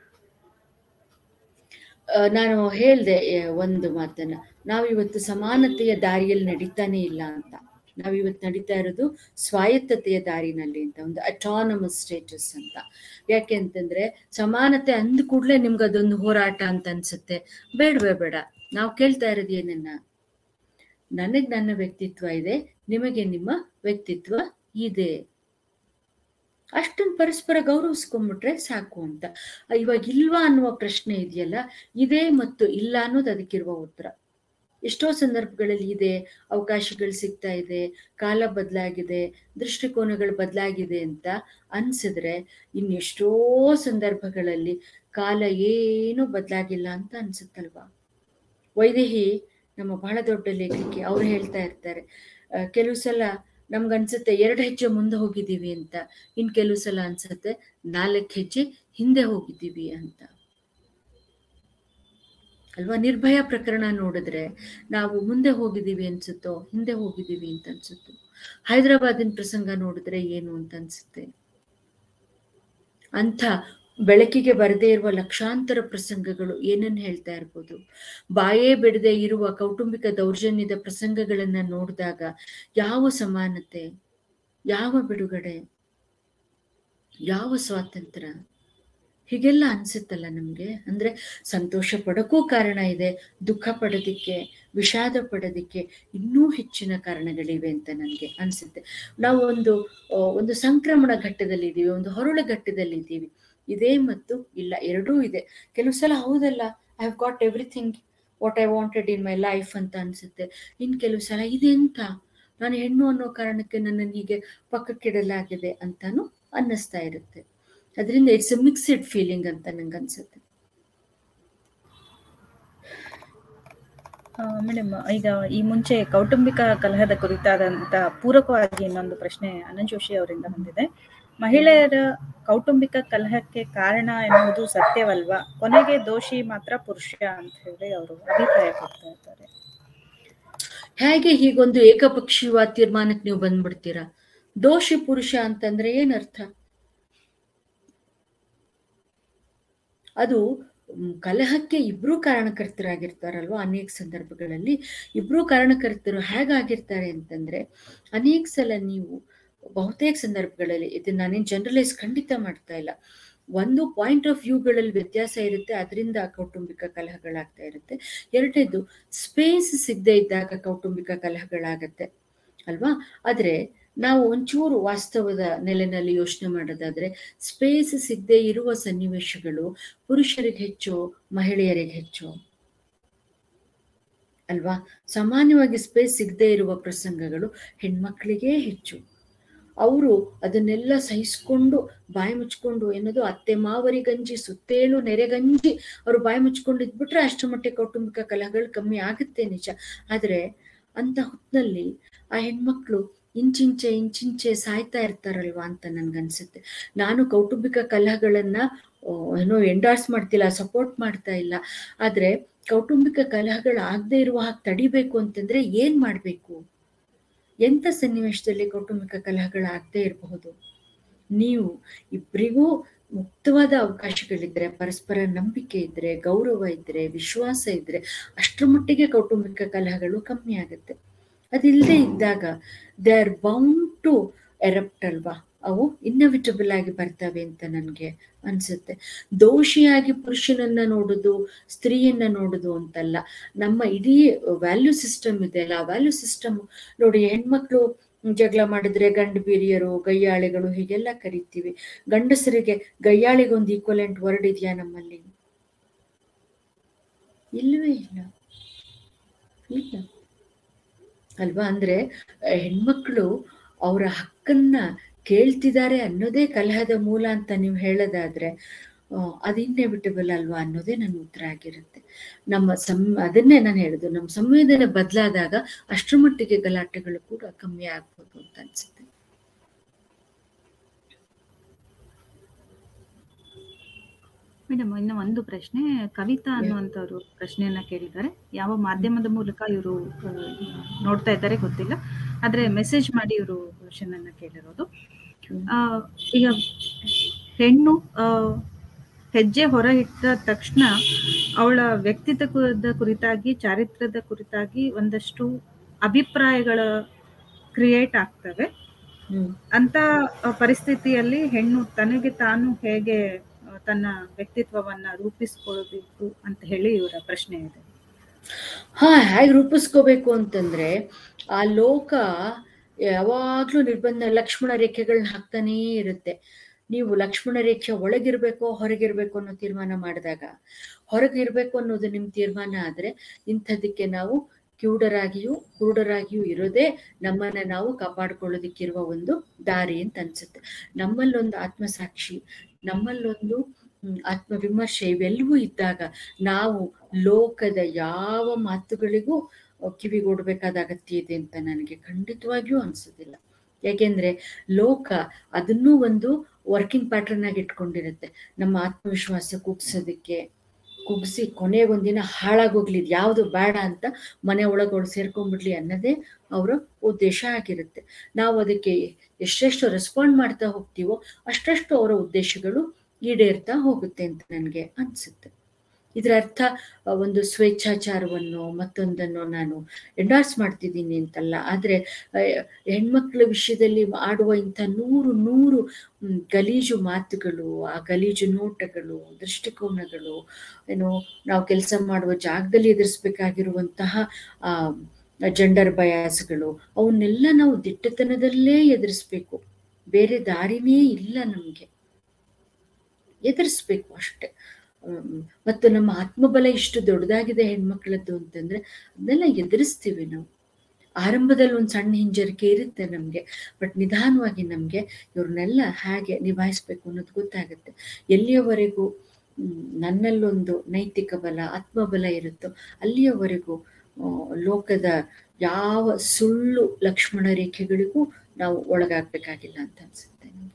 ಆ, ನಾನು ಹೇಳ್ದೆ ಎ, ಒಂದು ಮಾತನ್ನ ನಾವಿವತ್ತು ಸಮಾನತೆಯ ದಾರಿಯಲ್ಲಿ ನಡೀತಾನೆ ಇಲ್ಲ ಅಂತ ನಾವಿವತ್ತು ನಡೀತಾ ಇರೋದು ಸ್ವಾಯತ್ತತೆಯ ದಾರಿನಲ್ಲಿ ಅಂತ ಒಂದು ಅಟಾನಮಸ್ ಸ್ಟೇಟಸ್ ಅಂತ ಯಾಕೆ ಅಂತಂದ್ರೆ ಸಮಾನತೆ ಅಂದ ಕೂಡಲೇ ನಿಮ್ಗೆ ಅದೊಂದು ಹೋರಾಟ ಅಂತ ಅನ್ಸುತ್ತೆ ಬೇಡವೇ ಬೇಡ ನಾವು ಕೇಳ್ತಾ ಇರೋದು ಏನನ್ನ ನನಗ್ ನನ್ನ ವ್ಯಕ್ತಿತ್ವ ಇದೆ ನಿಮಗೆ ನಿಮ್ಮ ವ್ಯಕ್ತಿತ್ವ ಇದೆ ಅಷ್ಟನ್ನು ಪರಸ್ಪರ ಗೌರವಿಸ್ಕೊಂಡ್ಬಿಟ್ರೆ ಸಾಕು ಅಂತ ಇವಾಗ ಇಲ್ವಾ ಅನ್ನುವ ಪ್ರಶ್ನೆ ಇದೆಯಲ್ಲ ಇದೆ ಮತ್ತು ಇಲ್ಲ ಅನ್ನೋದು ಅದಕ್ಕಿರುವ ಉತ್ತರ ಎಷ್ಟೋ ಸಂದರ್ಭಗಳಲ್ಲಿ ಇದೆ ಅವಕಾಶಗಳು ಸಿಗ್ತಾ ಇದೆ ಕಾಲ ಬದಲಾಗಿದೆ ದೃಷ್ಟಿಕೋನಗಳು ಬದಲಾಗಿದೆ ಅಂತ ಅನ್ಸಿದ್ರೆ ಇನ್ನೆಷ್ಟೋ ಸಂದರ್ಭಗಳಲ್ಲಿ ಕಾಲ ಏನೂ ಬದಲಾಗಿಲ್ಲ ಅಂತ ಅನ್ಸುತ್ತಲ್ವಾ ವೈದೇಹಿ ನಮ್ಮ ಬಹಳ ದೊಡ್ಡ ಲೇಖಕಿ ಅವ್ರು ಹೇಳ್ತಾ ಇರ್ತಾರೆ ಆ, ಕೆಲವು ಸಲ ನಮ್ಗನ್ಸುತ್ತೆ ಎರಡು ಹೆಜ್ಜೆ ಮುಂದೆ ಹೋಗಿದ್ದೀವಿ ಅಂತ ಇನ್ ಕೆಲವು ಸಲ ಅನ್ಸುತ್ತೆ ನಾಲ್ಕು ಹೆಜ್ಜೆ ಹಿಂದೆ ಹೋಗಿದ್ದೀವಿ ಅಂತ ಅಲ್ವಾ ನಿರ್ಭಯ ಪ್ರಕರಣ ನೋಡಿದ್ರೆ ನಾವು ಮುಂದೆ ಹೋಗಿದ್ದೀವಿ ಅನ್ಸುತ್ತೋ ಹಿಂದೆ ಹೋಗಿದ್ದೀವಿ ಅಂತ ಅನ್ಸುತ್ತೋ ಹೈದರಾಬಾದಿನ ಪ್ರಸಂಗ ನೋಡಿದ್ರೆ ಏನು ಅಂತ ಅನ್ಸುತ್ತೆ ಅಂಥ ಬೆಳಕಿಗೆ ಬರದೇ ಇರುವ ಲಕ್ಷಾಂತರ ಪ್ರಸಂಗಗಳು ಏನನ್ನ ಹೇಳ್ತಾ ಇರ್ಬೋದು ಬಾಯೇ ಬಿಡದೆ ಇರುವ ಕೌಟುಂಬಿಕ ದೌರ್ಜನ್ಯದ ಪ್ರಸಂಗಗಳನ್ನ ನೋಡಿದಾಗ ಯಾವ ಸಮಾನತೆ ಯಾವ ಬಿಡುಗಡೆ ಯಾವ ಸ್ವಾತಂತ್ರ್ಯ ಹೀಗೆಲ್ಲ ಅನ್ಸುತ್ತಲ್ಲ ನಮ್ಗೆ ಅಂದ್ರೆ ಸಂತೋಷ ಪಡಕ್ಕೂ ಕಾರಣ ಇದೆ ದುಃಖ ಪಡೋದಿಕ್ಕೆ ವಿಷಾದ ಪಡೋದಿಕ್ಕೆ ಇನ್ನೂ ಹೆಚ್ಚಿನ ಕಾರಣಗಳಿವೆ ಅಂತ ನನಗೆ ಅನ್ಸುತ್ತೆ ನಾವು ಒಂದು ಆ, ಒಂದು ಸಂಕ್ರಮಣ ಘಟ್ಟದಲ್ಲಿ ಇದ್ದೀವಿ ಒಂದು ಹೊರಳ ಘಟ್ಟದಲ್ಲಿ ಇದ್ದೀವಿ ಇದೆ ಮತ್ತು ಇಲ್ಲ ಎರಡೂ ಇದೆ ಕೆಲವು ಸಲ ಹೌದಲ್ಲ I have got everything what I wanted in my life ಅಂತ ಅನ್ಸುತ್ತೆ ಇನ್ ಕೆಲವು ಸಲ ಇದೆ ಅಂತ ನಾನು ಹೆಣ್ಣು ಅನ್ನೋ ಕಾರಣಕ್ಕೆ ನನ್ನನ್ನು ಹೀಗೆ ಪಕ್ಕಕ್ಕಿಡಲಾಗಿದೆ ಅಂತಾನು ಅನ್ನಿಸ್ತಾ ಇರುತ್ತೆ ಅದರಿಂದ ಇಟ್ಸ್ ಎ ಮಿಕ್ಸ್ಡ್ ಫೀಲಿಂಗ್ ಅಂತ ನಂಗೆ ಅನ್ಸುತ್ತೆ ಮೇಡಮ್ ಈಗ ಈ ಮುಂಚೆ ಕೌಟುಂಬಿಕ ಕಲಹದ ಕುರಿತಾದಂತ ಪೂರಕವಾಗಿ ಇನ್ನೊಂದು ಪ್ರಶ್ನೆ ಅನಂತ್ ಜೋಶಿ ಅವರಿಂದ ಬಂದಿದೆ ಮಹಿಳೆಯರ ಕೌಟುಂಬಿಕ ಕಲಹಕ್ಕೆ ಕಾರಣ ಎನ್ನುವುದು ಸತ್ಯವಲ್ವಾ ಕೊನೆಗೆ ದೋಷಿ ಮಾತ್ರ ಪುರುಷ ಅಂತ ಹೇಳಿ ಅವರು ಅಭಿಪ್ರಾಯ ಕೊಡ್ತಾ ಇದ್ದಾರೆ ಹೇಗೆ ಹೀಗೊಂದು ಏಕಪಕ್ಷೀಯವಾದ ತೀರ್ಮಾನಕ್ಕೆ ನೀವು ಬಂದ್ಬಿಡ್ತೀರಾ ದೋಷಿ ಪುರುಷ ಅಂತಂದ್ರೆ ಏನರ್ಥ ಅದು ಮ್, ಕಲಹಕ್ಕೆ ಇಬ್ರು ಕಾರಣಕರ್ತರಾಗಿರ್ತಾರಲ್ವಾ ಅನೇಕ ಸಂದರ್ಭಗಳಲ್ಲಿ ಇಬ್ರು ಕಾರಣಕರ್ತರು ಹೇಗಾಗಿರ್ತಾರೆ ಅಂತಂದ್ರೆ ಅನೇಕ ಸಲ ನೀವು ಬಹುತೇಕ ಸಂದರ್ಭಗಳಲ್ಲಿ ಇದನ್ನ ನಾನೇನು ಜನರಲೈಸ್ ಖಂಡಿತ ಮಾಡ್ತಾ ಇಲ್ಲ ಒಂದು ಪಾಯಿಂಟ್ ಆಫ್ ವ್ಯೂಗಳಲ್ಲಿ ವ್ಯತ್ಯಾಸ ಇರುತ್ತೆ ಅದರಿಂದ ಕೌಟುಂಬಿಕ ಕಲಹಗಳಾಗ್ತಾ ಇರುತ್ತೆ ಎರಡನೇದು ಸ್ಪೇಸ್ ಸಿಗದೆ ಇದ್ದಾಗ ಕೌಟುಂಬಿಕ ಕಲಹಗಳಾಗತ್ತೆ ಅಲ್ವಾ ಆದ್ರೆ ನಾವು ಒಂಚೂರು ವಾಸ್ತವದ ನೆಲೆನಲ್ಲಿ ಯೋಚನೆ ಮಾಡೋದಾದ್ರೆ ಸ್ಪೇಸ್ ಸಿಗದೆ ಇರುವ ಸನ್ನಿವೇಶಗಳು ಪುರುಷರಿಗೆ ಹೆಚ್ಚು ಮಹಿಳೆಯರಿಗೆ ಹೆಚ್ಚು ಅಲ್ವಾ ಸಾಮಾನ್ಯವಾಗಿ ಸ್ಪೇಸ್ ಸಿಗದೆ ಇರುವ ಪ್ರಸಂಗಗಳು ಹೆಣ್ಮಕ್ಳಿಗೆ ಹೆಚ್ಚು ಅವರು ಅದನ್ನೆಲ್ಲ ಸಹಿಸ್ಕೊಂಡು ಬಾಯಿ ಮುಚ್ಕೊಂಡು ಏನದು ಅತ್ತೆ ಮಾವರಿ ಗಂಜಿ ಸುತ್ತೇಳು ನೆರೆಗಂಜಿ ಅವರು ಬಾಯಿ ಮುಚ್ಕೊಂಡು ಇದ್ಬಿಟ್ರೆ ಅಷ್ಟರ ಮಟ್ಟಿಗೆ ಕೌಟುಂಬಿಕ ಕಲಹಗಳು ಕಮ್ಮಿ ಆಗುತ್ತೆ ನಿಜ ಆದ್ರೆ ಅಂತ ಹೊತ್ನಲ್ಲಿ ಆ ಹೆಣ್ಮಕ್ಳು ಇಂಚಿಂಚೆ ಇಂಚಿಂಚೆ ಸಾಯ್ತಾ ಇರ್ತಾರಲ್ವಾ ಅಂತ ನನ್ಗನ್ಸುತ್ತೆ ನಾನು ಕೌಟುಂಬಿಕ ಕಲಹಗಳನ್ನ ಆ, ಏನೋ ಎಂಡಾರ್ಸ್ ಮಾಡ್ತಿಲ್ಲ ಸಪೋರ್ಟ್ ಮಾಡ್ತಾ ಇಲ್ಲ ಆದ್ರೆ ಕೌಟುಂಬಿಕ ಕಲಹಗಳು ಆಗದೆ ಇರುವ ಹಾಗೆ ತಡಿಬೇಕು ಅಂತಂದ್ರೆ ಏನ್ ಮಾಡ್ಬೇಕು ಎಂಥ ಸನ್ನಿವೇಶದಲ್ಲಿ ಕೌಟುಂಬಿಕ ಕಲಹಗಳಾಗದೇ ಇರಬಹುದು ನೀವು ಇಬ್ಬರಿಗೂ ಮುಕ್ತವಾದ ಅವಕಾಶಗಳಿದ್ರೆ ಪರಸ್ಪರ ನಂಬಿಕೆ ಇದ್ರೆ ಗೌರವ ಇದ್ರೆ ವಿಶ್ವಾಸ ಇದ್ರೆ ಅಷ್ಟರ ಮಟ್ಟಿಗೆ ಕೌಟುಂಬಿಕ ಕಲಹಗಳು ಕಮ್ಮಿ ಆಗುತ್ತೆ ಅದಿಲ್ಲದೆ ಇದ್ದಾಗ they are bound to erupt ಅಲ್ವಾ ಅವು ಇನ್ನವಿಟಬಲ್ ಆಗಿ ಬರ್ತವೆ ಅಂತ ನನಗೆ ಅನ್ಸುತ್ತೆ ದೋಷಿಯಾಗಿ ಪುರುಷನನ್ನ ನೋಡುದು ಸ್ತ್ರೀಯನ್ನ ನೋಡುದು ಅಂತಲ್ಲ ನಮ್ಮ ಇಡೀ ವ್ಯಾಲ್ಯೂ ಸಿಸ್ಟಮ್ ಇದೆ ಅಲ್ಲ ಆ ವ್ಯಾಲ್ಯೂ ಸಿಸ್ಟಮ್ ನೋಡಿ ಹೆಣ್ಮಕ್ಳು ಜಗಳ ಮಾಡಿದ್ರೆ ಗಂಡು ಬೀರಿಯರು ಗಯ್ಯಾಳಿಗಳು ಹೀಗೆಲ್ಲ ಕರಿತೀವಿ ಗಂಡಸರಿಗೆ ಗಯ್ಯಾಳಿಗೊಂದು ಈಕ್ವಲೆಂಟ್ ವರ್ಡ್ ಇದೆಯಾ ನಮ್ಮಲ್ಲಿ ಇಲ್ಲವೇ ಇಲ್ಲ ಇಲ್ಲ ಅಲ್ವಾ ಅಂದ್ರೆ ಆ, ಹೆಣ್ಮಕ್ಳು ಅವರ ಹಕ್ಕನ್ನ ಕೇಳ್ತಿದ್ದಾರೆ ಅನ್ನೋದೇ ಕಲಹದ ಮೂಲ ಅಂತ ನೀವು ಹೇಳೋದಾದ್ರೆ ಆ, ಅದು ಇನ್ನೆವಿಟಬಲ್ ಅಲ್ವಾ ಅನ್ನೋದೇ ನನ್ನ ಉತ್ತರ ಆಗಿರುತ್ತೆ ನಮ್ಮ ಸಂ ಅದನ್ನೇ ನಾನು ಹೇಳುದು ನಮ್ಮ ಸಂವೇದನೆ ಬದಲಾದಾಗ ಅಷ್ಟರ ಮಟ್ಟಿಗೆ ಗಲಾಟೆಗಳು ಕೂಡ ಕಮ್ಮಿ ಆಗ್ಬೋದು ಅಂತ ಅನ್ಸುತ್ತೆ ಮೇಡಮ್ ಇನ್ನು ಒಂದು ಪ್ರಶ್ನೆ ಕವಿತಾ ಅನ್ನುವಂಥವ್ರು ಪ್ರಶ್ನೆಯನ್ನ ಕೇಳಿದ್ದಾರೆ ಯಾವ ಮಾಧ್ಯಮದ ಮೂಲಕ ಇವರು ನೋಡ್ತಾ ಇದ್ದಾರೆ ಗೊತ್ತಿಲ್ಲ ಆದ್ರೆ ಮೆಸೇಜ್ ಮಾಡಿ ಇವರು ಕ್ವಶನ್ ಅನ್ನ ಕೇಳಿರೋದು ಆ, ಈಗ ಹೆಣ್ಣು ಆ, ಹೆಜ್ಜೆ ಹೊರ ಇಟ್ಟ ತಕ್ಷಣ ಅವಳ ವ್ಯಕ್ತಿತ್ವದ ಕುರಿತಾಗಿ ಚಾರಿತ್ರ್ಯದ ಕುರಿತಾಗಿ ಒಂದಷ್ಟು ಅಭಿಪ್ರಾಯಗಳ ಕ್ರಿಯೇಟ್ ಆಗ್ತವೆ ಅಂತ ಆ, ಪರಿಸ್ಥಿತಿಯಲ್ಲಿ ಹೆಣ್ಣು ತನಗೆ ತಾನು ಹೇಗೆ ಆ, ತನ್ನ ವ್ಯಕ್ತಿತ್ವವನ್ನ ರೂಪಿಸ್ಕೊಳ್ಬೇಕು ಅಂತ ಹೇಳಿ ಇವರ ಪ್ರಶ್ನೆ ಇದೆ ಹಾ ಹೇಗೆ ರೂಪಿಸ್ಕೋಬೇಕು ಅಂತಂದ್ರೆ ಆ ಲೋಕ ಯಾವಾಗ್ಲೂ ನಿರ್ಬಂಧ ಲಕ್ಷ್ಮಣ ರೇಖೆಗಳನ್ನ ಹಾಕ್ತಾನೇ ಇರುತ್ತೆ ನೀವು ಲಕ್ಷ್ಮಣ ರೇಖೆ ಒಳಗಿರ್ಬೇಕೋ ಹೊರಗಿರ್ಬೇಕು ಅನ್ನೋ ತೀರ್ಮಾನ ಮಾಡಿದಾಗ ಹೊರಗಿರ್ಬೇಕು ಅನ್ನೋದು ನಿಮ್ ತೀರ್ಮಾನ ಆದ್ರೆ ಇಂಥದಕ್ಕೆ ನಾವು ಕಿವುಡರಾಗಿಯೂ ಕುರುಡರಾಗಿಯೂ ಇರೋದೇ ನಮ್ಮನ್ನ ನಾವು ಕಾಪಾಡ್ಕೊಳ್ಳೋದಕ್ಕಿರುವ ಒಂದು ದಾರಿ ಅಂತ ಅನ್ಸುತ್ತೆ ನಮ್ಮಲ್ಲೊಂದು ಆತ್ಮಸಾಕ್ಷಿ ನಮ್ಮಲ್ಲೊಂದು ಹ್ಮ್, ಆತ್ಮವಿಮರ್ಶೆ ಇವೆಲ್ಲವೂ ಇದ್ದಾಗ ನಾವು ಲೋಕದ ಯಾವ ಮಾತುಗಳಿಗೂ ಅಹ್, ಕಿವಿಗೊಡ್ಬೇಕಾದ ಅಗತ್ಯ ಇದೆ ಅಂತ ನನಗೆ ಖಂಡಿತವಾಗಿಯೂ ಅನ್ಸೋದಿಲ್ಲ ಯಾಕೆಂದ್ರೆ ಲೋಕ ಅದನ್ನೂ ಒಂದು ವರ್ಕಿಂಗ್ ಪ್ಯಾಟರ್ನ್ ಆಗಿ ಇಟ್ಕೊಂಡಿರುತ್ತೆ ನಮ್ಮ ಆತ್ಮವಿಶ್ವಾಸ ಕುಗ್ಸೋದಕ್ಕೆ ಕುಗ್ಸಿ ಕೊನೆಗೊಂದಿನ ಹಾಳಾಗೋಗ್ಲಿ ಇದ್ ಯಾವ್ದು ಬೇಡ ಅಂತ ಮನೆ ಒಳಗೊಳು ಸೇರ್ಕೊಂಡ್ಬಿಡ್ಲಿ ಅನ್ನೋದೇ ಅವರ ಉದ್ದೇಶ ಆಗಿರುತ್ತೆ ನಾವು ಅದಕ್ಕೆ ಎಷ್ಟೆಷ್ಟು ರೆಸ್ಪಾಂಡ್ ಮಾಡ್ತಾ ಹೋಗ್ತೀವೋ ಅಷ್ಟಷ್ಟು ಅವರ ಉದ್ದೇಶಗಳು ಈಡೇರ್ತಾ ಹೋಗುತ್ತೆ ಅಂತ ನನಗೆ ಅನ್ಸುತ್ತೆ ಇದರ ಅರ್ಥ ಆ, ಒಂದು ಸ್ವೇಚ್ಛಾಚಾರವನ್ನು ಮತ್ತೊಂದನ್ನು ನಾನು ಎಂಡಾರ್ಸ್ ಮಾಡ್ತಿದ್ದೀನಿ ಅಂತಲ್ಲ ಆದ್ರೆ ಆ, ಹೆಣ್ಮಕ್ಳ ವಿಷಯದಲ್ಲಿ ಆಡುವ ಇಂಥ ನೂರು ನೂರು ಮ್, ಗಲೀಜು ಮಾತುಗಳು ಆ ಗಲೀಜು ನೋಟಗಳು ದೃಷ್ಟಿಕೋನಗಳು ಏನು ನಾವು ಕೆಲಸ ಮಾಡುವ ಜಾಗದಲ್ಲಿ ಎದುರಿಸ್ಬೇಕಾಗಿರುವಂತಹ ಆ ಜೆಂಡರ್ ಬಯಾಸ್ಗಳು ಅವನ್ನೆಲ್ಲ ನಾವು ದಿಟ್ಟತನದಲ್ಲೇ ಎದುರಿಸ್ಬೇಕು ಬೇರೆ ದಾರಿನೇ ಇಲ್ಲ ನಮ್ಗೆ ಎದುರಿಸ್ಬೇಕು ಅಷ್ಟೆ ಹ್ಮ್. ಮತ್ತು ನಮ್ಮ ಆತ್ಮಬಲ ಇಷ್ಟು ದೊಡ್ಡದಾಗಿದೆ ಹೆಣ್ಮಕ್ಳದ್ದು ಅಂತಂದ್ರೆ ಅದನ್ನೆಲ್ಲ ಎದುರಿಸ್ತೀವಿ ನಾವು ಆರಂಭದಲ್ಲಿ ಒಂದು ಸಣ್ಣ ಹಿಂಜರಿಕೆ ಇರುತ್ತೆ ನಮ್ಗೆ ಬಟ್ ನಿಧಾನವಾಗಿ ನಮ್ಗೆ ಇವ್ರನ್ನೆಲ್ಲ ಹೇಗೆ ನಿಭಾಯಿಸ್ಬೇಕು ಅನ್ನೋದು ಗೊತ್ತಾಗುತ್ತೆ ಎಲ್ಲಿಯವರೆಗೂ ಹ್ಮ್, ನನ್ನಲ್ಲೊಂದು ನೈತಿಕ ಬಲ ಆತ್ಮಬಲ ಇರುತ್ತೋ ಅಲ್ಲಿಯವರೆಗೂ ಆ, ಲೋಕದ ಯಾವ ಸುಳ್ಳು ಲಕ್ಷ್ಮಣ ರೇಖೆಗಳಿಗೂ ನಾವು ಒಳಗಾಗ್ಬೇಕಾಗಿಲ್ಲ ಅಂತ ಅನ್ಸುತ್ತೆ ನಂಗೆ.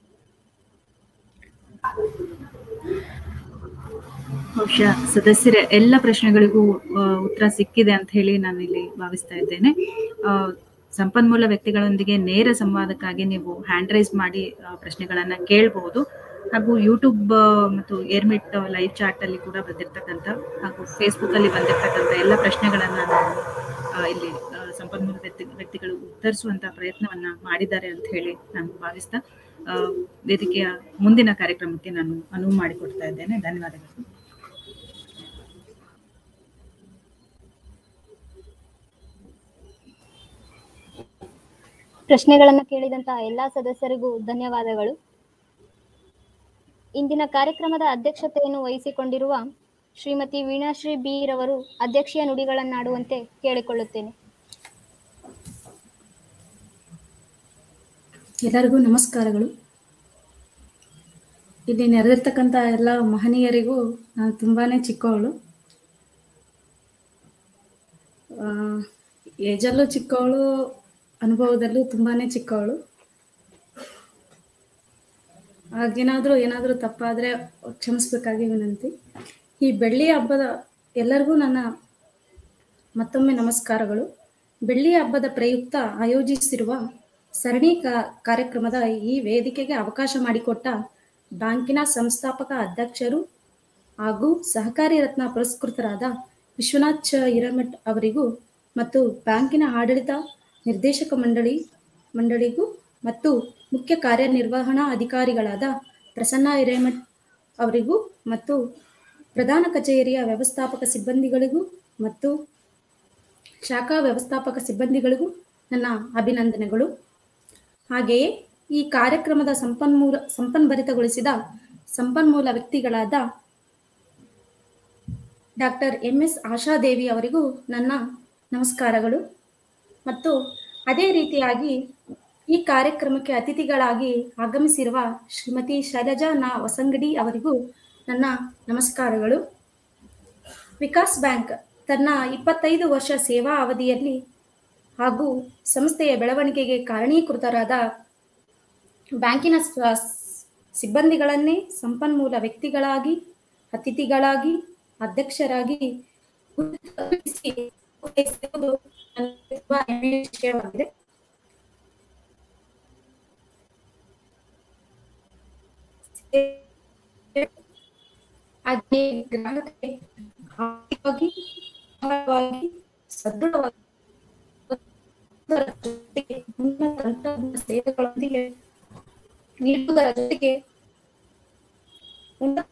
ಬಹುಶಃ ಸದಸ್ಯರ ಎಲ್ಲ ಪ್ರಶ್ನೆಗಳಿಗೂ ಆ, ಉತ್ತರ ಸಿಕ್ಕಿದೆ ಅಂತ ಹೇಳಿ ನಾನು ಇಲ್ಲಿ ಭಾವಿಸ್ತಾ ಇದ್ದೇನೆ ಆ, ಸಂಪನ್ಮೂಲ ವ್ಯಕ್ತಿಗಳೊಂದಿಗೆ ನೇರ ಸಂವಾದಕ್ಕಾಗಿ ನೀವು ಹ್ಯಾಂಡ್ ರೈಸ್ ಮಾಡಿ ಆ, ಪ್ರಶ್ನೆಗಳನ್ನ ಕೇಳಬಹುದು ಹಾಗೂ ಯೂಟ್ಯೂಬ್ ಆ, ಮತ್ತು ಏರ್ಮಿಟ್ ಲೈವ್ ಚಾಟ್ ಅಲ್ಲಿ ಕೂಡ ಬಂದಿರತಕ್ಕಂಥ ಹಾಗೂ ಫೇಸ್ಬುಕ್ ಅಲ್ಲಿ ಬಂದಿರತಕ್ಕಂಥ ಎಲ್ಲ ಪ್ರಶ್ನೆಗಳನ್ನ ನಾವು ಆ, ಇಲ್ಲಿ ಆ, ಸಂಪನ್ಮೂಲ ವ್ಯಕ್ತಿ ವ್ಯಕ್ತಿಗಳು ಉತ್ತರಿಸುವಂತ ಪ್ರಯತ್ನವನ್ನ ಮಾಡಿದ್ದಾರೆ ಅಂತ ಹೇಳಿ ನಾನು ಭಾವಿಸ್ತಾ ಆ, ವೇದಿಕೆಯ ಮುಂದಿನ ಕಾರ್ಯಕ್ರಮಕ್ಕೆ ನಾನು ಅನುವು ಮಾಡಿಕೊಡ್ತಾ ಇದ್ದೇನೆ ಧನ್ಯವಾದಗಳು ಪ್ರಶ್ನೆಗಳನ್ನು ಕೇಳಿದಂತಹ ಎಲ್ಲಾ ಸದಸ್ಯರಿಗೂ ಧನ್ಯವಾದಗಳು ಇಂದಿನ ಕಾರ್ಯಕ್ರಮದ ಅಧ್ಯಕ್ಷತೆಯನ್ನು ವಹಿಸಿಕೊಂಡಿರುವ ಶ್ರೀಮತಿ ವೀಣಾಶ್ರೀ ಬಿ ರವರು ಅಧ್ಯಕ್ಷೀಯ ನುಡಿಗಳನ್ನಾಡುವಂತೆ ಕೇಳಿಕೊಳ್ಳುತ್ತೇನೆ ಎಲ್ಲರಿಗೂ ನಮಸ್ಕಾರಗಳು ಇಲ್ಲಿ ನೆರೆದಿರ್ತಕ್ಕಂಥ ಎಲ್ಲ ಮಹನೀಯರಿಗೂ ನಾನು ತುಂಬಾನೇ ಚಿಕ್ಕವಳು ಆ, ಏಜಲ್ಲೂ ಚಿಕ್ಕವಳು ಅನುಭವದಲ್ಲೂ ತುಂಬಾನೇ ಚಿಕ್ಕವಳು ಹಾಗೇನಾದರೂ ಏನಾದರೂ ತಪ್ಪಾದರೆ ಕ್ಷಮಿಸ್ಬೇಕಾಗಿ ವಿನಂತಿ ಈ ಬೆಳ್ಳಿ ಹಬ್ಬದ ಎಲ್ಲರಿಗೂ ನನ್ನ ಮತ್ತೊಮ್ಮೆ ನಮಸ್ಕಾರಗಳು ಬೆಳ್ಳಿ ಹಬ್ಬದ ಪ್ರಯುಕ್ತ ಆಯೋಜಿಸಿರುವ ಸರಣಿ ಕಾ- ಕಾರ್ಯಕ್ರಮದ ಈ ವೇದಿಕೆಗೆ ಅವಕಾಶ ಮಾಡಿಕೊಟ್ಟ ಬ್ಯಾಂಕಿನ ಸಂಸ್ಥಾಪಕ ಅಧ್ಯಕ್ಷರು ಹಾಗೂ ಸಹಕಾರಿ ರತ್ನ ಪುರಸ್ಕೃತರಾದ ವಿಶ್ವನಾಥ್ ಚ ಹಿರೇಮಠ್ ಅವರಿಗೂ ಮತ್ತು ಬ್ಯಾಂಕಿನ ಆಡಳಿತ ನಿರ್ದೇಶಕ ಮಂಡಳಿ ಮಂಡಳಿಗೂ ಮತ್ತು ಮುಖ್ಯ ಕಾರ್ಯನಿರ್ವಹಣಾ ಅಧಿಕಾರಿಗಳಾದ ಪ್ರಸನ್ನ ಹಿರೇಮಠ್ ಅವರಿಗೂ ಮತ್ತು ಪ್ರಧಾನ ಕಚೇರಿಯ ವ್ಯವಸ್ಥಾಪಕ ಸಿಬ್ಬಂದಿಗಳಿಗೂ ಮತ್ತು ಶಾಖಾ ವ್ಯವಸ್ಥಾಪಕ ಸಿಬ್ಬಂದಿಗಳಿಗೂ ನನ್ನ ಅಭಿನಂದನೆಗಳು ಹಾಗೆಯೇ ಈ ಕಾರ್ಯಕ್ರಮದ ಸಂಪನ್ಮೂಲ ಸಂಪನ್ಭರಿತಗೊಳಿಸಿದ ಸಂಪನ್ಮೂಲ ವ್ಯಕ್ತಿಗಳಾದ ಡಾಕ್ಟರ್ ಎಂ ಎಸ್ ಆಶಾದೇವಿ ಅವರಿಗೂ ನನ್ನ ನಮಸ್ಕಾರಗಳು ಮತ್ತು ಅದೇ ರೀತಿಯಾಗಿ ಈ ಕಾರ್ಯಕ್ರಮಕ್ಕೆ ಅತಿಥಿಗಳಾಗಿ ಆಗಮಿಸಿರುವ ಶ್ರೀಮತಿ ಶೈಲಜಾ ನಾ ಹೊಸಂಗಡಿ ಅವರಿಗೂ ನನ್ನ ನಮಸ್ಕಾರಗಳು ವಿಕಾಸ್ ಬ್ಯಾಂಕ್ ತನ್ನ ಇಪ್ಪತ್ತೈದು ವರ್ಷ ಸೇವಾ ಅವಧಿಯಲ್ಲಿ ಹಾಗೂ ಸಂಸ್ಥೆಯ ಬೆಳವಣಿಗೆಗೆ ಕಾರಣೀಕೃತರಾದ ಬ್ಯಾಂಕಿನ ಸ್ವ- ಸಿಬ್ಬಂದಿಗಳನ್ನೇ ಸಂಪನ್ಮೂಲ ವ್ಯಕ್ತಿಗಳಾಗಿ ಅತಿಥಿಗಳಾಗಿ ಅಧ್ಯಕ್ಷರಾಗಿ ಗುರುತಿಸಿ ವಹಿಸಿರುವುದು ನನಗೆ ತುಂಬಾ ಹೆಮ್ಮೆಯ ವಿಷಯವಾಗಿದೆ ಹಾಗೆ ಗ್ರಾಹಕರಿಗೆ ಆರ್ಥಿಕವಾಗಿ ಆಹಾರವಾಗಿ ಸದೃಢವಾಗಿ ಅದರ ಜೊತೆಗೆ ಉನ್ನತ ತಂತ್ರಜ್ಞಾನ ಸೇವೆಗಳೊಂದಿಗೆ ನೀಡುವುದರ ಜೊತೆಗೆ ಉನ್ನತ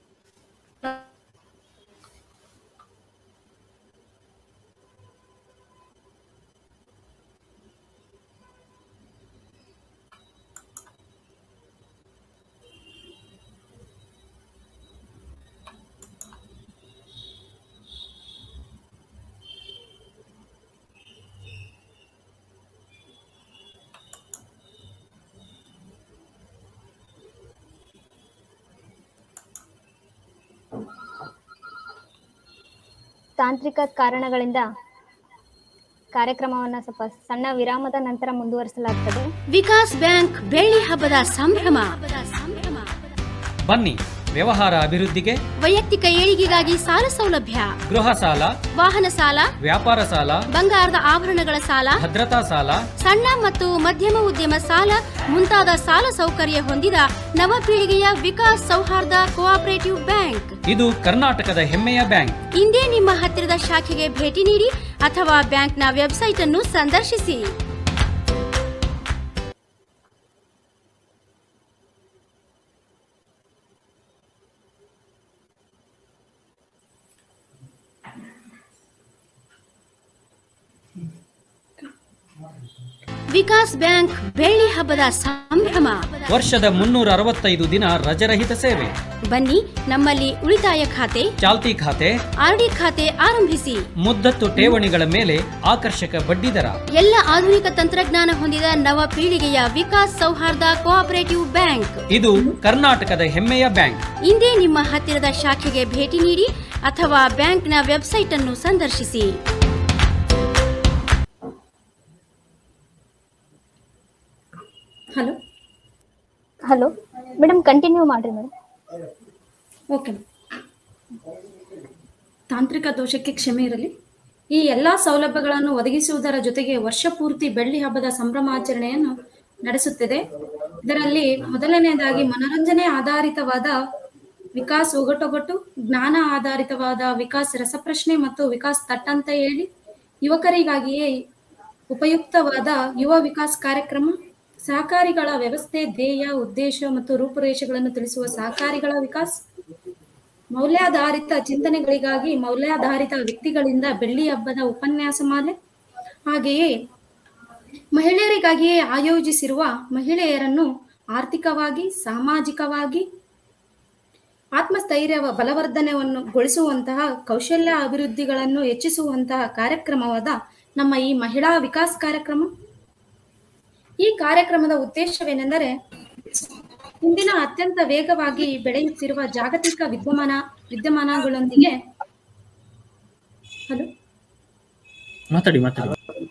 ತಾಂತ್ರಿಕ ಕಾರಣಗಳಿಂದ ಕಾರ್ಯಕ್ರಮವನ್ನ ಸ್ವಲ್ಪ ಸಣ್ಣ ವಿರಾಮದ ನಂತರ ಮುಂದುವರಿಸಲಾಗುತ್ತದೆ ವಿಕಾಸ್ ಬ್ಯಾಂಕ್ ಬೆಳ್ಳಿ ಹಬ್ಬದ ಸಂಭ್ರಮ ಬನ್ನಿ ವ್ಯವಹಾರ ಅಭಿವೃದ್ಧಿಗೆ ವೈಯಕ್ತಿಕ ಏಳಿಗೆಗಾಗಿ ಸಾಲ ಸೌಲಭ್ಯ ಗೃಹ ಸಾಲ ವಾಹನ ಸಾಲ ವ್ಯಾಪಾರ ಸಾಲ ಬಂಗಾರದ ಆಭರಣಗಳ ಸಾಲ ಭದ್ರತಾ ಸಾಲ ಸಣ್ಣ ಮತ್ತು ಮಧ್ಯಮ ಉದ್ಯಮ ಸಾಲ ಮುಂತಾದ ಸಾಲ ಸೌಕರ್ಯ ಹೊಂದಿದ ನವಪೀಳಿಗೆಯ ವಿಕಾಸ್ ಸೌಹಾರ್ದ ಕೋಆಪರೇಟಿವ್ ಬ್ಯಾಂಕ್ ಇದು ಕರ್ನಾಟಕದ ಹೆಮ್ಮೆಯ ಬ್ಯಾಂಕ್ ಇಂದೇ ನಿಮ್ಮ ಹತ್ತಿರದ ಶಾಖೆಗೆ ಭೇಟಿ ನೀಡಿ ಅಥವಾ ಬ್ಯಾಂಕ್ನ ವೆಬ್ಸೈಟ್ ಅನ್ನು ಸಂದರ್ಶಿಸಿ ವಿಕಾಸ್ ಬ್ಯಾಂಕ್ ಬೆಳ್ಳಿ ಹಬ್ಬದ ಸಂಭ್ರಮ ವರ್ಷದ ಮುನ್ನೂರ ಅರವತ್ತೈದು ದಿನ ರಜರಹಿತ ಸೇವೆ ಬನ್ನಿ ನಮ್ಮಲ್ಲಿ ಉಳಿತಾಯ ಖಾತೆ ಚಾಲ್ತಿ ಖಾತೆ ಆರ್ಡಿ ಖಾತೆ ಆರಂಭಿಸಿ ಮುದ್ದತ್ತು ಠೇವಣಿಗಳ ಮೇಲೆ ಆಕರ್ಷಕ ಬಡ್ಡಿದರ ಎಲ್ಲ ಆಧುನಿಕ ತಂತ್ರಜ್ಞಾನ ಹೊಂದಿದ ನವ ಪೀಳಿಗೆಯ ವಿಕಾಸ್ ಸೌಹಾರ್ದ ಕೋಆಪರೇಟಿವ್ ಬ್ಯಾಂಕ್ ಇದು ಕರ್ನಾಟಕದ ಹೆಮ್ಮೆಯ ಬ್ಯಾಂಕ್ ಇಂದೇ ನಿಮ್ಮ ಹತ್ತಿರದ ಶಾಖೆಗೆ ಭೇಟಿ ನೀಡಿ ಅಥವಾ ಬ್ಯಾಂಕ್ನ ವೆಬ್ಸೈಟ್ ಅನ್ನು ಸಂದರ್ಶಿಸಿ ಹಲೋ ಹಲೋ ಮೇಡಮ್ ಕಂಟಿನ್ಯೂ ಮಾಡ್ರಿ ಮೇಡಮ್ ಓಕೆ ತಾಂತ್ರಿಕ ದೋಷಕ್ಕೆ ಕ್ಷಮೆ ಇರಲಿ ಈ ಎಲ್ಲ ಸೌಲಭ್ಯಗಳನ್ನು ಒದಗಿಸುವುದರ ಜೊತೆಗೆ ವರ್ಷ ಪೂರ್ತಿ ಬೆಳ್ಳಿ ಹಬ್ಬದ ಸಂಭ್ರಮಾಚರಣೆಯನ್ನು ನಡೆಸುತ್ತಿದೆ ಇದರಲ್ಲಿ ಮೊದಲನೆಯದಾಗಿ ಮನೋರಂಜನೆ ಆಧಾರಿತವಾದ ವಿಕಾಸ್ ಒಗಟೊಗಟು ಜ್ಞಾನ ಆಧಾರಿತವಾದ ವಿಕಾಸ್ ರಸಪ್ರಶ್ನೆ ಮತ್ತು ವಿಕಾಸ್ ತಟ್ ಅಂತ ಹೇಳಿ ಯುವಕರಿಗಾಗಿಯೇ ಉಪಯುಕ್ತವಾದ ಯುವ ವಿಕಾಸ್ ಕಾರ್ಯಕ್ರಮ ಸಹಕಾರಿಗಳ ವ್ಯವಸ್ಥೆ ಧ್ಯೇಯ ಉದ್ದೇಶ ಮತ್ತು ರೂಪುರೇಷೆಗಳನ್ನು ತಿಳಿಸುವ ಸಹಕಾರಿಗಳ ವಿಕಾಸ್ ಮೌಲ್ಯಾಧಾರಿತ ಚಿಂತನೆಗಳಿಗಾಗಿ ಮೌಲ್ಯಾಧಾರಿತ ವ್ಯಕ್ತಿಗಳಿಂದ ಬೆಳ್ಳಿ ಹಬ್ಬದ ಉಪನ್ಯಾಸ ಮಾಲೆ ಹಾಗೆಯೇ ಮಹಿಳೆಯರಿಗಾಗಿಯೇ ಆಯೋಜಿಸಿರುವ ಮಹಿಳೆಯರನ್ನು ಆರ್ಥಿಕವಾಗಿ ಸಾಮಾಜಿಕವಾಗಿ ಆತ್ಮಸ್ಥೈರ್ಯ ಬಲವರ್ಧನೆಯನ್ನು ಗೊಳಿಸುವಂತಹ ಕೌಶಲ್ಯ ಅಭಿವೃದ್ಧಿಗಳನ್ನು ಹೆಚ್ಚಿಸುವಂತಹ ಕಾರ್ಯಕ್ರಮವಾದ ನಮ್ಮ ಈ ಮಹಿಳಾ ವಿಕಾಸ್ ಕಾರ್ಯಕ್ರಮ ಈ ಕಾರ್ಯಕ್ರಮದ ಉದ್ದೇಶವೇನೆಂದರೆ ಇಂದಿನ ಅತ್ಯಂತ ವೇಗವಾಗಿ ಬೆಳೆಯುತ್ತಿರುವ ಜಾಗತಿಕ ವಿದ್ಯಮಾನ ವಿದ್ಯಮಾನಗಳೊಂದಿಗೆ ಹಲೋ ಮಾತಾಡಿ ಮಾತಾಡಿ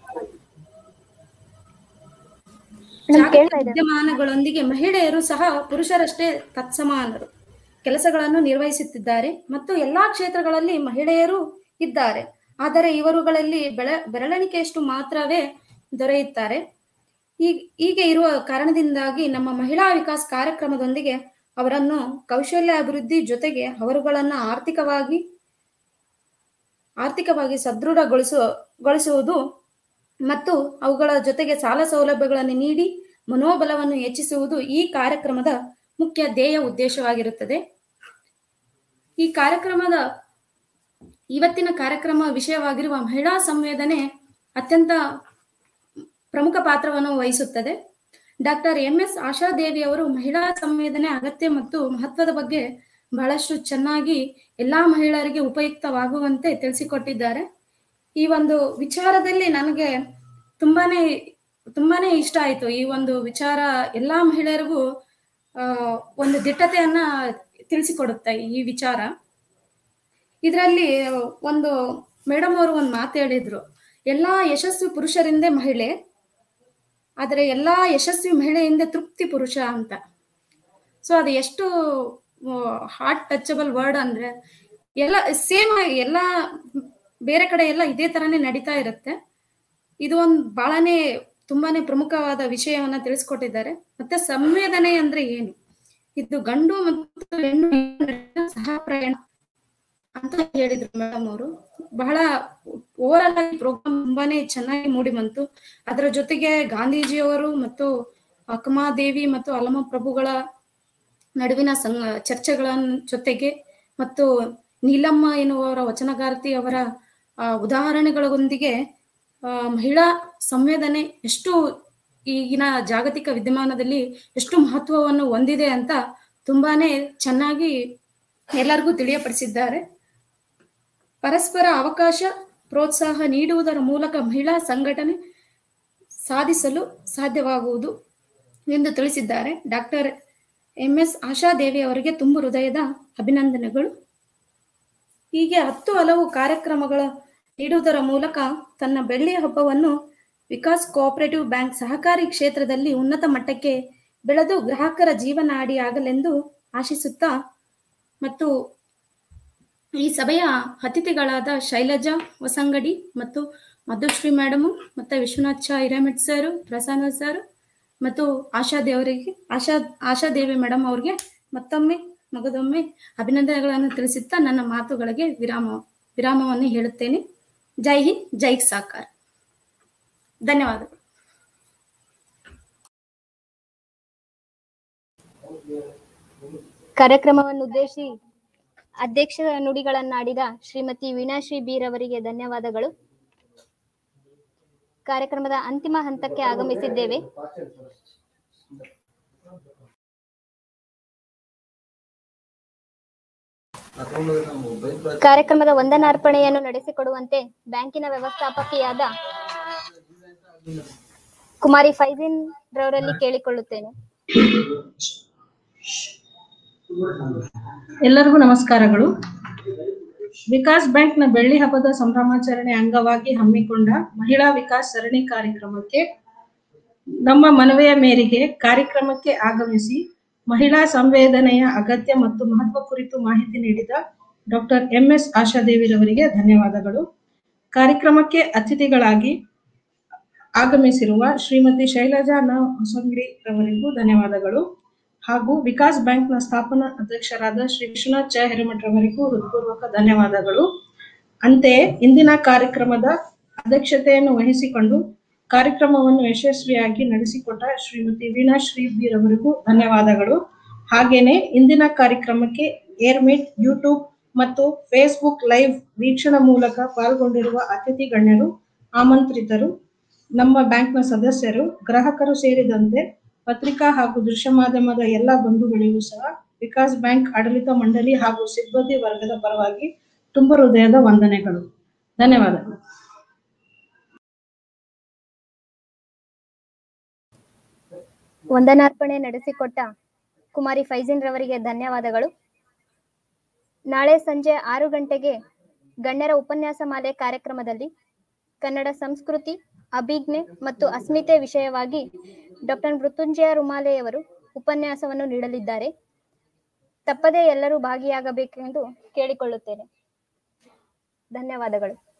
ಜಾಗತಿಕ ವಿದ್ಯಮಾನಗಳೊಂದಿಗೆ ಮಹಿಳೆಯರು ಸಹ ಪುರುಷರಷ್ಟೇ ತತ್ಸಮಾನರು ಕೆಲಸಗಳನ್ನು ನಿರ್ವಹಿಸುತ್ತಿದ್ದಾರೆ ಮತ್ತು ಎಲ್ಲಾ ಕ್ಷೇತ್ರಗಳಲ್ಲಿ ಮಹಿಳೆಯರು ಇದ್ದಾರೆ ಆದರೆ ಇವರುಗಳಲ್ಲಿ ಬೆಳ ಬೆರಳೆಣಿಕೆಯಷ್ಟು ಮಾತ್ರವೇ ದೊರೆಯುತ್ತಾರೆ ಈಗ ಹೀಗೆ ಇರುವ ಕಾರಣದಿಂದಾಗಿ ನಮ್ಮ ಮಹಿಳಾ ವಿಕಾಸ್ ಕಾರ್ಯಕ್ರಮದೊಂದಿಗೆ ಅವರನ್ನು ಕೌಶಲ್ಯ ಅಭಿವೃದ್ಧಿ ಜೊತೆಗೆ ಅವರುಗಳನ್ನು ಆರ್ಥಿಕವಾಗಿ ಆರ್ಥಿಕವಾಗಿ ಸದೃಢಗೊಳಿಸುವ ಗೊಳಿಸುವುದು ಮತ್ತು ಅವುಗಳ ಜೊತೆಗೆ ಸಾಲ ಸೌಲಭ್ಯಗಳನ್ನು ನೀಡಿ ಮನೋಬಲವನ್ನು ಹೆಚ್ಚಿಸುವುದು ಈ ಕಾರ್ಯಕ್ರಮದ ಮುಖ್ಯ ಧ್ಯೇಯ ಉದ್ದೇಶವಾಗಿರುತ್ತದೆ ಈ ಕಾರ್ಯಕ್ರಮದ ಇವತ್ತಿನ ಕಾರ್ಯಕ್ರಮ ವಿಷಯವಾಗಿರುವ ಮಹಿಳಾ ಸಂವೇದನೆ ಅತ್ಯಂತ ಪ್ರಮುಖ ಪಾತ್ರವನ್ನು ವಹಿಸುತ್ತದೆ ಡಾಕ್ಟರ್ ಎಂ ಎಸ್ ಆಶಾದೇವಿ ಅವರು ಮಹಿಳಾ ಸಂವೇದನೆ ಅಗತ್ಯ ಮತ್ತು ಮಹತ್ವದ ಬಗ್ಗೆ ಬಹಳಷ್ಟು ಚೆನ್ನಾಗಿ ಎಲ್ಲಾ ಮಹಿಳೆಯರಿಗೆ ಉಪಯುಕ್ತವಾಗುವಂತೆ ತಿಳಿಸಿಕೊಟ್ಟಿದ್ದಾರೆ ಈ ಒಂದು ವಿಚಾರದಲ್ಲಿ ನನಗೆ ತುಂಬಾನೇ ತುಂಬಾನೇ ಇಷ್ಟ ಆಯ್ತು ಈ ಒಂದು ವಿಚಾರ ಎಲ್ಲಾ ಮಹಿಳೆಯರಿಗೂ ಆ ಒಂದು ದಿಟ್ಟತೆಯನ್ನ ತಿಳಿಸಿಕೊಡುತ್ತೆ ಈ ವಿಚಾರ ಇದರಲ್ಲಿ ಒಂದು ಮೇಡಮ್ ಅವರು ಒಂದು ಮಾತು ಹೇಳಿದ್ರು ಎಲ್ಲಾ ಯಶಸ್ವಿ ಪುರುಷರಿಂದೇ ಮಹಿಳೆ ಆದರೆ ಎಲ್ಲಾ ಯಶಸ್ವಿ ಮಹಿಳೆಯಿಂದ ತೃಪ್ತಿ ಪುರುಷ ಅಂತ ಸೊ ಅದು ಎಷ್ಟು ಹಾರ್ಟ್ ಟಚಬಲ್ ವರ್ಡ್ ಅಂದ್ರೆ ಎಲ್ಲ ಸೇಮ್ ಎಲ್ಲ ಬೇರೆ ಕಡೆ ಎಲ್ಲ ಇದೇ ತರಾನೇ ನಡೀತಾ ಇರುತ್ತೆ ಇದು ಒಂದು ಬಹಳನೇ ತುಂಬಾನೇ ಪ್ರಮುಖವಾದ ವಿಷಯವನ್ನ ತಿಳಿಸ್ಕೊಟ್ಟಿದ್ದಾರೆ ಮತ್ತೆ ಸಂವೇದನೆ ಅಂದ್ರೆ ಏನು ಇದು ಗಂಡು ಮತ್ತು ಹೆಣ್ಣು ನಡುವಿನ ಸಹ ಪ್ರಯಾಣ ಅಂತ ಹೇಳಿದ್ರು ಮೇಡಮ್ ಅವರು ಬಹಳ ಓವರ್ ಆಗಿ ಪ್ರೋಗ್ರಾಮ್ ತುಂಬಾನೇ ಚೆನ್ನಾಗಿ ಮೂಡಿ ಬಂತು ಅದರ ಜೊತೆಗೆ ಗಾಂಧೀಜಿಯವರು ಮತ್ತು ಅಕ್ಕಮಾದೇವಿ ಮತ್ತು ಅಲಮ ಪ್ರಭುಗಳ ನಡುವಿನ ಸಂಗ ಚರ್ಚೆಗಳ ಜೊತೆಗೆ ಮತ್ತು ನೀಲಮ್ಮ ಎನ್ನುವವರ ವಚನಗಾರ್ತಿ ಅವರ ಆ, ಉದಾಹರಣೆಗಳೊಂದಿಗೆ ಆ, ಮಹಿಳಾ ಸಂವೇದನೆ ಎಷ್ಟು ಈಗಿನ ಜಾಗತಿಕ ವಿದ್ಯಮಾನದಲ್ಲಿ ಎಷ್ಟು ಮಹತ್ವವನ್ನು ಹೊಂದಿದೆ ಅಂತ ತುಂಬಾನೇ ಚೆನ್ನಾಗಿ ಎಲ್ಲರಿಗೂ ತಿಳಿಯಪಡಿಸಿದ್ದಾರೆ ಪರಸ್ಪರ ಅವಕಾಶ ಪ್ರೋತ್ಸಾಹ ನೀಡುವುದರ ಮೂಲಕ ಮಹಿಳಾ ಸಂಘಟನೆ ಸಾಧಿಸಲು ಸಾಧ್ಯವಾಗುವುದು ಎಂದು ತಿಳಿಸಿದ್ದಾರೆ ಡಾಕ್ಟರ್ ಎಂ ಎಸ್ ಆಶಾದೇವಿ ಅವರಿಗೆ ತುಂಬು ಹೃದಯದ ಅಭಿನಂದನೆಗಳು ಹೀಗೆ ಹತ್ತು ಹಲವು ಕಾರ್ಯಕ್ರಮಗಳ ನೀಡುವುದರ ಮೂಲಕ ತನ್ನ ಬೆಳ್ಳಿಯ ಹಬ್ಬವನ್ನು ವಿಕಾಸ್ ಕೋಆಪರೇಟಿವ್ ಬ್ಯಾಂಕ್ ಸಹಕಾರಿ ಕ್ಷೇತ್ರದಲ್ಲಿ ಉನ್ನತ ಮಟ್ಟಕ್ಕೆ ಬೆಳೆದು ಗ್ರಾಹಕರ ಜೀವನಾಡಿ ಆಗಲೆಂದು ಆಶಿಸುತ್ತಾ ಮತ್ತು ಈ ಸಭೆಯ ಅತಿಥಿಗಳಾದ ಶೈಲಜಾ ಹೊಸಂಗಡಿ ಮತ್ತು ಮಧುಶ್ರೀ ಮೇಡಮು ಮತ್ತು ವಿಶ್ವನಾಥ್ ಚಾ ಹಿರೇಮಠ್ ಸರ್ ಪ್ರಸನ್ನ ಸರ್ ಮತ್ತು ಆಶಾ ದೇವರಿಗೆ ಆಶಾ ಆಶಾದೇವಿ ಮೇಡಮ್ ಅವ್ರಿಗೆ ಮತ್ತೊಮ್ಮೆ ಮಗದೊಮ್ಮೆ ಅಭಿನಂದನೆಗಳನ್ನು ತಿಳಿಸುತ್ತಾ ನನ್ನ ಮಾತುಗಳಿಗೆ ವಿರಾಮ ವಿರಾಮವನ್ನು ಹೇಳುತ್ತೇನೆ ಜೈ ಹಿಂದ್ ಜೈ ಸಾಕಾರ ಧನ್ಯವಾದಗಳು ಕಾರ್ಯಕ್ರಮವನ್ನು ಉದ್ದೇಶಿಸಿ ಅಧ್ಯಕ್ಷ ನುಡಿಗಳನ್ನಾಡಿದ ಶ್ರೀಮತಿ ವೀಣಾಶ್ರೀ ಬೀರ್ ಅವರಿಗೆ ಧನ್ಯವಾದಗಳು ಕಾರ್ಯಕ್ರಮದ ಅಂತಿಮ ಹಂತಕ್ಕೆ ಆಗಮಿಸಿದ್ದೇವೆ ಕಾರ್ಯಕ್ರಮದ ವಂದನಾರ್ಪಣೆಯನ್ನು ನಡೆಸಿಕೊಡುವಂತೆ ಬ್ಯಾಂಕಿನ ವ್ಯವಸ್ಥಾಪಕಿಯಾದ ಕುಮಾರಿ ಫೈಜಿನ್ ರವರಲ್ಲಿ ಕೇಳಿಕೊಳ್ಳುತ್ತೇನೆ ಎಲ್ಲರಿಗೂ ನಮಸ್ಕಾರಗಳು ವಿಕಾಸ್ ಬ್ಯಾಂಕ್ನ ಬೆಳ್ಳಿ ಹಬ್ಬದ ಸಂಭ್ರಮಾಚರಣೆ ಅಂಗವಾಗಿ ಹಮ್ಮಿಕೊಂಡ ಮಹಿಳಾ ವಿಕಾಸ್ ಸರಣಿ ಕಾರ್ಯಕ್ರಮಕ್ಕೆ ನಮ್ಮ ಮನವಿಯ ಮೇರೆಗೆ ಕಾರ್ಯಕ್ರಮಕ್ಕೆ ಆಗಮಿಸಿ ಮಹಿಳಾ ಸಂವೇದನೆಯ ಅಗತ್ಯ ಮತ್ತು ಮಹತ್ವ ಕುರಿತು ಮಾಹಿತಿ ನೀಡಿದ ಡಾಕ್ಟರ್ ಎಂ ಎಸ್ ಆಶಾದೇವಿರವರಿಗೆ ಧನ್ಯವಾದಗಳು ಕಾರ್ಯಕ್ರಮಕ್ಕೆ ಅತಿಥಿಗಳಾಗಿ ಆಗಮಿಸಿರುವ ಶ್ರೀಮತಿ ಶೈಲಜಾ ನ ಹೊಸಂಗಡಿ ರವರಿಗೂ ಧನ್ಯವಾದಗಳು ಹಾಗೂ ವಿಕಾಸ್ ಬ್ಯಾಂಕ್ನ ಸ್ಥಾಪನಾ ಅಧ್ಯಕ್ಷರಾದ ಶ್ರೀ ವಿಶ್ವನಾಥ್ ಚ ಹಿರೇಮಠ್ ರವರಿಗೂ ಹೃತ್ಪೂರ್ವಕ ಧನ್ಯವಾದಗಳು ಅಂತೆಯೇ ಇಂದಿನ ಕಾರ್ಯಕ್ರಮದ ಅಧ್ಯಕ್ಷತೆಯನ್ನು ವಹಿಸಿಕೊಂಡು ಕಾರ್ಯಕ್ರಮವನ್ನು ಯಶಸ್ವಿಯಾಗಿ ನಡೆಸಿಕೊಟ್ಟ ಶ್ರೀಮತಿ ವೀಣಾ ಶ್ರೀ ಬಿ ರವರಿಗೂ ಧನ್ಯವಾದಗಳು ಹಾಗೇನೆ ಇಂದಿನ ಕಾರ್ಯಕ್ರಮಕ್ಕೆ ಏರ್ಮಿಟ್ ಯೂಟ್ಯೂಬ್ ಮತ್ತು ಫೇಸ್ಬುಕ್ ಲೈವ್ ವೀಕ್ಷಣೆ ಮೂಲಕ ಪಾಲ್ಗೊಂಡಿರುವ ಅತಿಥಿ ಗಣ್ಯರು ಆಮಂತ್ರಿತರು ನಮ್ಮ ಬ್ಯಾಂಕ್ನ ಸದಸ್ಯರು ಗ್ರಾಹಕರು ಸೇರಿದಂತೆ ಪತ್ರಿಕಾ ಹಾಗೂ ದೃಶ್ಯ ಮಾಧ್ಯಮದ ಎಲ್ಲ ಬಂಧುಗಳಿಗೂ ಸಹ ವಿಕಾಸ್ ಬ್ಯಾಂಕ್ ಆಡಳಿತ ಮಂಡಳಿ ಹಾಗೂ ಸಿಬ್ಬಂದಿ ವರ್ಗದ ಪರವಾಗಿ ತುಂಬ ಹೃದಯದ ವಂದನೆಗಳು ಧನ್ಯವಾದಗಳು ವಂದನಾರ್ಪಣೆ ನಡೆಸಿಕೊಟ್ಟ ಕುಮಾರಿ ಫೈಜಿನ್ ರವರಿಗೆ ಧನ್ಯವಾದಗಳು ನಾಳೆ ಸಂಜೆ ಆರು ಗಂಟೆಗೆ ಗಣ್ಯರ ಉಪನ್ಯಾಸ ಮಾಲೆ ಕಾರ್ಯಕ್ರಮದಲ್ಲಿ ಕನ್ನಡ ಸಂಸ್ಕೃತಿ ಅಭಿಜ್ಞೆ ಮತ್ತು ಅಸ್ಮಿತೆ ವಿಷಯವಾಗಿ ಡಾಕ್ಟರ್ ಮೃತ್ಯುಂಜಯ ರುಮಾಲೆಯವರು ಉಪನ್ಯಾಸವನ್ನು ನೀಡಲಿದ್ದಾರೆ ತಪ್ಪದೇ ಎಲ್ಲರೂ ಭಾಗಿಯಾಗಬೇಕೆಂದು ಕೇಳಿಕೊಳ್ಳುತ್ತೇನೆ ಧನ್ಯವಾದಗಳು